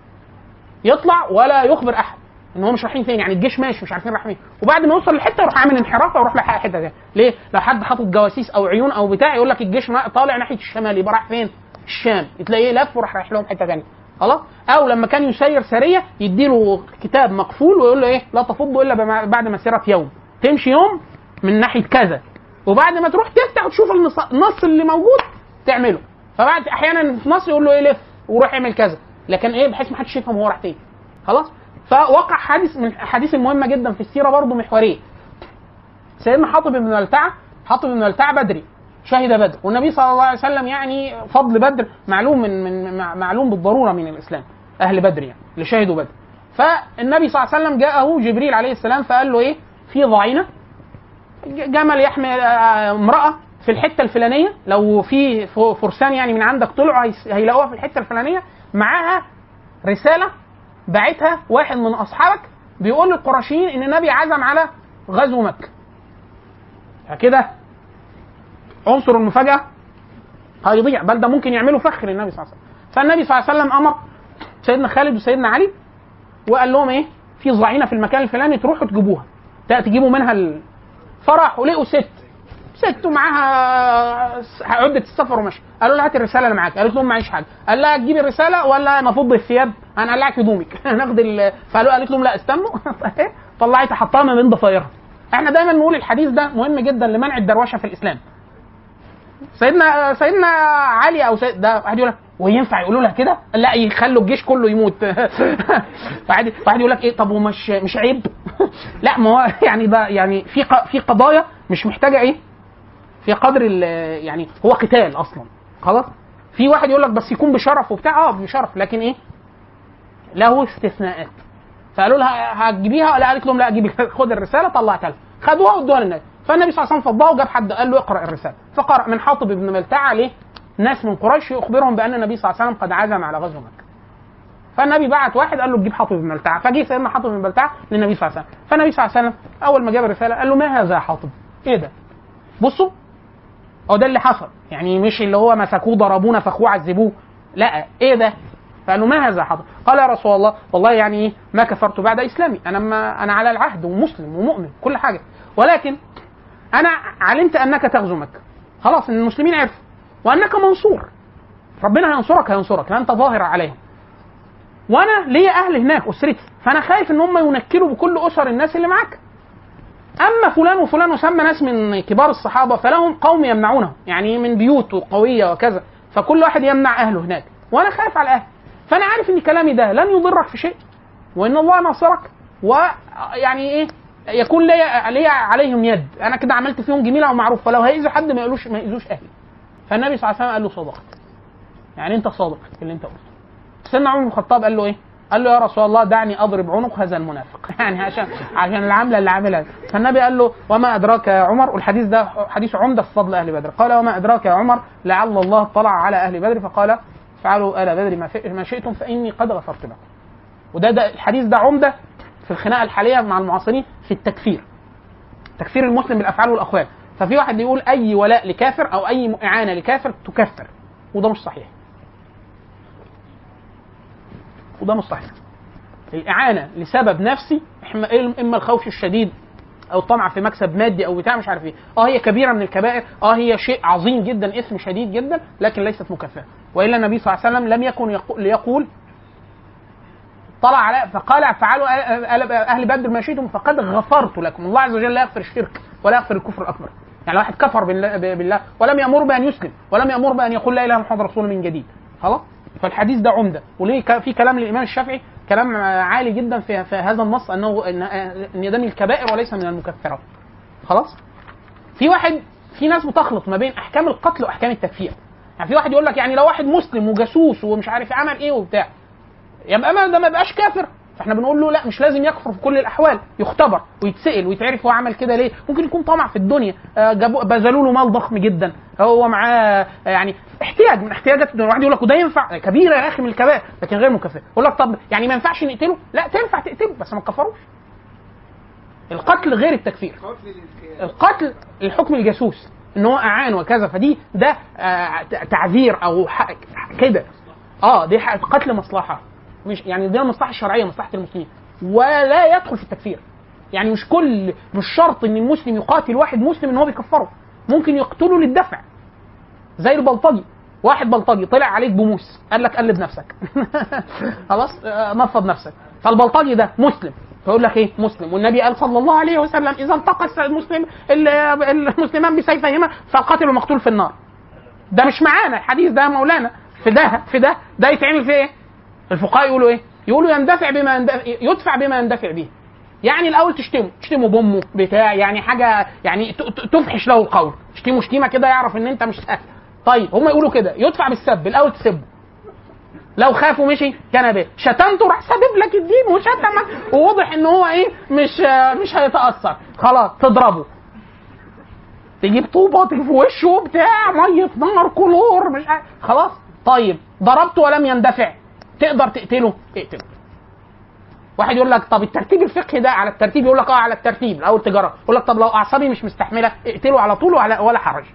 يطلع ولا يخبر احد ان هو مش رايحين فين يعني الجيش ماشي مش عارفين رايح فين وبعد ما يوصل لحته يروح عامل انحراف ويروح لحق حته تاني ليه؟ لو حد حاطط جواسيس او عيون او بتاع يقول لك الجيش ما- طالع ناحيه الشمال يبقى رايح فين؟ الشام تلاقيه لف وراح رايح لهم حته ثانيه خلاص او لما كان يسير سريه يديله كتاب مقفول ويقول له ايه لا تفض الا بما- بعد مسيره يوم تمشي يوم من ناحيه كذا وبعد ما تروح تفتح وتشوف النص- النص اللي موجود تعمله فبعد احيانا في مصر يقول له ايه لف وروح اعمل كذا لكن ايه بحيث ما حدش يفهم هو راح فين خلاص فوقع حادث من الحديث المهمه جدا في السيره برضه محوريه سيدنا حاطب بن ملتعه حاطب بن ملتعه بدري شهد بدر والنبي صلى الله عليه وسلم يعني فضل بدر معلوم من من مع- معلوم بالضروره من الاسلام اهل بدر يعني اللي شهدوا بدر فالنبي صلى الله عليه وسلم جاءه جبريل عليه السلام فقال له ايه في ضعينه ج- جمل يحمل آه، امراه في الحته الفلانيه لو في ف- فرسان يعني من عندك طلعوا هيس- هيلاقوها في الحته الفلانيه معاها رساله بعتها واحد من اصحابك بيقول للقرشيين ان النبي عزم على غزو مكه فكده عنصر المفاجاه هيضيع بل ده ممكن يعملوا فخ للنبي صلى الله عليه وسلم فالنبي صلى الله عليه وسلم امر سيدنا خالد وسيدنا علي وقال لهم ايه في ضعينه في المكان الفلاني تروحوا تجيبوها ت- تجيبوا منها ال... فراحوا لقوا ست ست ومعاها س- عدة السفر ومشي قالوا لها هات الرسالة اللي معاك قالت لهم معيش حاجة قال لها تجيبي الرسالة ولا نفض الثياب هنقلعك هدومك ناخد ال... فقالوا قالت لهم لا استنوا طلعت حطها ما بين ضفايرها احنا دايما نقول الحديث ده مهم جدا لمنع الدروشه في الاسلام سيدنا سيدنا علي او سيد ده واحد يقول لك وينفع يقولوا لها كده؟ لا يخلوا الجيش كله يموت واحد واحد يقول لك ايه طب ومش مش عيب؟ لا ما هو يعني ده يعني في ق- في قضايا مش محتاجه ايه؟ في قدر ال- يعني هو قتال اصلا خلاص؟ في واحد يقول لك بس يكون بشرف وبتاع اه بشرف لكن ايه؟ له استثناءات فقالوا لها هتجيبيها لا قالت لهم لا جيبي خد الرساله طلعتها لها خدوها وادوها للنبي فالنبي صلى الله عليه وسلم فضاه وجاب حد قال له اقرا الرساله فقرا من حاطب بن ملتعه عليه ناس من قريش يخبرهم بان النبي صلى الله عليه وسلم قد عزم على غزو مكه فالنبي بعت واحد قال له تجيب حاطب بن ملتعه فجه سيدنا حاطب بن ملتعه للنبي صلى الله عليه وسلم فالنبي صلى الله عليه وسلم اول ما جاب الرساله قال له ما هذا يا حاطب؟ ايه ده؟ بصوا هو ده اللي حصل يعني مش اللي هو مسكوه ضربوه نفخوه عذبوه لا ايه ده؟ فقال له ما هذا يا حاطب؟ قال يا رسول الله والله يعني ايه ما كفرت بعد اسلامي انا ما انا على العهد ومسلم ومؤمن كل حاجه ولكن انا علمت انك تغزو مكه خلاص ان المسلمين عرفوا وانك منصور ربنا هينصرك هينصرك لان انت ظاهر عليهم وانا ليا اهل هناك اسرتي فانا خايف ان هم ينكلوا بكل اسر الناس اللي معاك اما فلان وفلان وسمى ناس من كبار الصحابه فلهم قوم يمنعونهم يعني من بيوت قويه وكذا فكل واحد يمنع اهله هناك وانا خايف على اهلي فانا عارف ان كلامي ده لن يضرك في شيء وان الله ناصرك ويعني ايه يكون لي لي عليهم يد انا كده عملت فيهم جميله ومعروف فلو هيأذوا حد ما يقولوش ما يأذوش اهلي فالنبي صلى الله عليه وسلم قال له صدقت يعني انت صادق في اللي انت قلته سيدنا عمر بن الخطاب قال له ايه قال له يا رسول الله دعني اضرب عنق هذا المنافق يعني عشان عشان العمله اللي عاملها فالنبي قال له وما ادراك يا عمر والحديث ده حديث عمده في فضل اهل بدر قال وما ادراك يا عمر لعل الله اطلع على اهل بدر فقال افعلوا ال بدر ما في- ما شئتم فاني قد غفرت لكم وده ده الحديث ده عمده في الخناقه الحاليه مع المعاصرين في التكفير تكفير المسلم بالافعال والاقوال ففي واحد يقول اي ولاء لكافر او اي اعانه لكافر تكفر وده مش صحيح وده مش صحيح الاعانه لسبب نفسي إحما- اما الخوف الشديد او الطمع في مكسب مادي او بتاع مش عارف ايه اه هي كبيره من الكبائر اه هي شيء عظيم جدا اسم شديد جدا لكن ليست مكفره والا النبي صلى الله عليه وسلم لم يكن يقو- ليقول طلع على فقال افعلوا أهل- اهل بدر ما شئتم فقد غفرت لكم الله عز وجل لا يغفر الشرك ولا يغفر الكفر الاكبر يعني واحد كفر بالله, بالله ولم يامر بان يسلم ولم يامر بان يقول لا اله الا محمد رسول من جديد خلاص فالحديث ده عمده وليه ك- في كلام للامام الشافعي كلام عالي جدا في, في هذا النص انه ان ان ده من الكبائر وليس من المكفرات خلاص في واحد في ناس بتخلط ما بين احكام القتل واحكام التكفير يعني في واحد يقول لك يعني لو واحد مسلم وجاسوس ومش عارف عمل ايه وبتاع يبقى ما ده ما يبقاش كافر فاحنا بنقول له لا مش لازم يكفر في كل الاحوال يختبر ويتسال ويتعرف هو عمل كده ليه ممكن يكون طمع في الدنيا آه، جابوا بذلوا له مال ضخم جدا هو معاه آه، يعني احتياج من احتياجات الدنيا واحد يقول لك وده ينفع كبيره يا اخي من الكبائر لكن غير مكفر يقول لك طب يعني ما ينفعش نقتله لا تنفع تقتله بس ما تكفروش القتل غير التكفير قتل للكيان القتل الحكم الجاسوس ان هو اعان وكذا فدي ده آه، ت- تعذير او ح- كده اه دي ح- قتل مصلحه مش يعني دي المصلحه الشرعيه مصلحه المسلمين ولا يدخل في التكفير يعني مش كل مش شرط ان المسلم يقاتل واحد مسلم ان هو بيكفره ممكن يقتله للدفع زي البلطجي واحد بلطجي طلع عليك بموس قال لك قلب نفسك خلاص آه، نفض نفسك فالبلطجي ده مسلم فيقول لك ايه مسلم والنبي قال صلى الله عليه وسلم اذا التقى الس- المسلم ال- المسلمان بسيفيهما فالقاتل والمقتول في النار ده مش معانا الحديث ده مولانا في ده في ده ده يتعمل فيه ايه الفقهاء يقولوا ايه يقولوا يندفع بما يندفع يدفع بما يندفع به يعني الاول تشتمه تشتمه بامه بتاع يعني حاجه يعني ت- ت- تفحش له القول تشتمه شتيمه كده يعرف ان انت مش سهل طيب هم يقولوا كده يدفع بالسب الاول تسبه لو خاف ومشي كان به شتمته راح سابب لك الدين وشتمك وواضح ان هو ايه مش مش هيتاثر خلاص تضربه تجيب طوبه في وشه بتاع ميه نار كلور مش عارف. خلاص طيب ضربته ولم يندفع تقدر تقتله اقتله واحد يقول لك طب الترتيب الفقهي ده على الترتيب يقول لك اه على الترتيب الاول تجاره يقول لك طب لو اعصابي مش مستحمله اقتله على طول ولا ولا حرج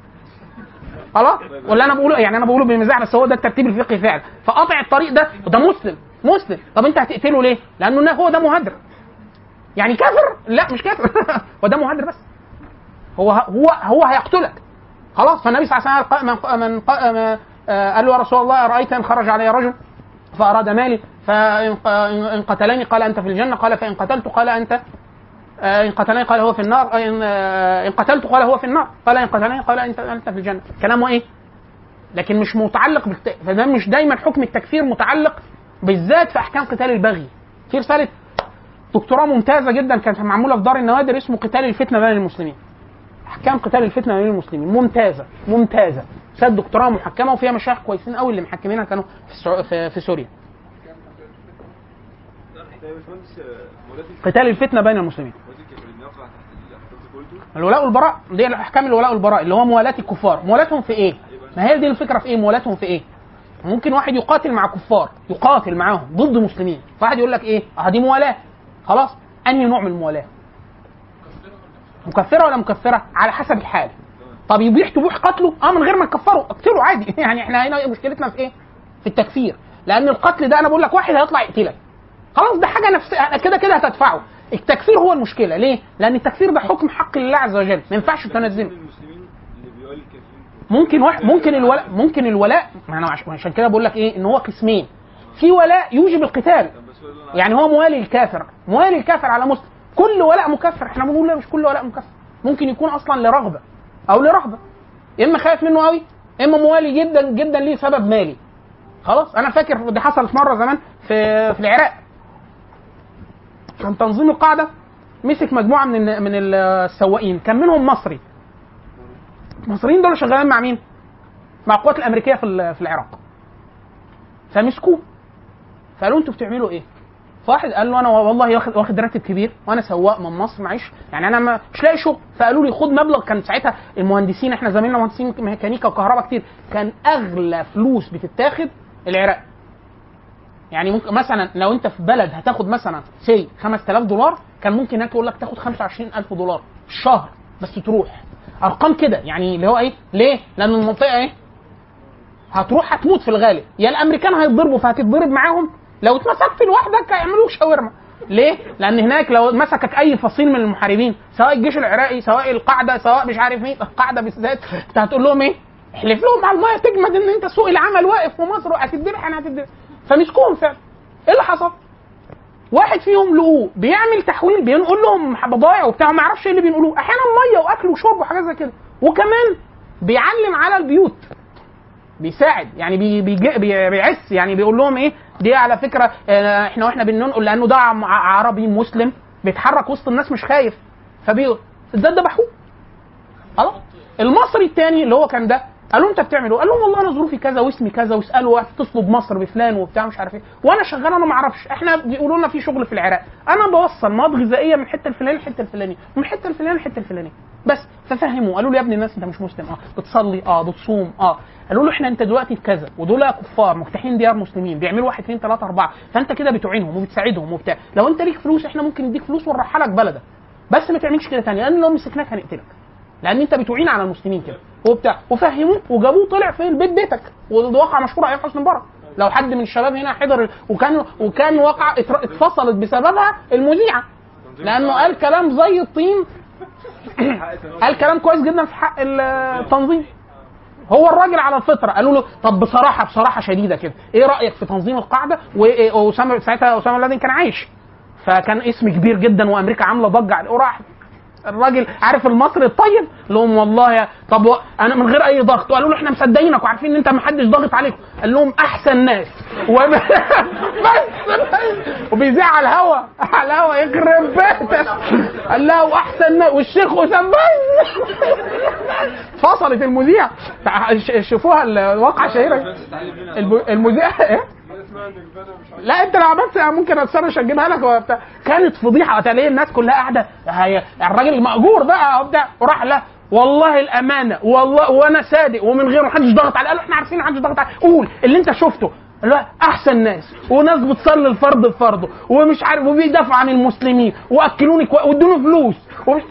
خلاص ولا انا بقوله يعني انا بقوله بمزاح بس هو ده الترتيب الفقهي فعلا فقاطع الطريق ده ده مسلم مسلم طب انت هتقتله ليه؟ لانه هو ده مهدر يعني كافر؟ لا مش كافر هو ده مهدر بس هو هو هو هيقتلك خلاص فالنبي صلى الله عليه وسلم قال- من قا- من قا- ما- آه، قال له يا رسول الله ارايت ان خرج علي رجل فاراد مالي فان ق- إن قتلني قال انت في الجنه قال فان قتلت قال انت آه، ان قتلني قال هو في النار آه، ان آه، ان قتلت قال هو في النار قال ان قتلني قال انت انت في الجنه كلامه ايه لكن مش متعلق بالت... فده مش دايما حكم التكفير متعلق بالذات في احكام قتال البغي في رساله دكتوراه ممتازه جدا كانت معموله في دار النوادر اسمه قتال الفتنه بين المسلمين احكام قتال الفتنه بين المسلمين ممتازه ممتازه رساله دكتوراه محكمه وفيها مشايخ كويسين قوي اللي محكمينها كانوا في, السعو... في... في سوريا ده يا باشمهندس مولاة قتال الفتنه بين المسلمين الكفر اللي يقع تحت الاحكام دي قلته الولاء والبراء دي احكام الولاء والبراء اللي هو موالاه الكفار موالاتهم في ايه ما هي دي الفكره في ايه موالاتهم في ايه ممكن واحد يقاتل مع كفار يقاتل معاهم ضد مسلمين فواحد يقول لك ايه اه دي موالاه خلاص انهي نوع من الموالاه مكفره ولا مكفره على حسب الحال طب يبيح تبوح قتله اه من غير ما نكفره اقتله عادي يعني احنا هنا مشكلتنا في ايه في التكفير لان القتل ده انا بقول لك واحد هيطلع يقتلك خلاص ده حاجه نفسيه كده كده هتدفعه التكفير هو المشكله ليه لان التكفير ده حكم حق لله عز وجل ما ينفعش تنزله المسلمين اللي بيقول الكافرين ممكن واحد ممكن الولاء ممكن الولاء ما انا عش- عشان كده بقول لك ايه ان هو قسمين في ولاء يوجب القتال طب بس هو اللي أنا يعني هو موالي الكافر موالي الكافر على مسلم كل ولاء مكفر احنا بنقول لا مش كل ولاء مكفر ممكن يكون اصلا لرغبه او لرهبه يا اما خايف منه قوي يا اما موالي جدا جدا ليه سبب مالي خلاص انا فاكر دي حصلت مره زمان في في العراق كان تنظيم القاعده مسك مجموعه من الن- من السواقين كان منهم مصري المصريين دول شغالين مع مين؟ مع القوات الامريكيه في ال- في العراق فمسكوه فقالوا انتوا بتعملوا ايه؟ فواحد قال له انا والله واخد واخد راتب كبير وانا سواق من مصر معيش يعني انا ما مش لاقي شغل فقالوا لي خد مبلغ كان ساعتها المهندسين احنا زمايلنا مهندسين ميكانيكا وكهرباء كتير كان اغلى فلوس بتتاخد العراق يعني ممكن مثلا لو انت في بلد هتاخد مثلا سي 5000 دولار كان ممكن هناك يقول لك تاخد 25000 دولار في الشهر بس تروح ارقام كده يعني اللي هو ايه ليه لان المنطقه ايه هتروح هتموت في الغالب يا الامريكان هيتضربوا فهتتضرب معاهم لو اتمسكت لوحدك هيعملوا لك شاورما ليه؟ لان هناك لو مسكك اي فصيل من المحاربين سواء الجيش العراقي سواء القاعده سواء مش عارف مين القاعده بالذات انت هتقول لهم ايه؟ احلف لهم على الميه تجمد ان انت سوق العمل واقف في مصر وهتتذبح انا هتتذبح فمسكوهم فعلا ايه اللي حصل؟ واحد فيهم لقوه بيعمل تحويل بينقل لهم بضايع وبتاع ما اعرفش ايه اللي بينقلوه احيانا ميه واكل وشرب وحاجات زي كده وكمان بيعلم على البيوت بيساعد يعني بي بي بي بيعس يعني بيقول لهم ايه دي على فكره آه، احنا واحنا بننقل لانه ده عم- عربي مسلم بيتحرك وسط الناس مش خايف فبي ده ذبحوه خلاص المصري الثاني اللي هو كان ده قالوا انت بتعمل ايه؟ قال لهم والله انا ظروفي كذا واسمي كذا واسالوا اتصلوا بمصر بفلان وبتاع مش عارف ايه وانا شغال انا ما اعرفش احنا بيقولوا لنا في شغل في العراق انا بوصل مواد غذائيه من الحته الفلانيه للحته الفلانيه ومن الحته الفلانيه للحته الفلانيه بس ففهموا قالوا له يا ابني الناس انت مش مسلم اه بتصلي اه بتصوم اه قالوا له احنا انت دلوقتي في كذا ودول كفار مفتاحين ديار مسلمين بيعملوا واحد اثنين ثلاثه اربعه فانت كده بتعينهم وبتساعدهم وبتاع لو انت ليك فلوس احنا ممكن نديك فلوس ونرحلك بلدك بس ما تعملش كده تاني لان لو مسكناك هنقتلك لان انت بتعين على المسلمين كده وبتاع وفهموه وجابوه طلع في البيت بيتك وده واقع مشهور ايام حسني مبارك لو حد من الشباب هنا حضر وكان وكان واقع اتر- اتفصلت بسببها المذيعه لانه قال كلام زي الطين قال كلام كويس جدا في حق التنظيم هو الراجل على الفطره قالوا له طب بصراحه بصراحه شديده كده ايه رايك في تنظيم القاعده وإيه- واسامه ساعتها اسامه بن لادن كان عايش فكان اسم كبير جدا وامريكا عامله ضجه عليه وراح الراجل عارف المصري الطيب لهم والله يا طب و- انا من غير اي ضغط وقالوا له احنا مصدقينك وعارفين ان انت ما حدش ضاغط عليكم قال لهم احسن ناس وب... بس وبيذيع على الهوا على الهوا يخرب بيتك قال له واحسن ناس والشيخ اسامه بس فصلت المذيع تع- ش- شوفوها الواقعه شهيره الب- المذيع ايه انا اسمع انك بنا مش عارف لا انت لو عملت ممكن اسرش اجيبها لك وبتاع كانت فضيحه وتلاقي الناس كلها قاعده هي الراجل مأجور بقى وبتاع وراح لا والله الامانه والله وانا صادق ومن غير محدش ضغط عليه قالوا احنا عارفين محدش ضغط عليه قول اللي انت شفته لا احسن ناس وناس بتصلي الفرض بفرضه ومش عارف وبيدافعوا عن المسلمين واكلوني كويس وادوني فلوس ومش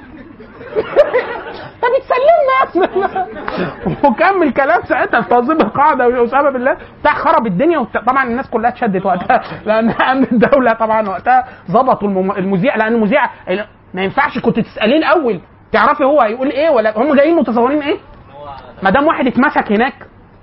انت بتسلمنا وكمل كلام ساعتها في تنظيم القاعده واسامه بالله بتاع خرب الدنيا وبتاع طبعا الناس كلها اتشدت وقتها لان امن الدوله طبعا وقتها ظبطوا المم- المذيع لان المذيع ما ينفعش كنت تساليه الاول تعرفي هو هيقول ايه ولا هم جايين متصورين ايه؟ ما دام واحد اتمسك هناك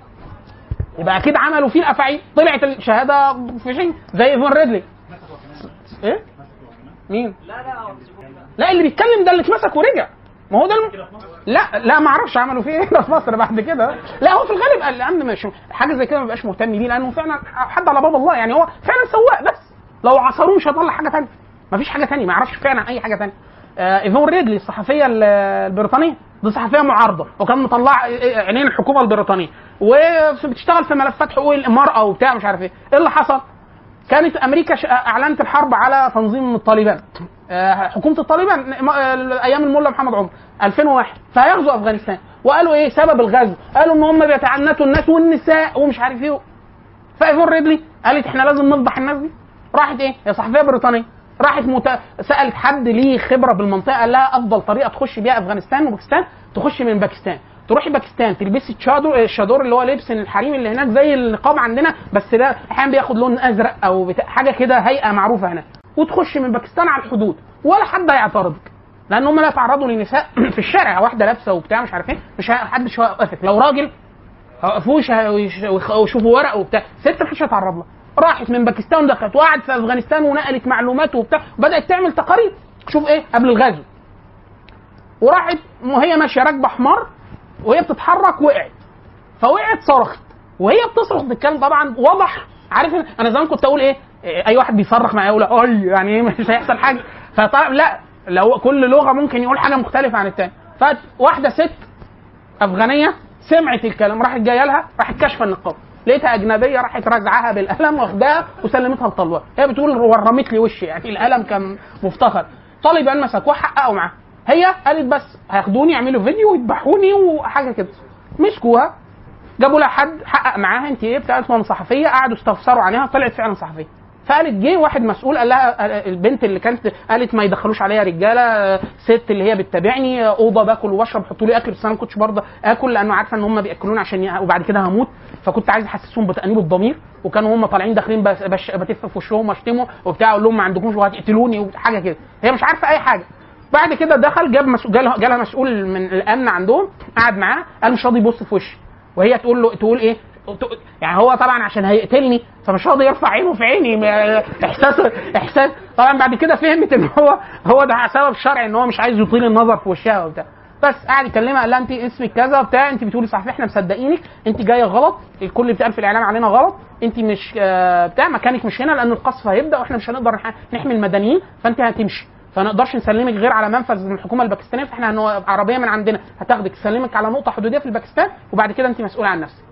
يبقى اكيد عملوا فيه الافاعيل طلعت الشهاده في شيء زي ايفون ريدلي ايه؟ مين؟ لا اللي بيتكلم ده اللي اتمسك ورجع ما هو ده الم... لا لا ما اعرفش عملوا فيه ايه في مصر بعد كده لا هو في الغالب الامن مش حاجه زي كده ما بيبقاش مهتم بيه لانه فعلا حد على باب الله يعني هو فعلا سواق بس لو عصروه مش هيطلع حاجه ثانيه ما فيش حاجه ثانيه ما يعرفش فعلا اي حاجه ثانيه آه ايفون ريدلي الصحفيه ال- البريطانيه دي صحفيه معارضه وكان مطلع عينين الحكومه البريطانيه وبتشتغل في ملفات حقوق المراه وبتاع مش عارف ايه ايه اللي حصل؟ كانت امريكا ش- اعلنت الحرب على تنظيم الطالبان آه، حكومه الطالبان م- آه، ايام الملا محمد عمر 2001 فهيغزوا افغانستان وقالوا ايه سبب الغزو قالوا ان هم بيتعنتوا الناس والنساء ومش عارف ايه فايفون ريدلي قالت احنا لازم نفضح الناس دي راحت ايه هي صحفيه بريطانيه راحت مت... سالت حد ليه خبره بالمنطقه قال لها افضل طريقه تخش بيها افغانستان وباكستان تخش من باكستان تروحي باكستان تلبسي الشادور الشادور اللي هو لبس الحريم اللي هناك زي النقاب عندنا بس ده احيانا بياخد لون ازرق او بتاع حاجه كده هيئه معروفه هناك وتخش من باكستان على الحدود ولا حد هيعترضك لان هم لا يتعرضوا لنساء في الشارع واحده لابسه وبتاع مش عارف ايه مش حدش هيوقفك لو راجل هيوقفوش ويشوفوا ورق وبتاع ست محدش هيتعرض لها راحت من باكستان دخلت وقعدت في افغانستان ونقلت معلومات وبتاع وبدات تعمل تقارير شوف ايه قبل الغزو وراحت وهي ماشيه راكبه حمار وهي بتتحرك وقعت فوقعت صرخت وهي بتصرخ بتتكلم طبعا واضح عارف إن- انا زمان كنت اقول ايه إيه، اي واحد بيصرخ معايا يقول اي يعني ايه مش هيحصل حاجه فطبعا لا لو كل لغه ممكن يقول حاجه مختلفه عن التاني فواحده ست افغانيه سمعت الكلام راحت جايه لها راحت كاشفه النقاب لقيتها اجنبيه راحت رزعها بالقلم واخداها وسلمتها لطلوه هي بتقول ورمت لي وشي يعني القلم كان مفتخر طالبان مسكوها حققوا معاها هي قالت بس هياخدوني يعملوا فيديو ويذبحوني وحاجه كده مسكوها جابوا لها حد حقق معاها انت ايه بتاعت من صحفيه قعدوا استفسروا عليها طلعت فعلا صحفيه فقالت جه واحد مسؤول قال لها البنت اللي كانت قالت ما يدخلوش عليا رجاله ست اللي هي بتتابعني اوضه باكل وبشرب حطوا لي اكل بس انا ما كنتش برضه اكل لانه عارفه ان هم بياكلوني عشان ي- وبعد كده هموت فكنت عايز احسسهم بتانيب الضمير وكانوا هم طالعين داخلين بس بش بتف في وشهم واشتموا وبتاع اقول لهم ما عندكمش وهتقتلوني وحاجه كده هي مش عارفه اي حاجه بعد كده دخل جاب مسؤول جالها جالها مسؤول من الامن عندهم قعد معاه قال مش راضي يبص في وشي وهي تقول له تقول ايه تق- يعني هو طبعا عشان هيقتلني فمش راضي يرفع عينه في عيني ما- احساس احساس طبعا بعد كده فهمت ان هو هو ده سبب شرعي ان هو مش عايز يطيل النظر في وشها وبتاع بس قعد يكلمها قال لها انت اسمك كذا وبتاع انت بتقولي صح احنا مصدقينك انت جايه غلط الكل اللي بيتقال في الاعلام علينا غلط انت مش آه، بتاع مكانك مش هنا لان القصف هيبدا واحنا مش هنقدر نح- نحمي المدنيين فانت هتمشي فما نقدرش نسلمك غير على منفذ من الحكومه الباكستانيه فاحنا هنو- عربيه من عندنا هتاخدك تسلمك على نقطه حدوديه في الباكستان وبعد كده انت مسؤوله عن نفسك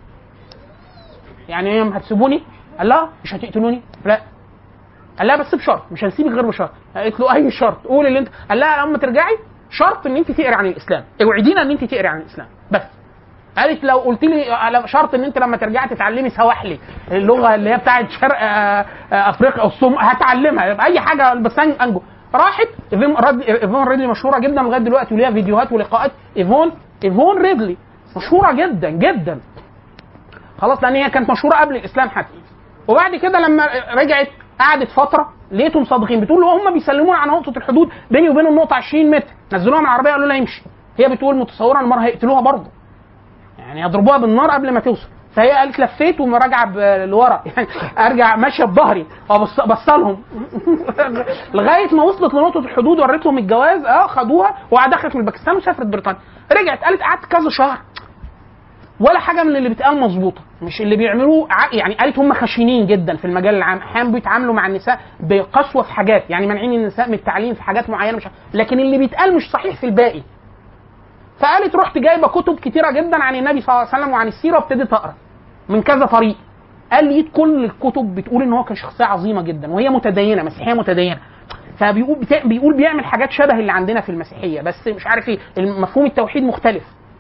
يعني ايه هتسيبوني؟ قال لها مش هتقتلوني؟ لا قال لها بس بشرط مش هنسيبك غير بشرط قالت له اي شرط قول اللي انت قال لها لما ترجعي شرط ان انت تقري عن الاسلام اوعدينا ان انت تقري عن الاسلام بس قالت لو قلت لي على شرط ان انت لما ترجعي تتعلمي سواحلي اللغه اللي هي بتاعت شرق آه، آه، افريقيا الصوم هتعلمها يبقى اي حاجه بس أن- انجو راحت ايفون رد- ايفون ريدلي مشهوره جدا لغايه دلوقتي وليها فيديوهات ولقاءات ايفون ايفون ريدلي مشهوره جدا جدا خلاص لان هي كانت مشهوره قبل الاسلام حتى وبعد كده لما رجعت قعدت فتره لقيتهم صادقين بتقول له هم بيسلمونا على نقطه الحدود بيني وبين النقطه 20 متر نزلوها من العربيه قالوا لها يمشي هي بتقول متصوره ان المره هيقتلوها برضه يعني يضربوها بالنار قبل ما توصل فهي قالت لفيت وراجعه ب- لورا يعني ارجع ماشيه بظهري وابص بص لهم لغايه ما وصلت لنقطه الحدود وريت لهم الجواز اه خدوها ودخلت من باكستان وسافرت بريطانيا رجعت قالت قعدت كذا شهر ولا حاجه من اللي بيتقال مظبوطه مش اللي بيعملوه ع- يعني قالت هم خشنين جدا في المجال العام احيانا بيتعاملوا مع النساء بقسوه في حاجات يعني مانعين النساء من التعليم في حاجات معينه مش لكن اللي بيتقال مش صحيح في الباقي فقالت رحت جايبه كتب كتيره جدا عن النبي صلى الله عليه وسلم وعن السيره وابتديت اقرا من كذا طريق قال لي كل الكتب بتقول ان هو كان شخصيه عظيمه جدا وهي متدينه مسيحيه متدينه فبيقول بتا- بيقول بيعمل حاجات شبه اللي عندنا في المسيحيه بس مش عارف ايه مفهوم التوحيد مختلف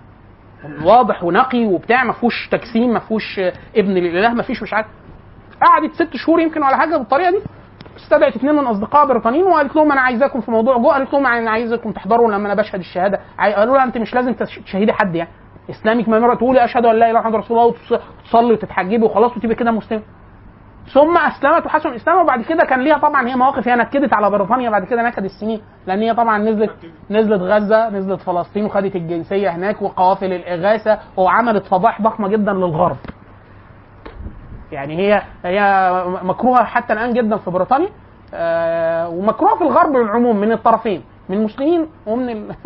واضح ونقي وبتاع ما فيهوش تجسيم ما فيهوش آه، ابن للاله ما فيش مش عارف قعدت ست شهور يمكن ولا حاجه بالطريقه دي استدعت اثنين من اصدقائها بريطانيين وقالت لهم انا عايزاكم في موضوع جوه قالت لهم انا عايزاكم تحضروا لما انا بشهد الشهاده عاي- قالوا لها انت مش لازم تش- تشهدي حد يعني اسلامك ما تقولي اشهد ان لا اله الا الله محمد رسول الله وتص- وتصلي وتتحجبي وخلاص وتبقي كده مسلمه ثم اسلمت وحسن الاسلام وبعد كده كان ليها طبعا هي مواقف هي نكدت على بريطانيا بعد كده نكد السنين لان هي طبعا نزلت نزلت غزه نزلت فلسطين وخدت الجنسيه هناك وقوافل الاغاثه وعملت فضائح ضخمه جدا للغرب يعني هي هي مكروهه حتى الان جدا في بريطانيا آه، ومكروهه في الغرب بالعموم من الطرفين من المسلمين ومن ال...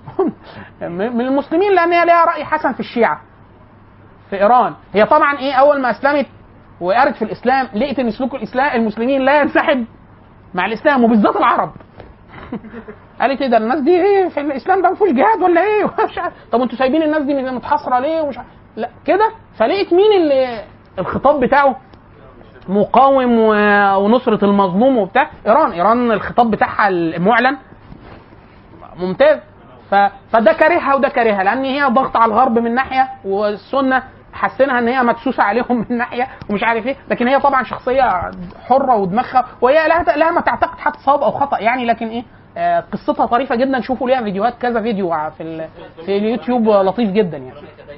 من المسلمين لان هي ليها راي حسن في الشيعه في ايران هي طبعا ايه اول ما اسلمت وقرت في الاسلام لقيت ان سلوك الاسلام المسلمين لا ينسحب مع الاسلام وبالذات العرب قالت ايه ده الناس دي ايه في الاسلام ده ما فيهوش جهاد ولا ايه مش عارف. طب انتوا سايبين الناس دي متحصره ليه ومش عارف. لا كده فلقيت مين اللي الخطاب بتاعه مقاوم و- ونصرة المظلوم وبتاع ايران ايران الخطاب بتاعها المعلن ممتاز ف... فده كارهها وده كارهها لان هي ضغط على الغرب من ناحيه والسنه حسنها ان هي مدسوسه عليهم من ناحيه ومش عارف ايه لكن هي طبعا شخصيه حره ودماغها وهي لها لها ما تعتقد حتى صواب او خطا يعني لكن ايه آه، قصتها طريفه جدا شوفوا ليها فيديوهات كذا فيديو ع- في ال... في اليوتيوب لطيف جدا يعني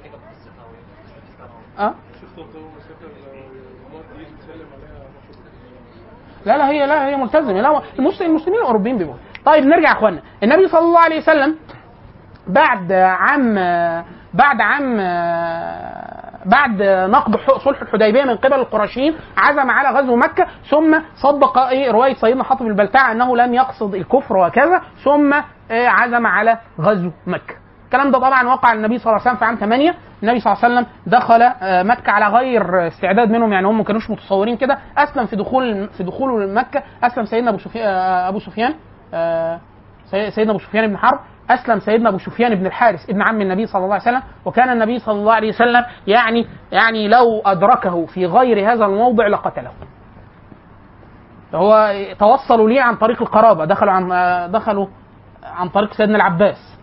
اه شفت انت مسافر الامارات دي بتسلم عليها لا لا هي لا هي ملتزمه لا المسلم المسلمين الاوروبيين بيبقوا طيب نرجع يا اخوانا النبي صلى الله عليه وسلم بعد عام بعد عام بعد نقض ح- صلح الحديبيه من قبل القرشيين عزم على غزو مكه ثم صدق ايه روايه سيدنا حاطب البلتاع انه لم يقصد الكفر وكذا ثم إيه عزم على غزو مكه الكلام ده طبعا وقع النبي صلى الله عليه وسلم في عام 8 النبي صلى الله عليه وسلم دخل آه، مكه على غير استعداد منهم يعني هم ما كانوش متصورين كده اسلم في دخول في دخوله لمكه اسلم سيدنا ابو سفيان ابو سفيان آه، سي- سيدنا ابو سفيان بن حرب اسلم سيدنا ابو سفيان بن الحارث ابن عم النبي صلى الله عليه وسلم وكان النبي صلى الله عليه وسلم يعني يعني لو ادركه في غير هذا الموضع لقتله هو توصلوا ليه عن طريق القرابه دخلوا عن دخلوا عن طريق سيدنا العباس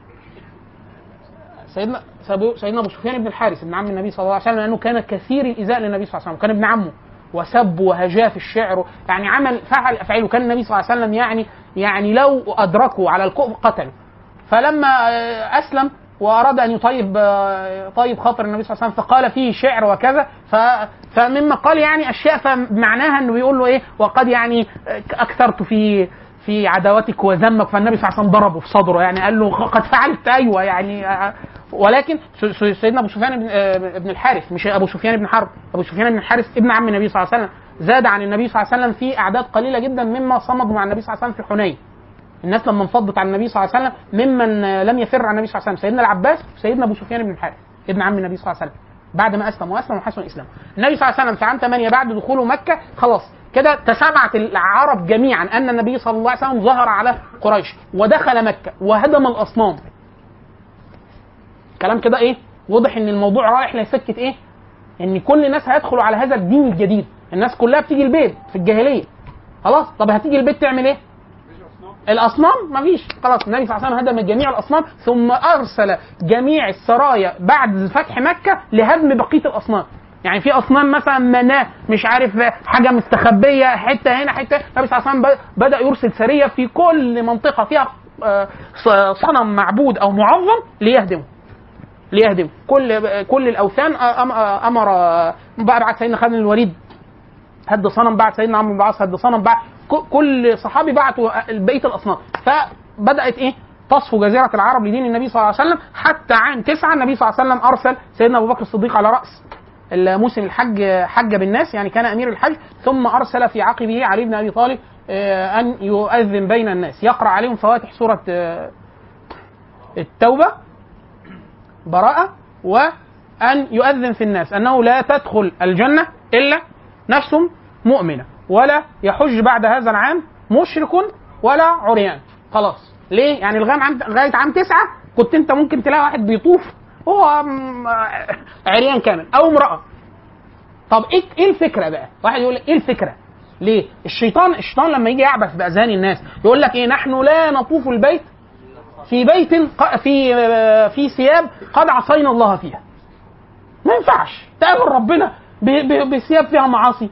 سيدنا سيدنا سيدنا ابو سفيان بن الحارث ابن عم النبي صلى الله عليه وسلم لانه كان كثير الايذاء للنبي صلى الله عليه وسلم كان ابن عمه وسب وهجاه في الشعر يعني عمل فعل افعال وكان النبي صلى الله عليه وسلم يعني يعني لو ادركه على الكفر قتله فلما آه، اسلم واراد ان يطيب آه، طيب خاطر النبي صلى الله عليه وسلم فقال فيه شعر وكذا ف فمما قال يعني اشياء فمعناها انه بيقول له ايه وقد يعني آه، اكثرت في في عداوتك وذمك فالنبي صلى الله عليه وسلم ضربه في صدره يعني قال له قد فعلت ايوه يعني آه، ولكن س- س- سيدنا ابو سفيان بن, آه، بن الحارث مش ابو سفيان بن حرب ابو سفيان بن الحارث ابن عم النبي صلى الله عليه وسلم زاد عن النبي صلى الله عليه وسلم في اعداد قليله جدا مما صمدوا مع النبي صلى الله عليه وسلم في حنين الناس لما انفضت عن النبي صلى الله عليه وسلم ممن آه، لم يفر عن النبي صلى الله عليه وسلم سيدنا العباس وسيدنا ابو سفيان بن الحارث ابن عم النبي صلى الله عليه وسلم بعد ما اسلم واسلم وحسن اسلامه النبي صلى الله عليه وسلم في عام 8 بعد دخوله مكه خلاص كده تسامعت العرب جميعا ان النبي صلى الله عليه وسلم ظهر على قريش ودخل مكه وهدم الاصنام كلام كده ايه واضح ان الموضوع رايح لسكه ايه ان كل الناس هيدخلوا على هذا الدين الجديد الناس كلها بتيجي البيت في الجاهليه خلاص طب هتيجي البيت تعمل ايه الاصنام مفيش خلاص النبي صلى الله عليه وسلم هدم جميع الاصنام ثم ارسل جميع السرايا بعد فتح مكه لهدم بقيه الاصنام يعني في اصنام مثلا مناه مش عارف حاجه مستخبيه حته هنا حته النبي صلى الله عليه وسلم ب- بدا يرسل سريه في كل منطقه فيها آه، ص- صنم معبود او معظم ليهدمه ليهدمه كل كل الاوثان أم- امر بقى بعد سيدنا خالد بن الوليد هد صنم بعد سيدنا عمرو بن العاص هد صنم بعد ك- كل صحابي بعتوا بقيه الاصنام فبدات ايه تصفو جزيره العرب لدين النبي صلى الله عليه وسلم حتى عام تسعه النبي صلى الله عليه وسلم ارسل سيدنا ابو بكر الصديق على راس موسم الحج حج بالناس يعني كان امير الحج ثم ارسل في عقبه علي بن ابي طالب آه، ان يؤذن بين الناس يقرا عليهم فواتح سوره آه، التوبه براءه وان يؤذن في الناس انه لا تدخل الجنه الا نفس مؤمنه ولا يحج بعد هذا العام مشرك ولا عريان خلاص ليه يعني لغايه عام لغايه عام تسعه كنت انت ممكن تلاقي واحد بيطوف هو م- عريان كامل او امراه طب ايه ايه الفكره بقى؟ واحد يقول لك ايه الفكره؟ ليه؟ الشيطان الشيطان لما يجي يعبث باذهان الناس يقول لك ايه نحن لا نطوف البيت في بيت ق- في في ثياب قد عصينا الله فيها. ما ينفعش تقابل ربنا ب- ب- بثياب فيها معاصي.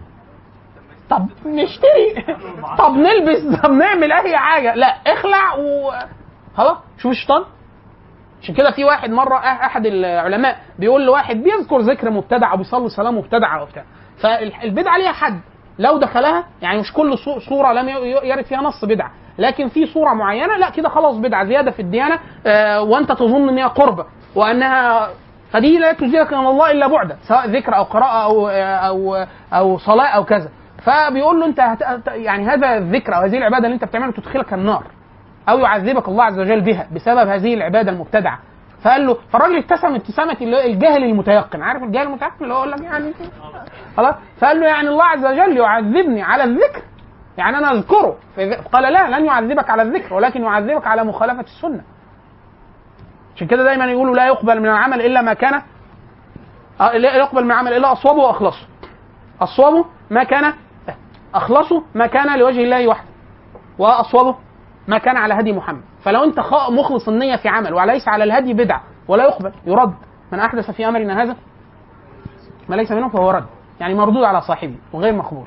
طب نشتري طب نلبس طب نعمل اي حاجه لا اخلع و خلاص شوف الشيطان عشان كده في واحد مره أح- احد العلماء بيقول لواحد بيذكر ذكر مبتدع او بيصلي صلاه مبتدعه وبتاع فالبدعه ليها حد لو دخلها يعني مش كل صو- صوره لم ي- يرد فيها نص بدعه لكن في صوره معينه لا كده خلاص بدعه زياده في الديانه آه وانت تظن ان هي قربه وانها فدي لا تزيلك من الله الا بعدا سواء ذكر او قراءه او او او صلاه او كذا فبيقول له انت هت... يعني هذا الذكر او هذه العباده اللي انت بتعملها تدخلك النار او يعذبك الله عز وجل بها بسبب هذه العباده المبتدعه فقال له فالراجل ابتسم ابتسامه اللي هو الجاهل المتيقن عارف الجاهل المتيقن اللي هو يقول لك يعني خلاص فقال له يعني الله عز وجل يعذبني على الذكر يعني انا اذكره فإذا- قال لا لن يعذبك على الذكر ولكن يعذبك على مخالفه السنه عشان كده دايما يقولوا لا يقبل من العمل الا ما كان آه، لا يقبل من العمل الا اصوبه واخلصه اصوبه ما كان اخلصه ما كان لوجه الله وحده واصوبه ما كان على هدي محمد فلو انت خا- مخلص النيه في عمل وليس على الهدي بدعه ولا يقبل يرد من احدث في امرنا هذا ما ليس منه فهو رد يعني مردود على صاحبه وغير مقبول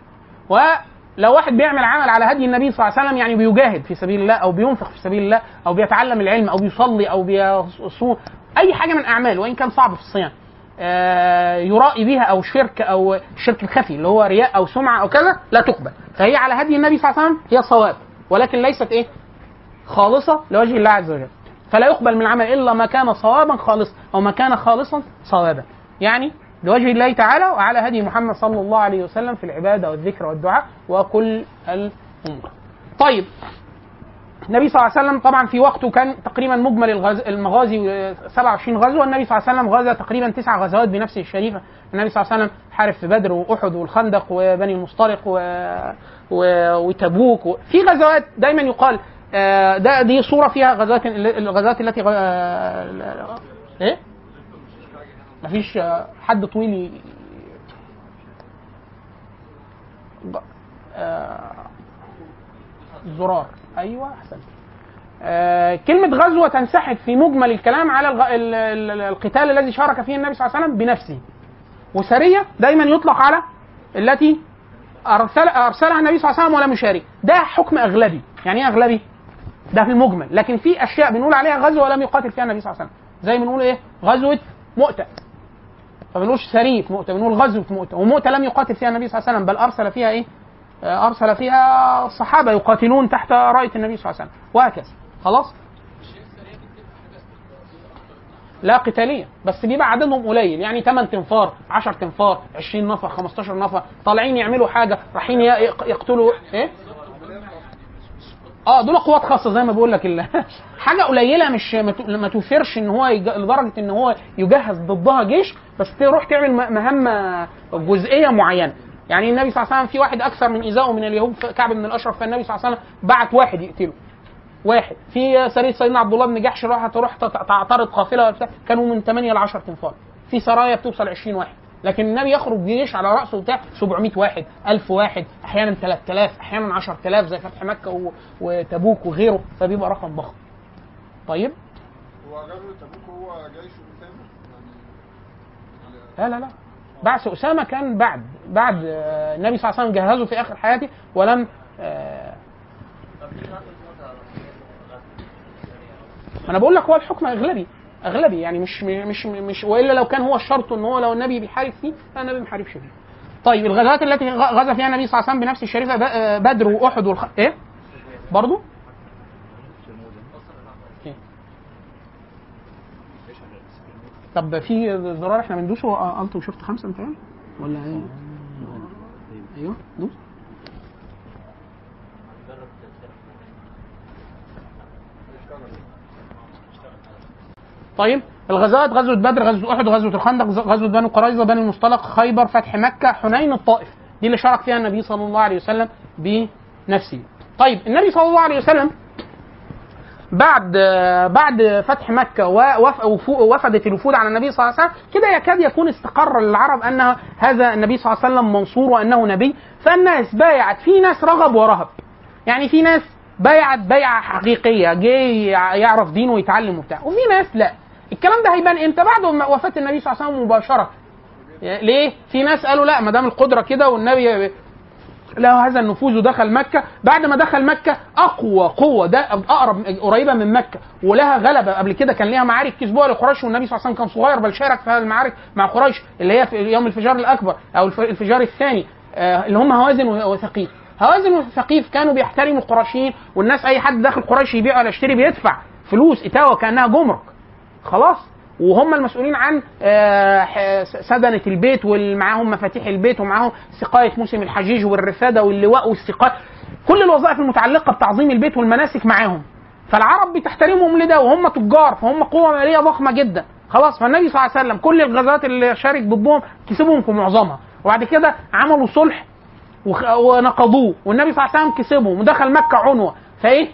ولو واحد بيعمل عمل على هدي النبي صلى الله عليه وسلم يعني بيجاهد في سبيل الله او بينفق في سبيل الله او بيتعلم العلم او بيصلي او بيصوم اي حاجه من اعمال وان كان صعب في الصيام آه، يرائي بها او شرك او الشرك الخفي اللي هو رياء او سمعه او كذا لا تقبل فهي على هدي النبي صلى الله عليه وسلم هي صواب ولكن ليست ايه خالصة لوجه الله عز وجل فلا يقبل من العمل إلا ما كان صوابا خالصا أو ما كان خالصا صوابا يعني لوجه الله تعالى وعلى هدي محمد صلى الله عليه وسلم في العبادة والذكر والدعاء وكل الأمور طيب النبي صلى الله عليه وسلم طبعا في وقته كان تقريبا مجمل الغز... المغازي آه، 27 غزوه النبي صلى الله عليه وسلم غزا تقريبا تسع غزوات بنفسه الشريفه النبي صلى الله عليه وسلم حارب في بدر واحد والخندق وبني المصطلق و... و... وتبوك و... في غزوات دايما يقال آه، ده دي صوره فيها غزوات الغزوات التي غ- آه، ايه مفيش آه، حد طويل ي- غ- آه، زرار ايوه احسن آه، كلمة غزوة تنسحب في مجمل الكلام على الغ... ال... ال... القتال الذي شارك فيه النبي صلى الله عليه وسلم بنفسه وسرية دايما يطلق على التي أرسل... أرسلها النبي صلى الله عليه وسلم ولم يشارك ده حكم أغلبي يعني إيه أغلبي؟ ده في المجمل لكن في أشياء بنقول عليها غزوة ولم يقاتل فيها النبي صلى الله عليه وسلم زي بنقول إيه؟ غزوة مؤتة ما بنقولش سرية مؤتة بنقول غزوة مؤتة ومؤتة لم يقاتل فيها النبي صلى الله عليه وسلم بل أرسل فيها إيه؟ آه، أرسل فيها الصحابة يقاتلون تحت راية النبي صلى الله عليه وسلم وهكذا خلاص؟ لا قتالية بس بيبقى عددهم قليل يعني 8 تنفار 10 تنفار 20 نفر 15 نفر طالعين يعملوا حاجة رايحين ي- يق- يقتلوا ايه؟ اه دول قوات خاصة زي ما بقول لك ال- حاجة قليلة مش ما ت- ما تثيرش ان هو يج... لدرجة ان هو يجهز ضدها جيش بس تروح تعمل م- مهمة جزئية معينة يعني النبي صلى الله عليه وسلم في واحد اكثر من ايذائه من اليهود كعب بن الاشرف فالنبي صلى الله عليه وسلم بعت واحد يقتله واحد في سريه سيدنا عبد الله بن جحش راح تروح تت- تعترض قافله وبتاع كانوا من 8 ل 10 تنفار في سرايا بتوصل 20 واحد لكن النبي يخرج جيش على راسه بتاع 700 واحد 1000 واحد احيانا 3000 احيانا 10000 زي فتح مكه و... وتبوك وغيره فبيبقى رقم ضخم طيب هو غزوة تبوك هو جيش أسامة لا يعني لا لا بعث اسامه كان بعد بعد آه، النبي صلى الله عليه وسلم جهزه في اخر حياته ولم آه، انا بقول لك هو الحكم اغلبي اغلبي يعني مش مش مش والا لو كان هو الشرط ان هو لو النبي بيحارب فيه لا النبي ما بيحاربش فيه طيب الغزوات التي غ- غزا فيها النبي صلى الله عليه وسلم بنفسه الشريفه ب- آه، بدر واحد والخ... ايه برضو إيه؟ طب في زرار احنا بندوسه الت وشفت خمسه انت ولا ايه؟ ايوه دوس طيب الغزوات غزوة بدر غزوة أحد غزوة الخندق غزوة بني قريظة بني المصطلق خيبر فتح مكة حنين الطائف دي اللي شارك فيها النبي صلى الله عليه وسلم بنفسه طيب النبي صلى الله عليه وسلم بعد بعد فتح مكة ووف- وفو- وفدت الوفود على النبي صلى الله عليه وسلم كده يكاد يكون استقر للعرب أن هذا النبي صلى الله عليه وسلم منصور وأنه نبي فالناس بايعت في ناس رغب ورهب يعني في ناس بايعت بيعة حقيقية جاي يعرف دينه ويتعلم وبتاع وفي ناس لا الكلام ده هيبان امتى بعد ما وفاة النبي صلى الله عليه وسلم مباشرة ليه؟ في ناس قالوا لا ما دام القدرة كده والنبي له هذا النفوذ ودخل مكة بعد ما دخل مكة أقوى قوة ده أقرب قريبة من مكة ولها غلبة قبل كده كان ليها معارك كسبوها لقريش والنبي صلى الله عليه وسلم كان صغير بل شارك في هذه المعارك مع قريش اللي هي في يوم الفجار الأكبر أو الف- الفجار الثاني آه، اللي هم هوازن وثقيف هوازن وثقيف كانوا بيحترموا القرشيين والناس أي حد داخل قريش يبيع ولا يشتري بيدفع فلوس إتاوة كأنها جمرك خلاص وهم المسؤولين عن آه، ح- سدنة البيت ومعاهم مفاتيح البيت ومعاهم سقاية موسم الحجيج والرفادة واللواء والسقاية كل الوظائف المتعلقة بتعظيم البيت والمناسك معاهم فالعرب بتحترمهم لده وهم تجار فهم قوة مالية ضخمة جدا خلاص فالنبي صلى الله عليه وسلم كل الغزوات اللي شارك ضدهم كسبهم في معظمها وبعد كده عملوا صلح وخ- ونقضوه والنبي صلى الله عليه وسلم كسبهم ودخل مكة عنوة فايه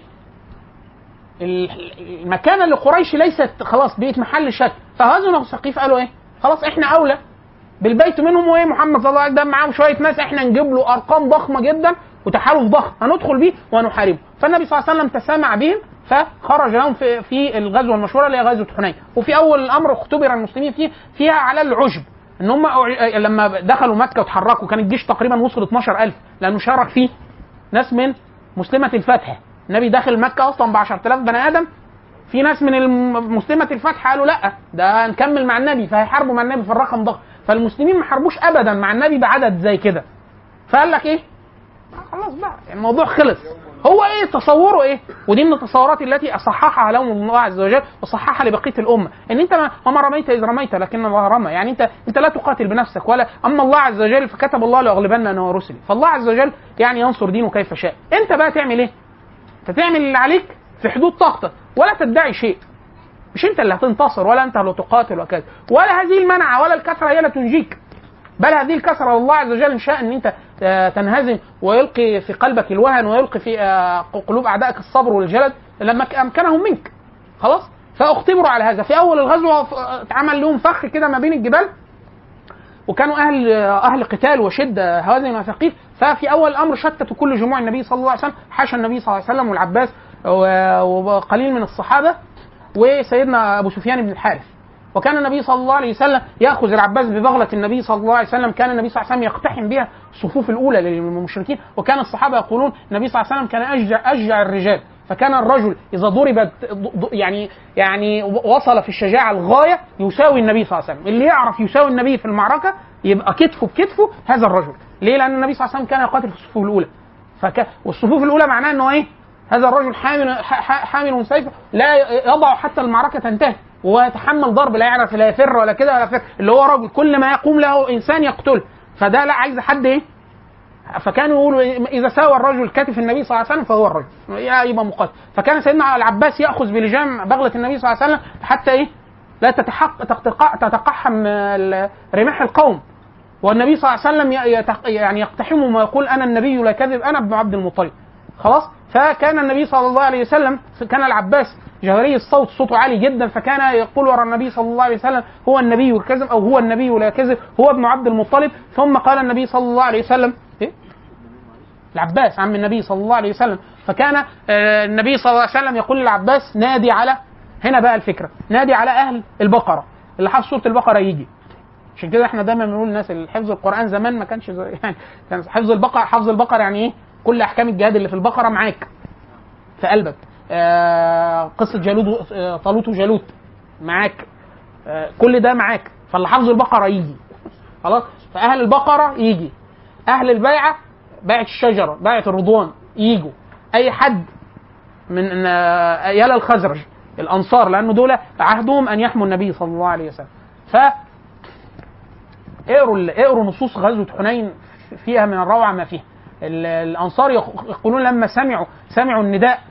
المكانه لقريش ليست خلاص بقت محل شك فهزنوا الثقيف قالوا ايه؟ خلاص احنا اولى بالبيت منهم وايه محمد صلى الله عليه وسلم معاهم شويه ناس احنا نجيب له ارقام ضخمه جدا وتحالف ضخم هندخل بيه ونحاربه فالنبي صلى الله عليه وسلم تسامع بهم فخرج لهم في في الغزوه المشهوره اللي هي غزوه حنين وفي اول الامر اختبر المسلمين فيه فيها على العجب ان هم أع- لما دخلوا مكه وتحركوا كان الجيش تقريبا وصل 12000 لانه شارك فيه ناس من مسلمه الفتح النبي داخل مكه اصلا ب 10000 بني ادم في ناس من الم- مسلمة الفتح قالوا لا ده هنكمل مع النبي فهيحاربوا مع النبي في الرقم ضخم فالمسلمين ما حاربوش ابدا مع النبي بعدد زي كده فقال لك ايه آه خلاص بقى الموضوع خلص هو ايه تصوره ايه ودي من التصورات التي اصححها لهم الله عز وجل وصححها لبقيه الامه ان انت ما وما رميت اذ رميت لكن الله رمى يعني انت انت لا تقاتل بنفسك ولا اما الله عز وجل فكتب الله لاغلبن انا ورسلي فالله عز وجل يعني ينصر دينه كيف شاء انت بقى تعمل ايه انت تعمل اللي عليك في حدود طاقتك ولا تدعي شيء مش انت اللي هتنتصر ولا انت اللي تقاتل وكذا ولا هذه المنعه ولا الكثره هي اللي تنجيك بل هذه الكثره الله عز وجل ان شاء ان انت آه، تنهزم ويلقي في قلبك الوهن ويلقي في آه، قلوب اعدائك الصبر والجلد لما ك- امكنهم منك خلاص فاختبروا على هذا في اول الغزوه ف- اتعمل لهم فخ كده ما بين الجبال وكانوا اهل اهل قتال وشده هوازن وثقيف ففي اول الامر شتتوا كل جموع النبي صلى الله عليه وسلم حاشا النبي صلى الله عليه وسلم والعباس و- وقليل من الصحابه وسيدنا ابو سفيان بن الحارث وكان النبي صلى الله عليه وسلم ياخذ العباس ببغله النبي صلى الله عليه وسلم كان النبي صلى الله عليه وسلم يقتحم بها الصفوف الاولى للمشركين وكان الصحابه يقولون النبي صلى الله عليه وسلم كان اشجع اشجع الرجال فكان الرجل اذا ضربت ض- يعني يعني وصل في الشجاعه الغايه يساوي النبي صلى الله عليه وسلم اللي يعرف يساوي النبي في المعركه يبقى كتفه بكتفه هذا الرجل ليه لان النبي صلى الله عليه وسلم كان يقاتل في الصفوف الاولى فك... والصفوف الاولى معناه انه ايه هذا الرجل حامل ح- ح- حامل سيفه لا يضع حتى المعركه تنتهي ويتحمل ضرب لا يعرف لا يفر ولا كده ولا يفر اللي هو رجل كل ما يقوم له انسان يقتله فده لا عايز حد ايه فكانوا يقولوا إيه، اذا ساوى الرجل كتف النبي صلى الله عليه وسلم فهو الرجل يبقى مقاتل فكان سيدنا العباس ياخذ بلجام بغله النبي صلى الله عليه وسلم حتى ايه لا تتحق تتقع- تتقحم ال- رماح القوم والنبي صلى الله عليه وسلم ي- يتق- يعني يقتحمهم ويقول انا النبي لا كذب انا ابن عبد المطلب خلاص فكان النبي صلى الله عليه وسلم كان العباس جهري الصوت صوته عالي جدا فكان يقول وراء النبي صلى الله عليه وسلم هو النبي الكذب او هو النبي لا كذب هو ابن عبد المطلب ثم قال النبي صلى الله عليه وسلم إيه؟ العباس عم النبي صلى الله عليه وسلم فكان آه، النبي صلى الله عليه وسلم يقول للعباس نادي على هنا بقى الفكره نادي على اهل البقره اللي حافظ سوره البقره يجي عشان كده احنا دايما بنقول للناس اللي حفظ القران زمان ما كانش زي يعني كان حفظ البقره حفظ البقره يعني ايه كل احكام الجهاد اللي في البقره معاك في قلبك آه قصه جالوت آه طالوت وجالوت معاك آه كل ده معاك فاللي حافظ البقره يجي خلاص فاهل البقره يجي اهل البيعه بيعه الشجره بيعه الرضوان يجوا اي حد من آه، يلا الخزرج الانصار لانه دول عهدهم ان يحموا النبي صلى الله عليه وسلم ف اقروا ال- اقروا نصوص غزوه حنين فيها من الروعه ما فيها ال- الانصار يق- يقولون لما سمعوا سمعوا النداء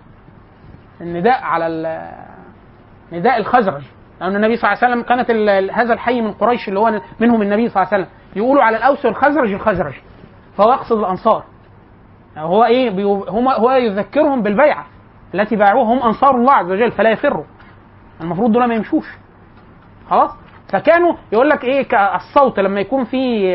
النداء على ال- نداء الخزرج لان النبي صلى الله عليه وسلم كانت ال- ال- هذا الحي من قريش اللي هو منهم النبي صلى الله عليه وسلم يقولوا على الاوس والخزرج الخزرج فهو يقصد الانصار هو ايه بيو- هم هو يذكرهم بالبيعه التي باعوها هم انصار الله عز وجل فلا يفروا المفروض دول ما يمشوش خلاص فكانوا يقول لك ايه كالصوت لما يكون في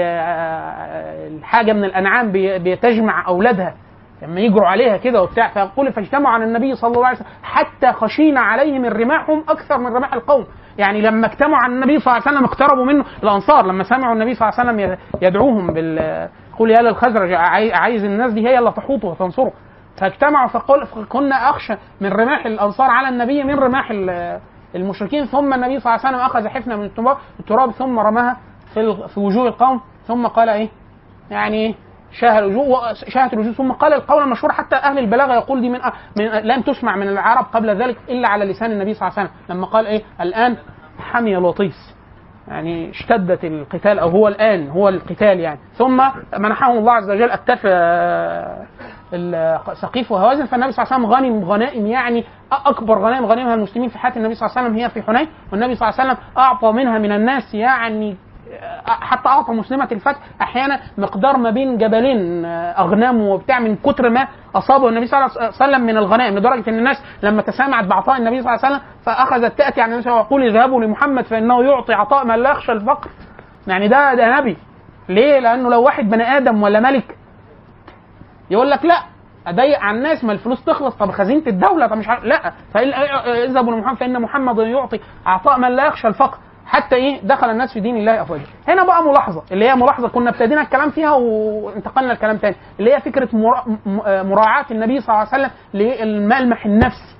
آه، حاجه من الانعام بي- بتجمع اولادها لما يجروا عليها كده وبتاع فيقول فاجتمعوا على النبي صلى الله عليه وسلم حتى خشينا عليهم رماحهم اكثر من رماح القوم يعني لما اجتمعوا على النبي صلى الله عليه وسلم اقتربوا منه الانصار لما سمعوا النبي صلى الله عليه وسلم يدعوهم بال يقول يا للخزرج عاي- عايز الناس دي هي اللي تحوطه وتنصره فاجتمعوا فقل فكنا اخشى من رماح الانصار على النبي من رماح ال- المشركين ثم النبي صلى الله عليه وسلم اخذ حفنه من التراب التراب ثم رماها في ال- في وجوه القوم ثم قال ايه يعني ايه شاهد الوجوه شاهد الوجوه ثم قال القول المشهور حتى اهل البلاغه يقول دي من, من لم تسمع من العرب قبل ذلك الا على لسان النبي صلى الله عليه وسلم لما قال ايه الان حمي الوطيس يعني اشتدت القتال او هو الان هو القتال يعني ثم منحهم الله عز وجل اكتاف آه، السقيف وهوازن فالنبي صلى الله عليه وسلم غنم غنائم يعني اكبر غنائم غنمها المسلمين في حياه النبي صلى الله عليه وسلم هي في حنين والنبي صلى الله عليه وسلم اعطى منها من الناس يعني حتى اعطى مسلمه الفتح احيانا مقدار ما بين جبلين اغنام وبتاع من كتر ما اصابه النبي صلى الله عليه وسلم من الغنائم لدرجه ان الناس لما تسامعت بعطاء النبي صلى الله عليه وسلم فاخذت تاتي عن النبي صلى الله عليه وسلم ويقول اذهبوا لمحمد فانه يعطي عطاء من لا يخشى الفقر يعني ده ده نبي ليه؟ لانه لو واحد بني ادم ولا ملك يقول لك لا اضيق على الناس ما الفلوس تخلص طب خزينه الدوله طب مش عارف لا فاذهبوا لمحمد فان محمد يعطي عطاء من لا يخشى الفقر حتى ايه دخل الناس في دين الله افواجا هنا بقى ملاحظه اللي هي ملاحظه كنا ابتدينا الكلام فيها وانتقلنا الكلام تاني اللي هي فكره مرا- م- مراعاه النبي صلى الله عليه وسلم للملمح النفسي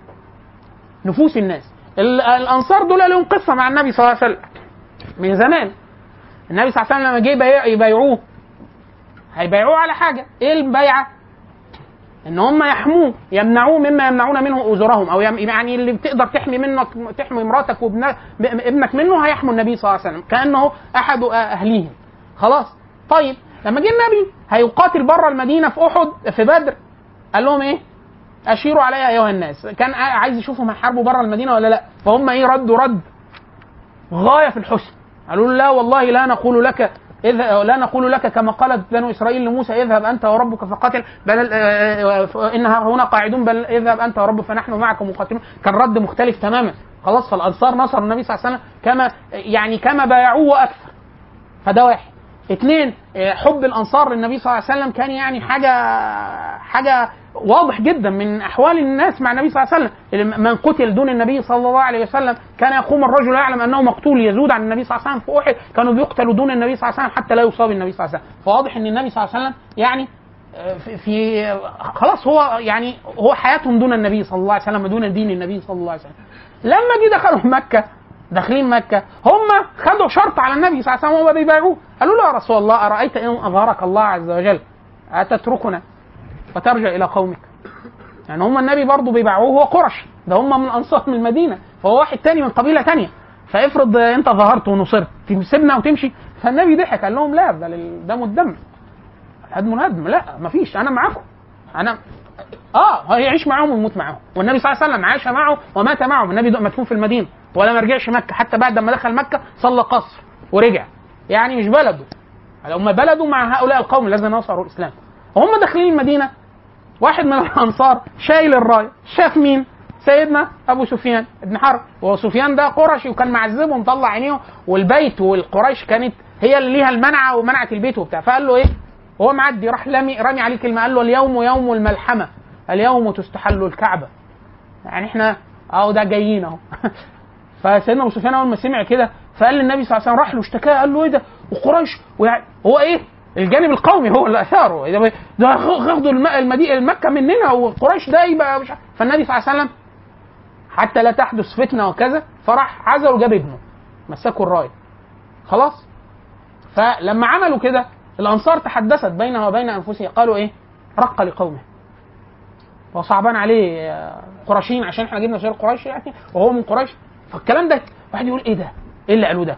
نفوس الناس ال- الانصار دول لهم قصه مع النبي صلى الله عليه وسلم من زمان النبي صلى الله عليه وسلم لما جه يبايع- يبايعوه هيبايعوه على حاجه ايه البيعه ان هم يحموه يمنعوه مما يمنعون منه اجورهم او يم- يعني اللي بتقدر تحمي منك تحمي مراتك وابنك منه هيحموا النبي صلى الله عليه وسلم كانه احد اهليهم خلاص طيب لما جه النبي هيقاتل بره المدينه في احد في بدر قال لهم ايه اشيروا علي ايها الناس كان عايز يشوفهم هيحاربوا بره المدينه ولا لا فهم ايه ردوا رد غايه في الحسن قالوا له لا والله لا نقول لك اذا لا نقول لك كما قالت بنو اسرائيل لموسى اذهب انت وربك فقاتل بل آه، آه، ان هنا قاعدون بل اذهب انت وربك فنحن معك مقاتلون كان رد مختلف تماما خلاص فالانصار نصروا النبي صلى الله عليه وسلم كما يعني كما بايعوه واكثر فده واحد اثنين آه، حب الانصار للنبي صلى الله عليه وسلم كان يعني حاجه حاجه واضح جدا من احوال الناس مع النبي صلى الله عليه وسلم من قتل دون النبي صلى الله عليه وسلم كان يقوم الرجل يعلم انه مقتول يزود عن النبي صلى الله عليه وسلم في احد كانوا بيقتلوا دون النبي صلى الله عليه وسلم حتى لا يصاب النبي صلى الله عليه وسلم فواضح ان النبي صلى الله عليه وسلم يعني آه، في, في خلاص هو يعني هو حياتهم دون النبي صلى الله عليه وسلم دون دين النبي صلى الله عليه وسلم لما جه دخلوا مكه داخلين مكه هم خدوا شرط على النبي صلى الله عليه وسلم وهم بيبايعوه قالوا له يا رسول الله ارايت ان اظهرك الله عز وجل اتتركنا وترجع الى قومك يعني هم النبي برضه بيباعوه هو قرش ده هم من انصار من المدينه فهو واحد تاني من قبيله تانية فافرض انت ظهرت ونصرت تسيبنا وتمشي فالنبي ضحك قال لهم لا ده لل- ده مدم هدم هدم لا مفيش انا معاكم انا اه هيعيش معاهم ويموت معاهم والنبي صلى الله عليه وسلم عاش معه ومات معهم النبي ده مدفون في المدينه ولا ما رجعش مكه حتى بعد ما دخل مكه صلى قصر ورجع يعني مش بلده هم بلده مع هؤلاء القوم الذين نصروا الاسلام وهم داخلين المدينه واحد من الانصار شايل الرايه شاف مين سيدنا ابو سفيان بن حرب وسفيان ده قرشي وكان معذبه ومطلع عينيه والبيت والقريش كانت هي اللي ليها المنعه ومنعت البيت وبتاع فقال له ايه وهو معدي راح لامي رامي عليه كلمه قال له اليوم يوم الملحمه اليوم تستحل الكعبه يعني احنا اهو ده جايين اهو فسيدنا ابو سفيان اول ما سمع كده فقال للنبي صلى الله عليه وسلم راح له اشتكاه قال له ايه ده وقريش ويعني هو ايه الجانب القومي هو اللي اثاره ده ده خدوا الم- المدينه المكه مننا وقريش ده يبقى مش عارف. فالنبي صلى الله عليه وسلم حتى لا تحدث فتنه وكذا فراح عزل وجاب ابنه مسكوا الرايه خلاص فلما عملوا كده الانصار تحدثت بينها وبين انفسها قالوا ايه رق لقومه هو صعبان عليه آه، قرشيين عشان احنا جبنا سير قريش يعني وهو من قريش فالكلام ده واحد يقول ايه ده؟ ايه اللي قالوه ده؟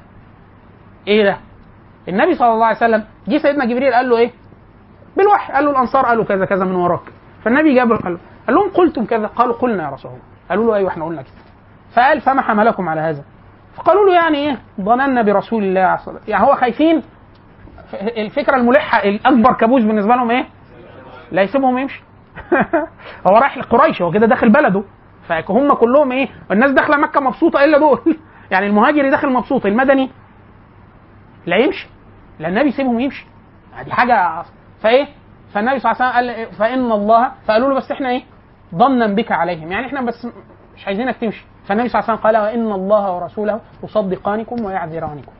ايه ده؟ النبي صلى الله عليه وسلم جه سيدنا جبريل قال له ايه؟ بالوحي قال له الانصار قالوا كذا كذا من وراك فالنبي جاب قال, له- قال لهم قلتم كذا قالوا قلنا يا رسول الله قالوا له ايوه احنا قلنا كده فقال فما حملكم على هذا فقالوا له يعني ايه ظننا برسول الله عليه الصلاة يعني هو خايفين ف- الفكره الملحه الاكبر كابوس بالنسبه لهم ايه؟ لا يسيبهم يمشي هو رايح لقريش هو كده داخل بلده فهم كلهم ايه الناس داخله مكه مبسوطه الا دول يعني المهاجر داخل مبسوط المدني لا يمشي لا النبي يسيبهم يمشي دي حاجه فايه فالنبي صلى الله عليه وسلم قال إيه؟ فان الله فقالوا له بس احنا ايه ظنا بك عليهم يعني احنا بس مش عايزينك تمشي فالنبي صلى الله عليه وسلم قال وان الله ورسوله يصدقانكم ويعذرانكم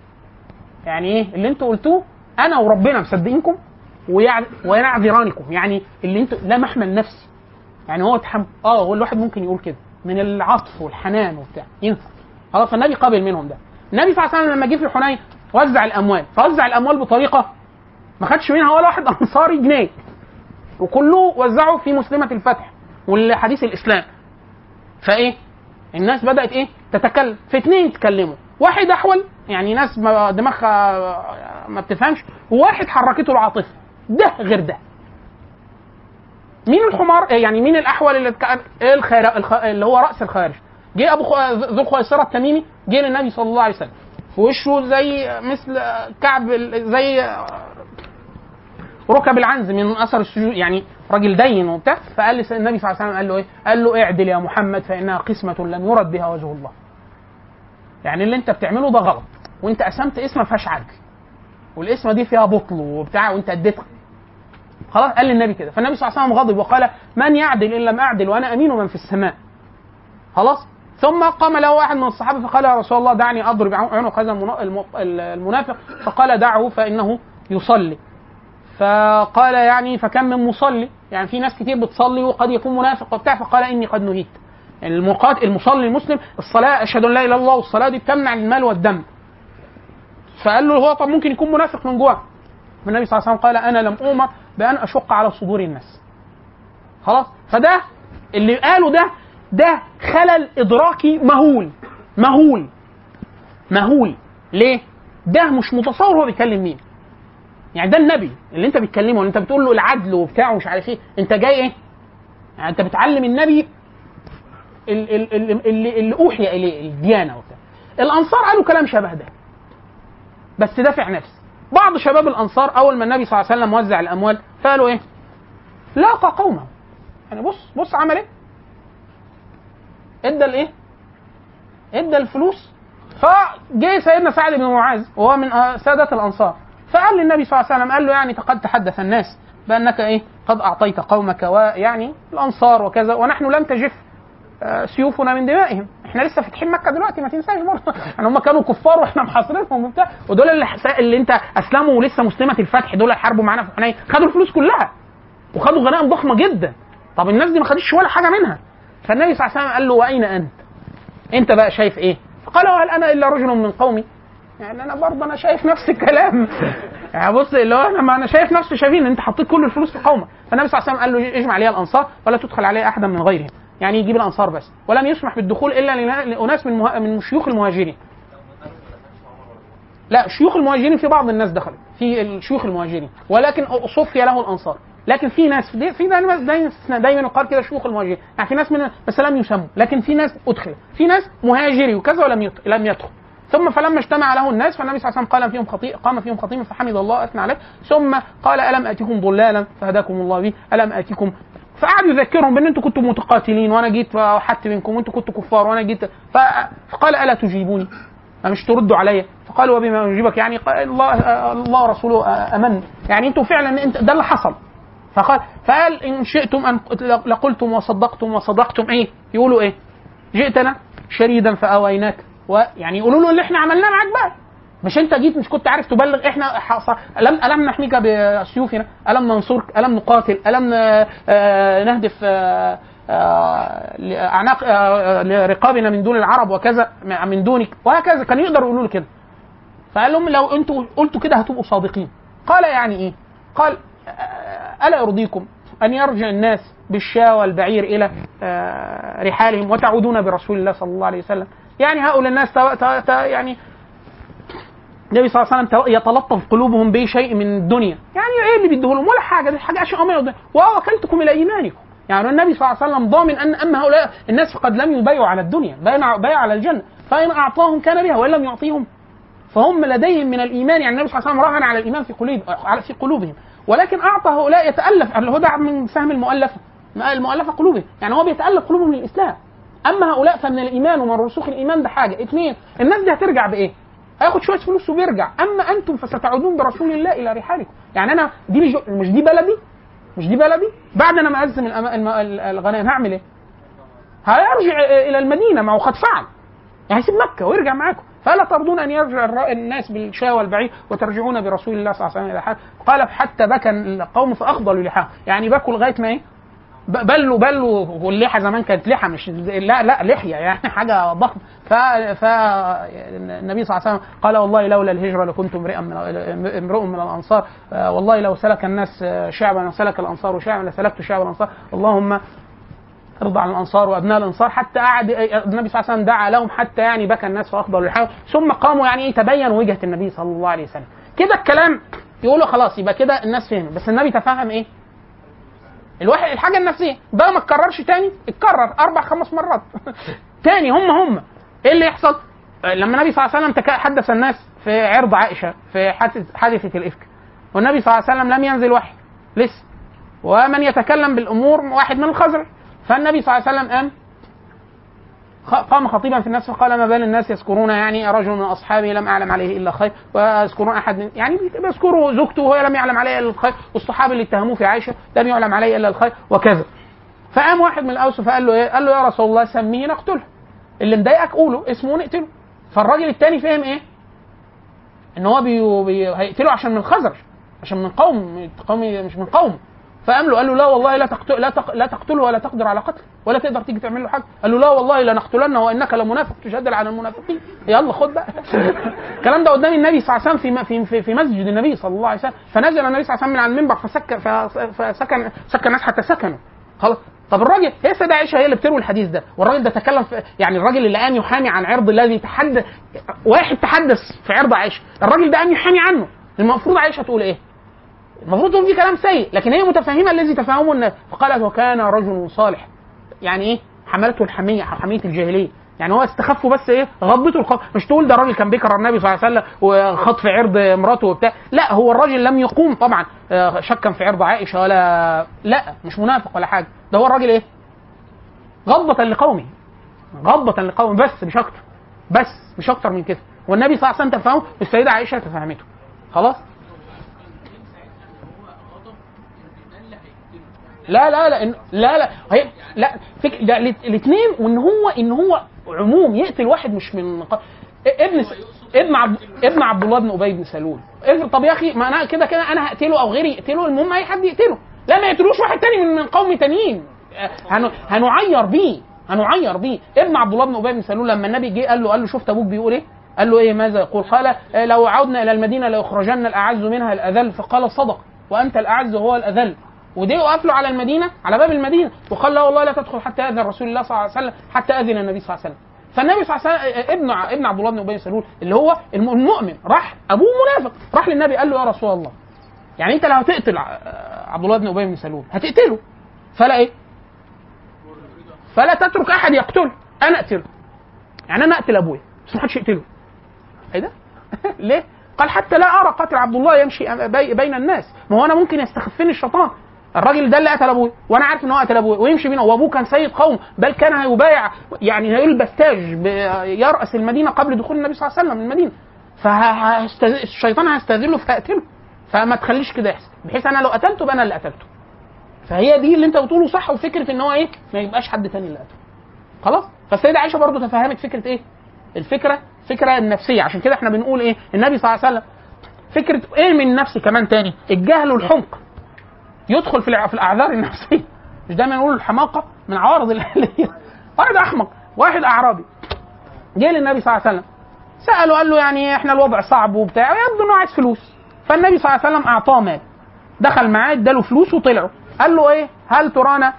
يعني ايه اللي انتوا قلتوه انا وربنا مصدقينكم ويع- ويعذرانكم يعني اللي انتوا لا محمل نفسي يعني هو تحم اه هو الواحد ممكن يقول كده من العطف والحنان وبتاع ينفع خلاص فالنبي قابل منهم ده النبي صلى الله عليه وسلم لما جه في حنين وزع الاموال فوزع الاموال بطريقه ما خدش منها ولا واحد انصاري جنيه وكله وزعه في مسلمه الفتح والحديث الاسلام فايه الناس بدات ايه تتكلم في اتنين يتكلموا واحد احول يعني ناس ما دماغها ما بتفهمش وواحد حركته العاطفه ده غير ده مين الحمار يعني مين الاحول اللي اتك- الخير الخ... اللي هو راس الخارج جه ابو خ... ذو الخويصره التميمي جه للنبي صلى الله عليه وسلم في وشه زي مثل كعب ال- زي ركب العنز من اثر السجود يعني راجل دين وبتاع فقال لي النبي صلى الله عليه وسلم قال له ايه؟ قال له اعدل يا محمد فانها قسمه لم يرد بها وجه الله. يعني اللي انت بتعمله ده غلط وانت قسمت اسم ما فيهاش عدل. والاسمه دي فيها بطل وبتاع وانت اديتها. خلاص قال للنبي كده فالنبي صلى الله عليه وسلم غضب وقال من يعدل ان لم اعدل وانا امين من في السماء. خلاص ثم قام له واحد من الصحابه فقال يا رسول الله دعني اضرب عنق هذا المنا- الم- المنافق فقال دعه فانه يصلي. فقال يعني فكم من مصلي يعني في ناس كتير بتصلي وقد يكون منافق وبتاع فقال اني قد نهيت المقات المصلي المسلم الصلاه اشهد ان لا اله الا الله والصلاه دي بتمنع المال والدم فقال له هو طب ممكن يكون منافق من جوه فالنبي صلى الله عليه وسلم قال انا لم امر بان اشق على صدور الناس خلاص فده اللي قاله ده ده خلل ادراكي مهول مهول مهول ليه ده مش متصور هو بيكلم مين يعني ده النبي اللي انت بتكلمه اللي انت بتقول له العدل وبتاع ومش عارف ايه انت جاي ايه يعني انت بتعلم النبي ال- ال- ال- اللي, اللي اوحي اليه الديانه وبتاع الانصار قالوا كلام شبه ده بس دافع نفس بعض شباب الانصار اول ما النبي صلى الله عليه وسلم وزع الاموال فقالوا ايه؟ لاقى قومه يعني بص بص عمل ايه؟ ادى الايه؟ ادى الفلوس فجه سيدنا سعد بن معاذ وهو من آه، سادة الأنصار فقال للنبي صلى الله عليه وسلم قال له يعني قد تحدث الناس بأنك إيه قد أعطيت قومك ويعني الأنصار وكذا ونحن لم تجف آه، سيوفنا من دمائهم احنا لسه فاتحين مكه دلوقتي ما تنساش برضه يعني هم كانوا كفار واحنا محاصرينهم وبتاع ودول اللي, حس- اللي انت اسلموا ولسه مسلمه الفتح دول اللي حاربوا معانا في حنين خدوا الفلوس كلها وخدوا غنائم ضخمه جدا طب الناس دي ما خدتش ولا حاجه منها فالنبي صلى الله عليه وسلم قال له واين انت؟ انت بقى شايف ايه؟ قال وهل انا الا رجل من قومي؟ يعني انا برضه انا شايف نفس الكلام يعني بص اللي هو انا ما انا شايف نفسي شايفين انت حطيت كل الفلوس في قومك فالنبي صلى الله عليه وسلم قال له اجمع عليها الانصار ولا تدخل عليها احدا من غيرهم يعني يجيب الانصار بس ولم يسمح بالدخول الا لنا- لاناس من مه... من شيوخ المهاجرين لا شيوخ المهاجرين في بعض الناس دخلوا في الشيوخ المهاجرين ولكن صفي له الانصار لكن في ناس دي في دايما دايما دايما يقال كده شيوخ المهاجرين يعني في ناس من بس لم يسموا لكن في ناس ادخل في ناس مهاجري وكذا ولم يت... لم يدخل ثم فلما اجتمع له الناس فالنبي صلى الله عليه وسلم قال فيهم خطيء قام فيهم خطيب فحمد الله اثنى عليه ثم قال الم اتكم ضلالا فهداكم الله به الم اتكم فقعد يذكرهم بان انتم كنتم متقاتلين وانا جيت وحدت منكم وانتم كنتم كفار وانا جيت ف... فقال الا تجيبوني مش تردوا عليا فقال وبما يجيبك يعني قال الله الله ورسوله امن يعني انتم فعلا انت ده اللي حصل فقال فقال ان شئتم ان لقلتم وصدقتم وصدقتم ايه يقولوا ايه جئتنا شريدا فاويناك ويعني يقولوا له اللي احنا عملناه معاك بقى مش انت جيت مش كنت عارف تبلغ احنا حص... الم الم نحميك بسيوفنا الم ننصرك الم نقاتل الم ن- آه، نهدف آه، آه، لاعناق آه، لرقابنا من دون العرب وكذا من دونك وهكذا كانوا يقدروا يقولوا له كده فقال لهم لو انتوا قلتوا كده هتبقوا صادقين قال يعني ايه قال آه، الا يرضيكم ان يرجع الناس بالشاة والبعير الى آه، رحالهم وتعودون برسول الله صلى الله عليه وسلم يعني هؤلاء الناس تو- تو- تو- يعني النبي صلى الله عليه وسلم تو- يتلطف قلوبهم بشيء من الدنيا يعني ايه اللي بيديه لهم ولا حاجه دي حاجه اشياء من الدنيا ووكلتكم الى ايمانكم يعني النبي صلى الله عليه وسلم ضامن ان اما هؤلاء الناس قد لم يبايعوا على الدنيا بايعوا بايعوا على الجنه فان اعطاهم كان بها وان لم يعطيهم فهم لديهم من الايمان يعني النبي صلى الله عليه وسلم راهن على الايمان في قلوب على في قلوبهم ولكن اعطى هؤلاء يتالف الهدى من سهم المؤلفه المؤلفه قلوبهم يعني هو بيتالف قلوبهم للاسلام اما هؤلاء فمن الايمان ومن رسوخ الايمان ده حاجه اثنين الناس دي هترجع بايه؟ هياخد شويه فلوس وبيرجع اما انتم فستعودون برسول الله الى رحالكم يعني انا دي مش مش دي بلدي مش دي بلدي بعد انا ما اقسم الأما- الم- الغنائم هعمل ايه؟ هيرجع الى المدينه ما هو قد فعل يعني هيسيب مكه ويرجع معاكم فلا ترضون ان يرجع الر- الناس بالشاة والبعير وترجعون برسول الله صلى الله عليه وسلم الى حال قال حتى بكى القوم فاخضلوا لحاهم يعني بكوا لغايه ما ايه ب- بلوا بلوا واللحى زمان كانت لحى مش لا لا لحيه يعني حاجه ضخمه ف ف النبي صلى الله عليه وسلم قال والله لولا الهجره لكنت امرئا من امرؤ من الانصار آه، والله لو سلك الناس آه، شعبا وسلك الانصار شعبا لسلكت شعب الانصار اللهم ارضى عن الانصار وابناء الانصار حتى قعد النبي صلى الله عليه وسلم دعا لهم حتى يعني بكى الناس فاخضروا لحاهم ثم قاموا يعني ايه تبين وجهه النبي صلى الله عليه وسلم كده الكلام يقولوا خلاص يبقى كده الناس فهمت بس النبي تفهم ايه الواحد الحاجه النفسيه ده ما اتكررش تاني اتكرر اربع خمس مرات تاني هم هم ايه اللي يحصل لما النبي صلى الله عليه وسلم تك- حدث الناس في عرض عائشه في حادث- حادثه الافك والنبي صلى الله عليه وسلم لم ينزل وحي لسه ومن يتكلم بالامور واحد من الخزرج فالنبي صلى الله عليه وسلم قام خ- قام خطيبا في الناس فقال ما بال الناس يذكرون يعني رجل من اصحابي لم اعلم عليه الا خير ويذكرون احد من يعني بيذكروا زوجته وهي لم يعلم عليها الا الخير والصحابي اللي اتهموه في عائشه لم يعلم عليه الا الخير وكذا فقام واحد من الاوس فقال له ايه؟ قال له يا رسول الله سميه نقتله اللي مضايقك قوله اسمه نقتله فالراجل التاني فهم ايه؟ ان هو بي... بي... هيقتله عشان من الخزرج عشان من قوم قوم مش من قوم فقام له قال له لا والله لا تقتل لا, تق... لا تقتله ولا تقدر على قتله ولا تقدر تيجي تعمل له حاجه قال له لا والله لنقتلنه وانك لمنافق تجادل عن المنافقين يلا خد بقى الكلام ده قدام النبي صلى الله عليه وسلم في في في مسجد النبي صلى الله عليه وسلم فنزل النبي صلى الله عليه وسلم من على المنبر فسكن فسكن سكن الناس حتى سكنوا خلاص طب الراجل هي السيده عائشه هي اللي بتروي الحديث ده والراجل ده تكلم في يعني الراجل اللي قام يحامي عن عرض الذي تحدث واحد تحدث في عرض عائشه الراجل ده قام يحامي عنه المفروض عائشه تقول ايه؟ المفروض تقول في كلام سيء لكن هي متفهمه الذي تفهمه الناس فقالت وكان رجل صالح يعني ايه حملته الحميه حميه الجاهليه يعني هو استخفوا بس ايه غضته الخط مش تقول ده راجل كان بيكره النبي صلى الله عليه وسلم وخطف عرض مراته وبتاع لا هو الراجل لم يقوم طبعا آه، شكا في عرض عائشه ولا لا مش منافق ولا حاجه ده هو الراجل ايه غضبة لقومه غضبة لقومه بس مش اكتر بس مش اكتر من كده والنبي صلى الله عليه وسلم تفهمه السيده عائشه تفهمته خلاص لا لا لا إن- لا لا هي لا فك ده الاثنين وان هو ان هو عموم يقتل واحد مش من ق- ابن س... ابن عبد ابن عبد الله بن ابي بن سلول افرض طب يا اخي ما انا كده كده انا هقتله او غيري يقتله المهم اي حد يقتله لا ما يقتلوش واحد تاني من من قوم تانيين آه، هن... هنعير بيه هنعير بيه ابن عبد الله بن ابي بن سلول لما النبي جه قال له قال له شفت ابوك بيقول ايه قال له ايه ماذا يقول قال آه، لو عدنا الى المدينه لاخرجن الاعز منها الاذل فقال صدق وانت الاعز وهو الاذل ودي وقف له على المدينه على باب المدينه وقال لا والله لا تدخل حتى اذن رسول الله صلى الله عليه وسلم حتى اذن النبي صلى الله عليه وسلم فالنبي صلى الله عليه وسلم ابن ابن عبد الله بن ابي سلول اللي هو الم- المؤمن راح ابوه منافق راح للنبي قال له يا رسول الله يعني انت لو هتقتل ع- عبد الله بن ابي بن سلول هتقتله فلا ايه؟ فلا تترك احد يقتله انا اقتله يعني انا اقتل ابويا بس ما حدش يقتله ايه ده؟ ليه؟ قال حتى لا ارى قاتل عبد الله يمشي أم- بي- بين الناس ما هو انا ممكن يستخفني الشيطان الراجل ده اللي قتل ابويا وانا عارف ان هو قتل ابويا ويمشي بينا وابوه كان سيد قوم بل كان هيبايع يعني هيلبس تاج ب- يراس المدينه قبل دخول النبي صلى الله عليه وسلم المدينه فالشيطان هيستذله فهقتله فما تخليش كده يحصل بحيث انا لو قتلته يبقى انا اللي قتلته فهي دي اللي انت بتقوله صح وفكره ان هو ايه ما يبقاش حد تاني اللي قتله خلاص فالسيده عائشه برضو تفهمت فكره ايه الفكره فكره النفسيه عشان كده احنا بنقول ايه النبي صلى الله عليه وسلم فكره ايه من النفس كمان تاني الجهل والحمق يدخل في الع- في الاعذار النفسيه مش دايما نقول الحماقه من عوارض الاهليه واحد احمق واحد اعرابي جه للنبي صلى الله عليه وسلم ساله قال له يعني احنا الوضع صعب وبتاع يبدو انه عايز فلوس فالنبي صلى الله عليه وسلم اعطاه مال دخل معاه اداله فلوس وطلعوا قال له ايه هل ترانا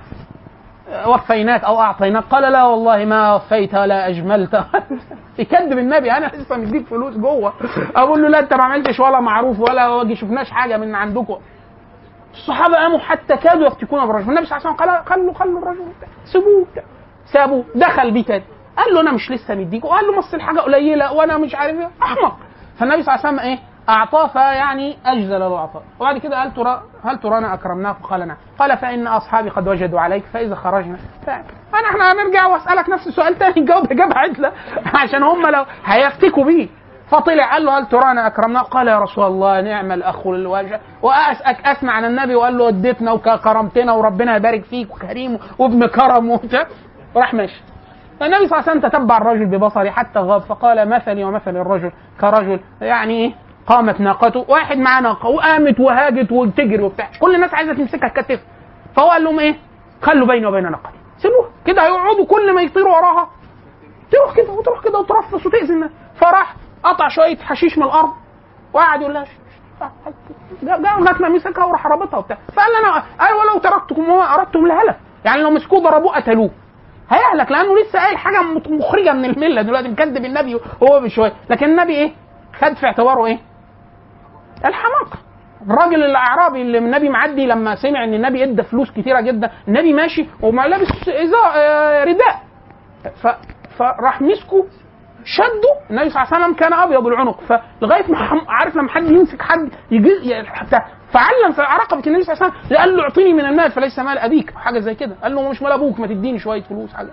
وفيناك او اعطيناك قال لا والله ما وفيت ولا اجملت يكذب النبي انا لسه مديك فلوس جوه اقول له لا انت ما عملتش ولا معروف ولا شفناش حاجه من عندكم الصحابه قاموا حتى كادوا يفتكون بالرجل النبي صلى الله عليه وسلم قال خلوا خلوا الرجل بتاع. سيبوه بتاع. سابوه دخل بيه تاني قال له انا مش لسه مديك وقال له مص الحاجه قليله وانا مش عارف ايه احمق فالنبي صلى الله عليه وسلم ايه اعطاه فيعني اجزل له عطاء وبعد كده هل ترى هل ترانا اكرمناك قال نعم قال فان اصحابي قد وجدوا عليك فاذا خرجنا ف- انا احنا هنرجع واسالك نفس السؤال تاني نجاوب اجابه عدله عشان هم لو هيفتكوا بيه فطلع قال له هل ترانا اكرمناك قال يا رسول الله نعم الاخ الوجه واسمع عن النبي وقال له اديتنا وكرمتنا وربنا يبارك فيك وكريم وابن كرم وبتاع وراح ماشي فالنبي صلى الله عليه وسلم تتبع الرجل ببصره حتى غاب فقال مثلي ومثل الرجل كرجل يعني ايه قامت ناقته واحد معاه ناقه وقامت وهاجت وتجري وبتاع كل الناس عايزه تمسكها الكتف فهو قال لهم ايه خلوا بيني وبين ناقتي سيبوها كده هيقعدوا كل ما يطيروا وراها تروح كده وتروح كده وترفس وتاذي الناس فراح قطع شويه حشيش من الارض وقعد يقول لها جاء جاء لغايه ما مسكها وراح رابطها وبتاع فقال انا ايوه لو تركتكم وما اردتم الهلك يعني لو مسكوه ضربوه قتلوه هيهلك لانه لسه قايل حاجه مت- مخرجه من المله دلوقتي مكذب النبي هو بشويه لكن النبي ايه خد في اعتباره ايه الحماقه الراجل الاعرابي اللي النبي معدي لما سمع ان النبي ادى فلوس كتيره جدا النبي ماشي وما لابس إزاء آه، رداء ف... فراح مسكه شده النبي صلى الله عليه وسلم كان ابيض العنق فلغايه ما حم... عارف لما حد يمسك حد يجي يعني حتى فعلم في رقبه النبي صلى الله عليه وسلم قال له اعطيني من المال فليس مال ابيك أو حاجه زي كده قال له مش مال ابوك ما تديني شويه فلوس حاجه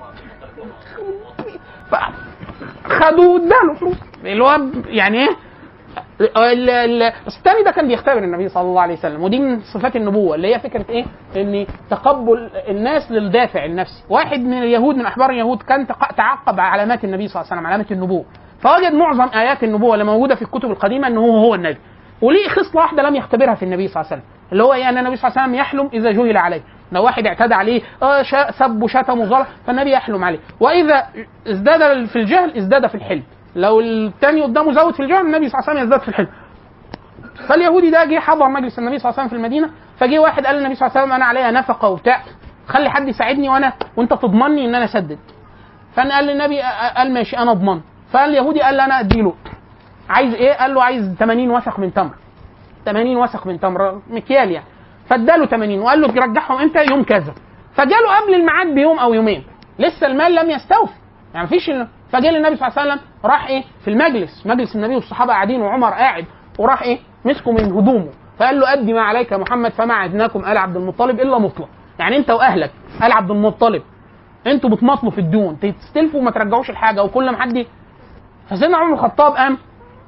ف... خدوا اداله فلوس اللي هو يعني ايه ال- ال- الثاني ده كان بيختبر النبي صلى الله عليه وسلم ودي من صفات النبوه اللي هي فكره ايه؟ ان تقبل الناس للدافع النفسي، واحد من اليهود من احبار اليهود كان تق- تعقب علامات النبي صلى الله عليه وسلم علامه النبوه، فوجد معظم ايات النبوه اللي موجوده في الكتب القديمه ان هو هو النبي. وليه خصله واحده لم يختبرها في النبي صلى الله عليه وسلم، اللي هو ايه ان النبي صلى الله عليه وسلم يحلم اذا جهل عليه، لو واحد اعتدى عليه آه شا- سب وشتم وظلم فالنبي يحلم عليه، واذا ازداد في الجهل ازداد في الحلم. لو الثاني قدامه زود في الجهل النبي صلى الله عليه وسلم يزداد في الحلم. فاليهودي ده جه حضر مجلس النبي صلى الله عليه وسلم في المدينه فجه واحد قال للنبي صلى الله عليه وسلم انا عليا نفقه وبتاع خلي حد يساعدني وانا وانت تضمني ان انا اسدد فانا قال للنبي قال ماشي انا اضمن فاليهودي قال له انا اديله عايز ايه قال له عايز 80 وثق من تمر 80 وثق من تمر مكيال يعني فاداله 80 وقال له ترجعهم امتى يوم كذا فجاله قبل الميعاد بيوم او يومين لسه المال لم يستوفي يعني مفيش ال- فجه النبي صلى الله عليه وسلم راح ايه في المجلس مجلس النبي والصحابه قاعدين وعمر قاعد وراح ايه مسكه من هدومه فقال له ادي ما عليك يا محمد فما عدناكم ال عبد المطلب الا مطلق يعني انت واهلك ال عبد المطلب انتوا بتمطلوا في الدون تستلفوا وما ترجعوش الحاجه وكل ما حد ي- فسيدنا عمر بن الخطاب قام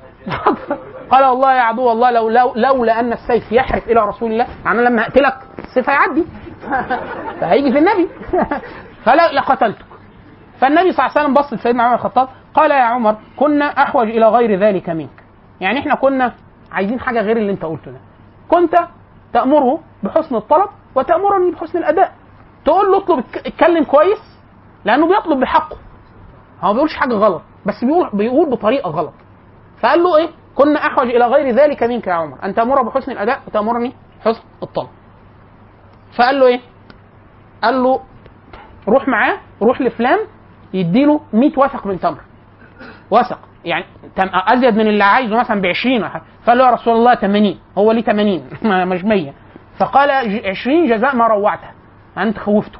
قال والله يا عدو الله لو لو لولا ان السيف يحرف الى رسول الله يعني أنا لما اقتلك السيف هيعدي فهيجي في النبي فلا لقتلتك فالنبي صلى الله عليه وسلم بص لسيدنا عمر بن الخطاب قال يا عمر كنا احوج الى غير ذلك منك يعني احنا كنا عايزين حاجه غير اللي انت قلته ده كنت تامره بحسن الطلب وتامرني بحسن الاداء تقول له اطلب اتك- اتكلم كويس لانه بيطلب بحقه هو ما بيقولش حاجه غلط بس بيقول بيقول بطريقه غلط فقال له ايه كنا احوج الى غير ذلك منك يا عمر ان تامر بحسن الاداء وتامرني بحسن الطلب فقال له ايه قال له روح معاه روح لفلان يديله 100 وثق من تمر وثق يعني تم- ازيد من اللي عايزه مثلا ب 20 ولا حاجة. فقال له يا رسول الله 80 هو ليه 80 ما- مش 100 فقال ج- 20 جزاء ما روعته انت خوفته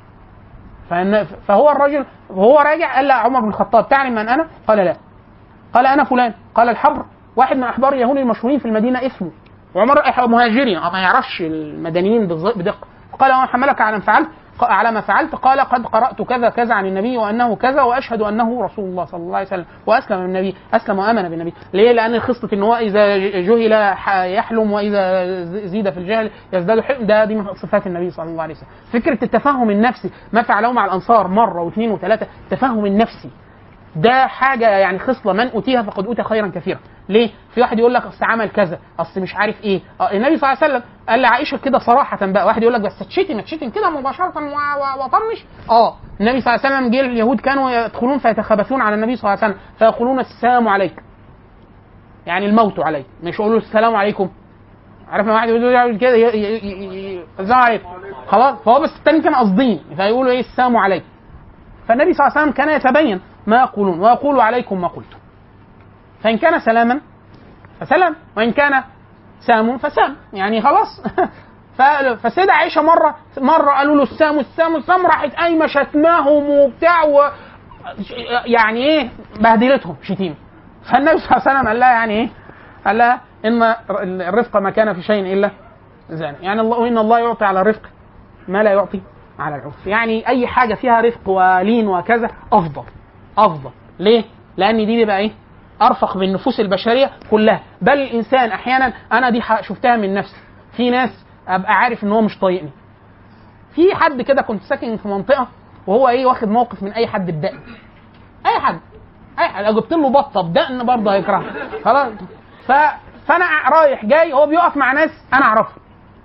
فإن- فهو الرجل وهو راجع قال لا عمر بن الخطاب تعلم من انا؟ قال لا قال انا فلان قال الحبر واحد من احبار اليهود المشهورين في المدينه اسمه وعمر إح- مهاجري ما يعرفش المدنيين بالظ- بدقه قال وما حملك على ما فعلت ق- على ما فعلت قال قد قرات كذا كذا عن النبي وانه كذا واشهد انه رسول الله صلى الله عليه وسلم واسلم النبي اسلم وامن بالنبي ليه لان خصه ان هو اذا جهل ح- يحلم واذا ز- زيد في الجهل يزداد حلم ده دي من صفات النبي صلى الله عليه وسلم فكره التفهم النفسي ما فعله مع الانصار مره واثنين وثلاثه التفهم النفسي ده حاجه يعني خصله من اوتيها فقد اوتي خيرا كثيرا ليه في واحد يقول لك اصل عمل كذا اصل مش عارف ايه آه، النبي صلى الله عليه وسلم قال لعائشه كده صراحه بقى واحد يقول لك بس تشتم تشتم كده مباشره و- و- وطنش اه النبي صلى الله عليه وسلم جه اليهود كانوا يدخلون فيتخبثون على النبي صلى الله عليه وسلم فيقولون السلام عليك يعني الموت عليك مش يقولوا السلام عليكم عارف لما واحد يقول يعمل كده ي- ي- ي- ي- السلام عليكم خلاص فهو بس التاني كان قاصدين فيقولوا ايه السلام عليكم فالنبي صلى الله عليه وسلم كان يتبين ما يقولون ويقول عليكم ما قلتم فإن كان سلاما فسلام وإن كان سام فسام يعني خلاص ف- فالسيدة عائشة مرة مرة قالوا له السام السام السام راحت قايمة شتماهم وبتاع و يعني ايه بهدلتهم شتيمة فالنبي صلى الله عليه وسلم قال لها يعني ايه؟ قال لها ان الرفق ما كان في شيء الا زانه يعني الله ان الله يعطي على الرفق ما لا يعطي على العنف يعني اي حاجه فيها رفق ولين وكذا افضل افضل ليه لان دي بيبقى ايه ارفق بالنفوس البشريه كلها بل الانسان احيانا انا دي ح- شفتها من نفسي في ناس ابقى عارف ان هو مش طايقني في حد كده كنت ساكن في منطقه وهو ايه واخد موقف من اي حد بدقن اي حد اي حد لو جبت له بطه بدقن برضه هيكرهها خلاص ف... فانا رايح جاي هو بيقف مع ناس انا اعرفهم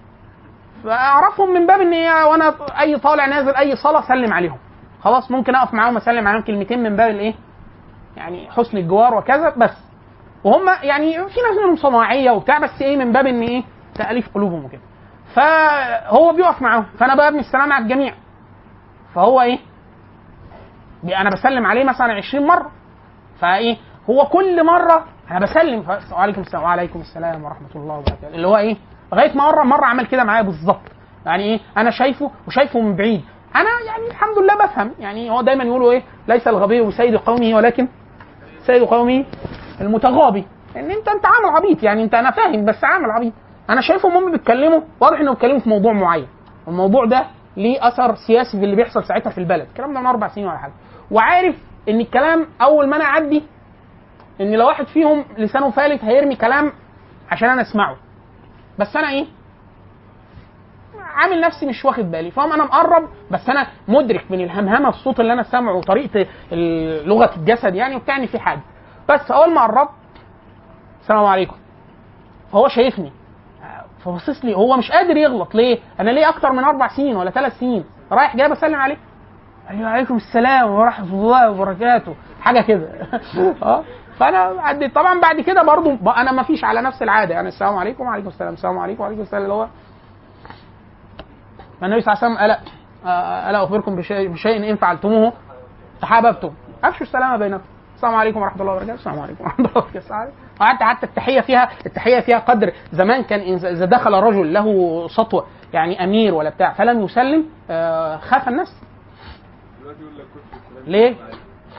فاعرفهم من باب ان هي وانا اي طالع نازل اي صلاه سلم عليهم خلاص ممكن اقف معاهم اسلم عليهم كلمتين من باب الايه يعني حسن الجوار وكذا بس وهم يعني في ناس منهم صناعيه وبتاع بس ايه من باب ان ايه تاليف قلوبهم وكده فهو بيقف معاهم فانا بقى ابني السلام على الجميع فهو ايه بي- انا بسلم عليه مثلا 20 مره فايه هو كل مره انا بسلم ف- وعليكم السلام وعليكم السلام ورحمه الله وبركاته اللي هو ايه لغايه ما مره مره عمل كده معايا بالظبط يعني ايه انا شايفه وشايفه من بعيد انا يعني الحمد لله بفهم يعني هو دايما يقولوا ايه ليس الغبي بسيد قومه ولكن سيد قومه المتغابي ان انت انت عامل عبيط يعني انت انا فاهم بس عامل عبيط انا شايفهم هم بيتكلموا واضح انهم بيتكلموا في موضوع معين الموضوع ده ليه اثر سياسي في اللي بيحصل ساعتها في البلد الكلام ده من اربع سنين ولا حاجه وعارف ان الكلام اول ما انا اعدي ان لو واحد فيهم لسانه فالت هيرمي كلام عشان انا اسمعه بس انا ايه عامل نفسي مش واخد بالي فاهم انا مقرب بس انا مدرك من الهمهمه الصوت اللي انا سامعه وطريقه ال- لغه الجسد يعني وبتاع ان في حاجه بس اول ما قربت السلام عليكم فهو شايفني فبصص لي هو مش قادر يغلط ليه؟ انا ليه اكتر من اربع سنين ولا ثلاث سنين رايح جاي بسلم عليه قال لي وعليكم السلام ورحمه الله وبركاته حاجه كده اه فانا عديت طبعا بعد كده برضو ب- انا ما فيش على نفس العاده يعني السلام عليكم وعليكم السلام السلام عليكم وعليكم السلام اللي هو فالنبي صلى الله عليه وسلم قال آه، الا اخبركم بشيء, بشيء ان فعلتموه تحاببتم افشوا السلام بينكم السلام عليكم ورحمه الله وبركاته السلام عليكم ورحمه الله وبركاته السلام عليكم. وحتى حتى التحيه فيها التحيه فيها قدر زمان كان إن- اذا دخل رجل له سطوه يعني امير ولا بتاع فلم يسلم آه، خاف الناس دلوقتي يقول لك كنت في السلام ليه؟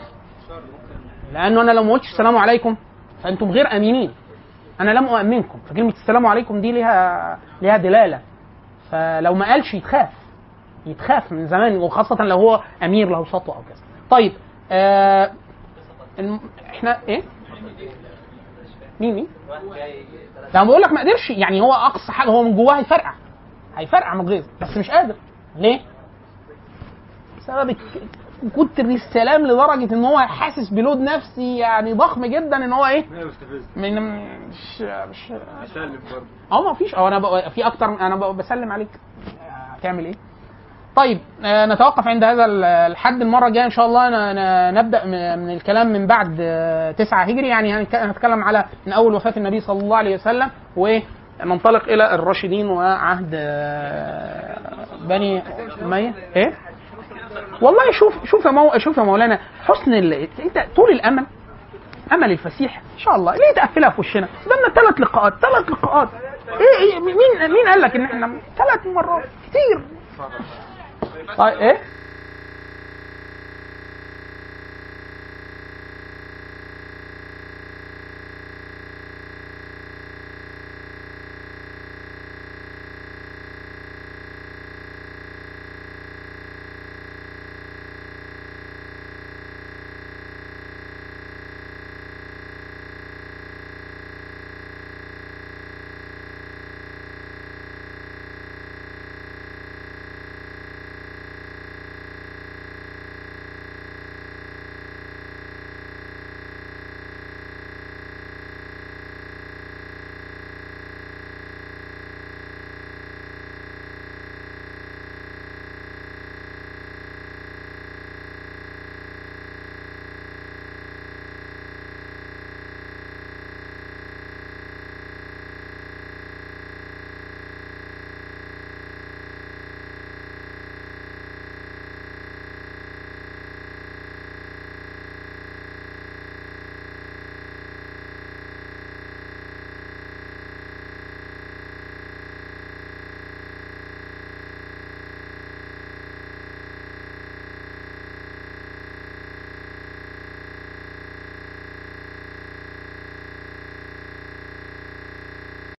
لانه انا لو ما قلتش السلام عليكم فانتم غير امينين انا لم اؤمنكم فكلمه السلام عليكم دي ليها ليها دلاله فلو ما قالش يتخاف يتخاف من زمان وخاصه لو هو امير له سطوه او كذا طيب آه الم... احنا ايه مين مين ده أنا بقول لك ما قدرش يعني هو اقصى حاجه هو من جواه هيفرقع هيفرقع من الغيظ بس مش قادر ليه بسبب الك- كتر السلام لدرجه ان هو حاسس بلود نفسي يعني ضخم جدا ان هو ايه هي مستفز من مش مش سلم برضه اه ما فيش اه انا بق- في اكتر انا بق- بسلم عليك هتعمل ايه طيب آه، نتوقف عند هذا ال- الحد المره الجايه ان شاء الله ن- ن- نبدا من من الكلام من بعد آه، تسعة هجري يعني هنك- هنتكلم على من اول وفاه النبي صلى الله عليه وسلم وننطلق الى الراشدين وعهد آه، بني اميه ايه والله شوف شوف يا مو شوف يا مولانا حسن ال... انت طول الامل امل الفسيح ان شاء الله ليه تقفلها في وشنا قدامنا ثلاث لقاءات ثلاث لقاءات ايه ايه مين مين قال لك ان احنا ثلاث مرات كتير طيب ايه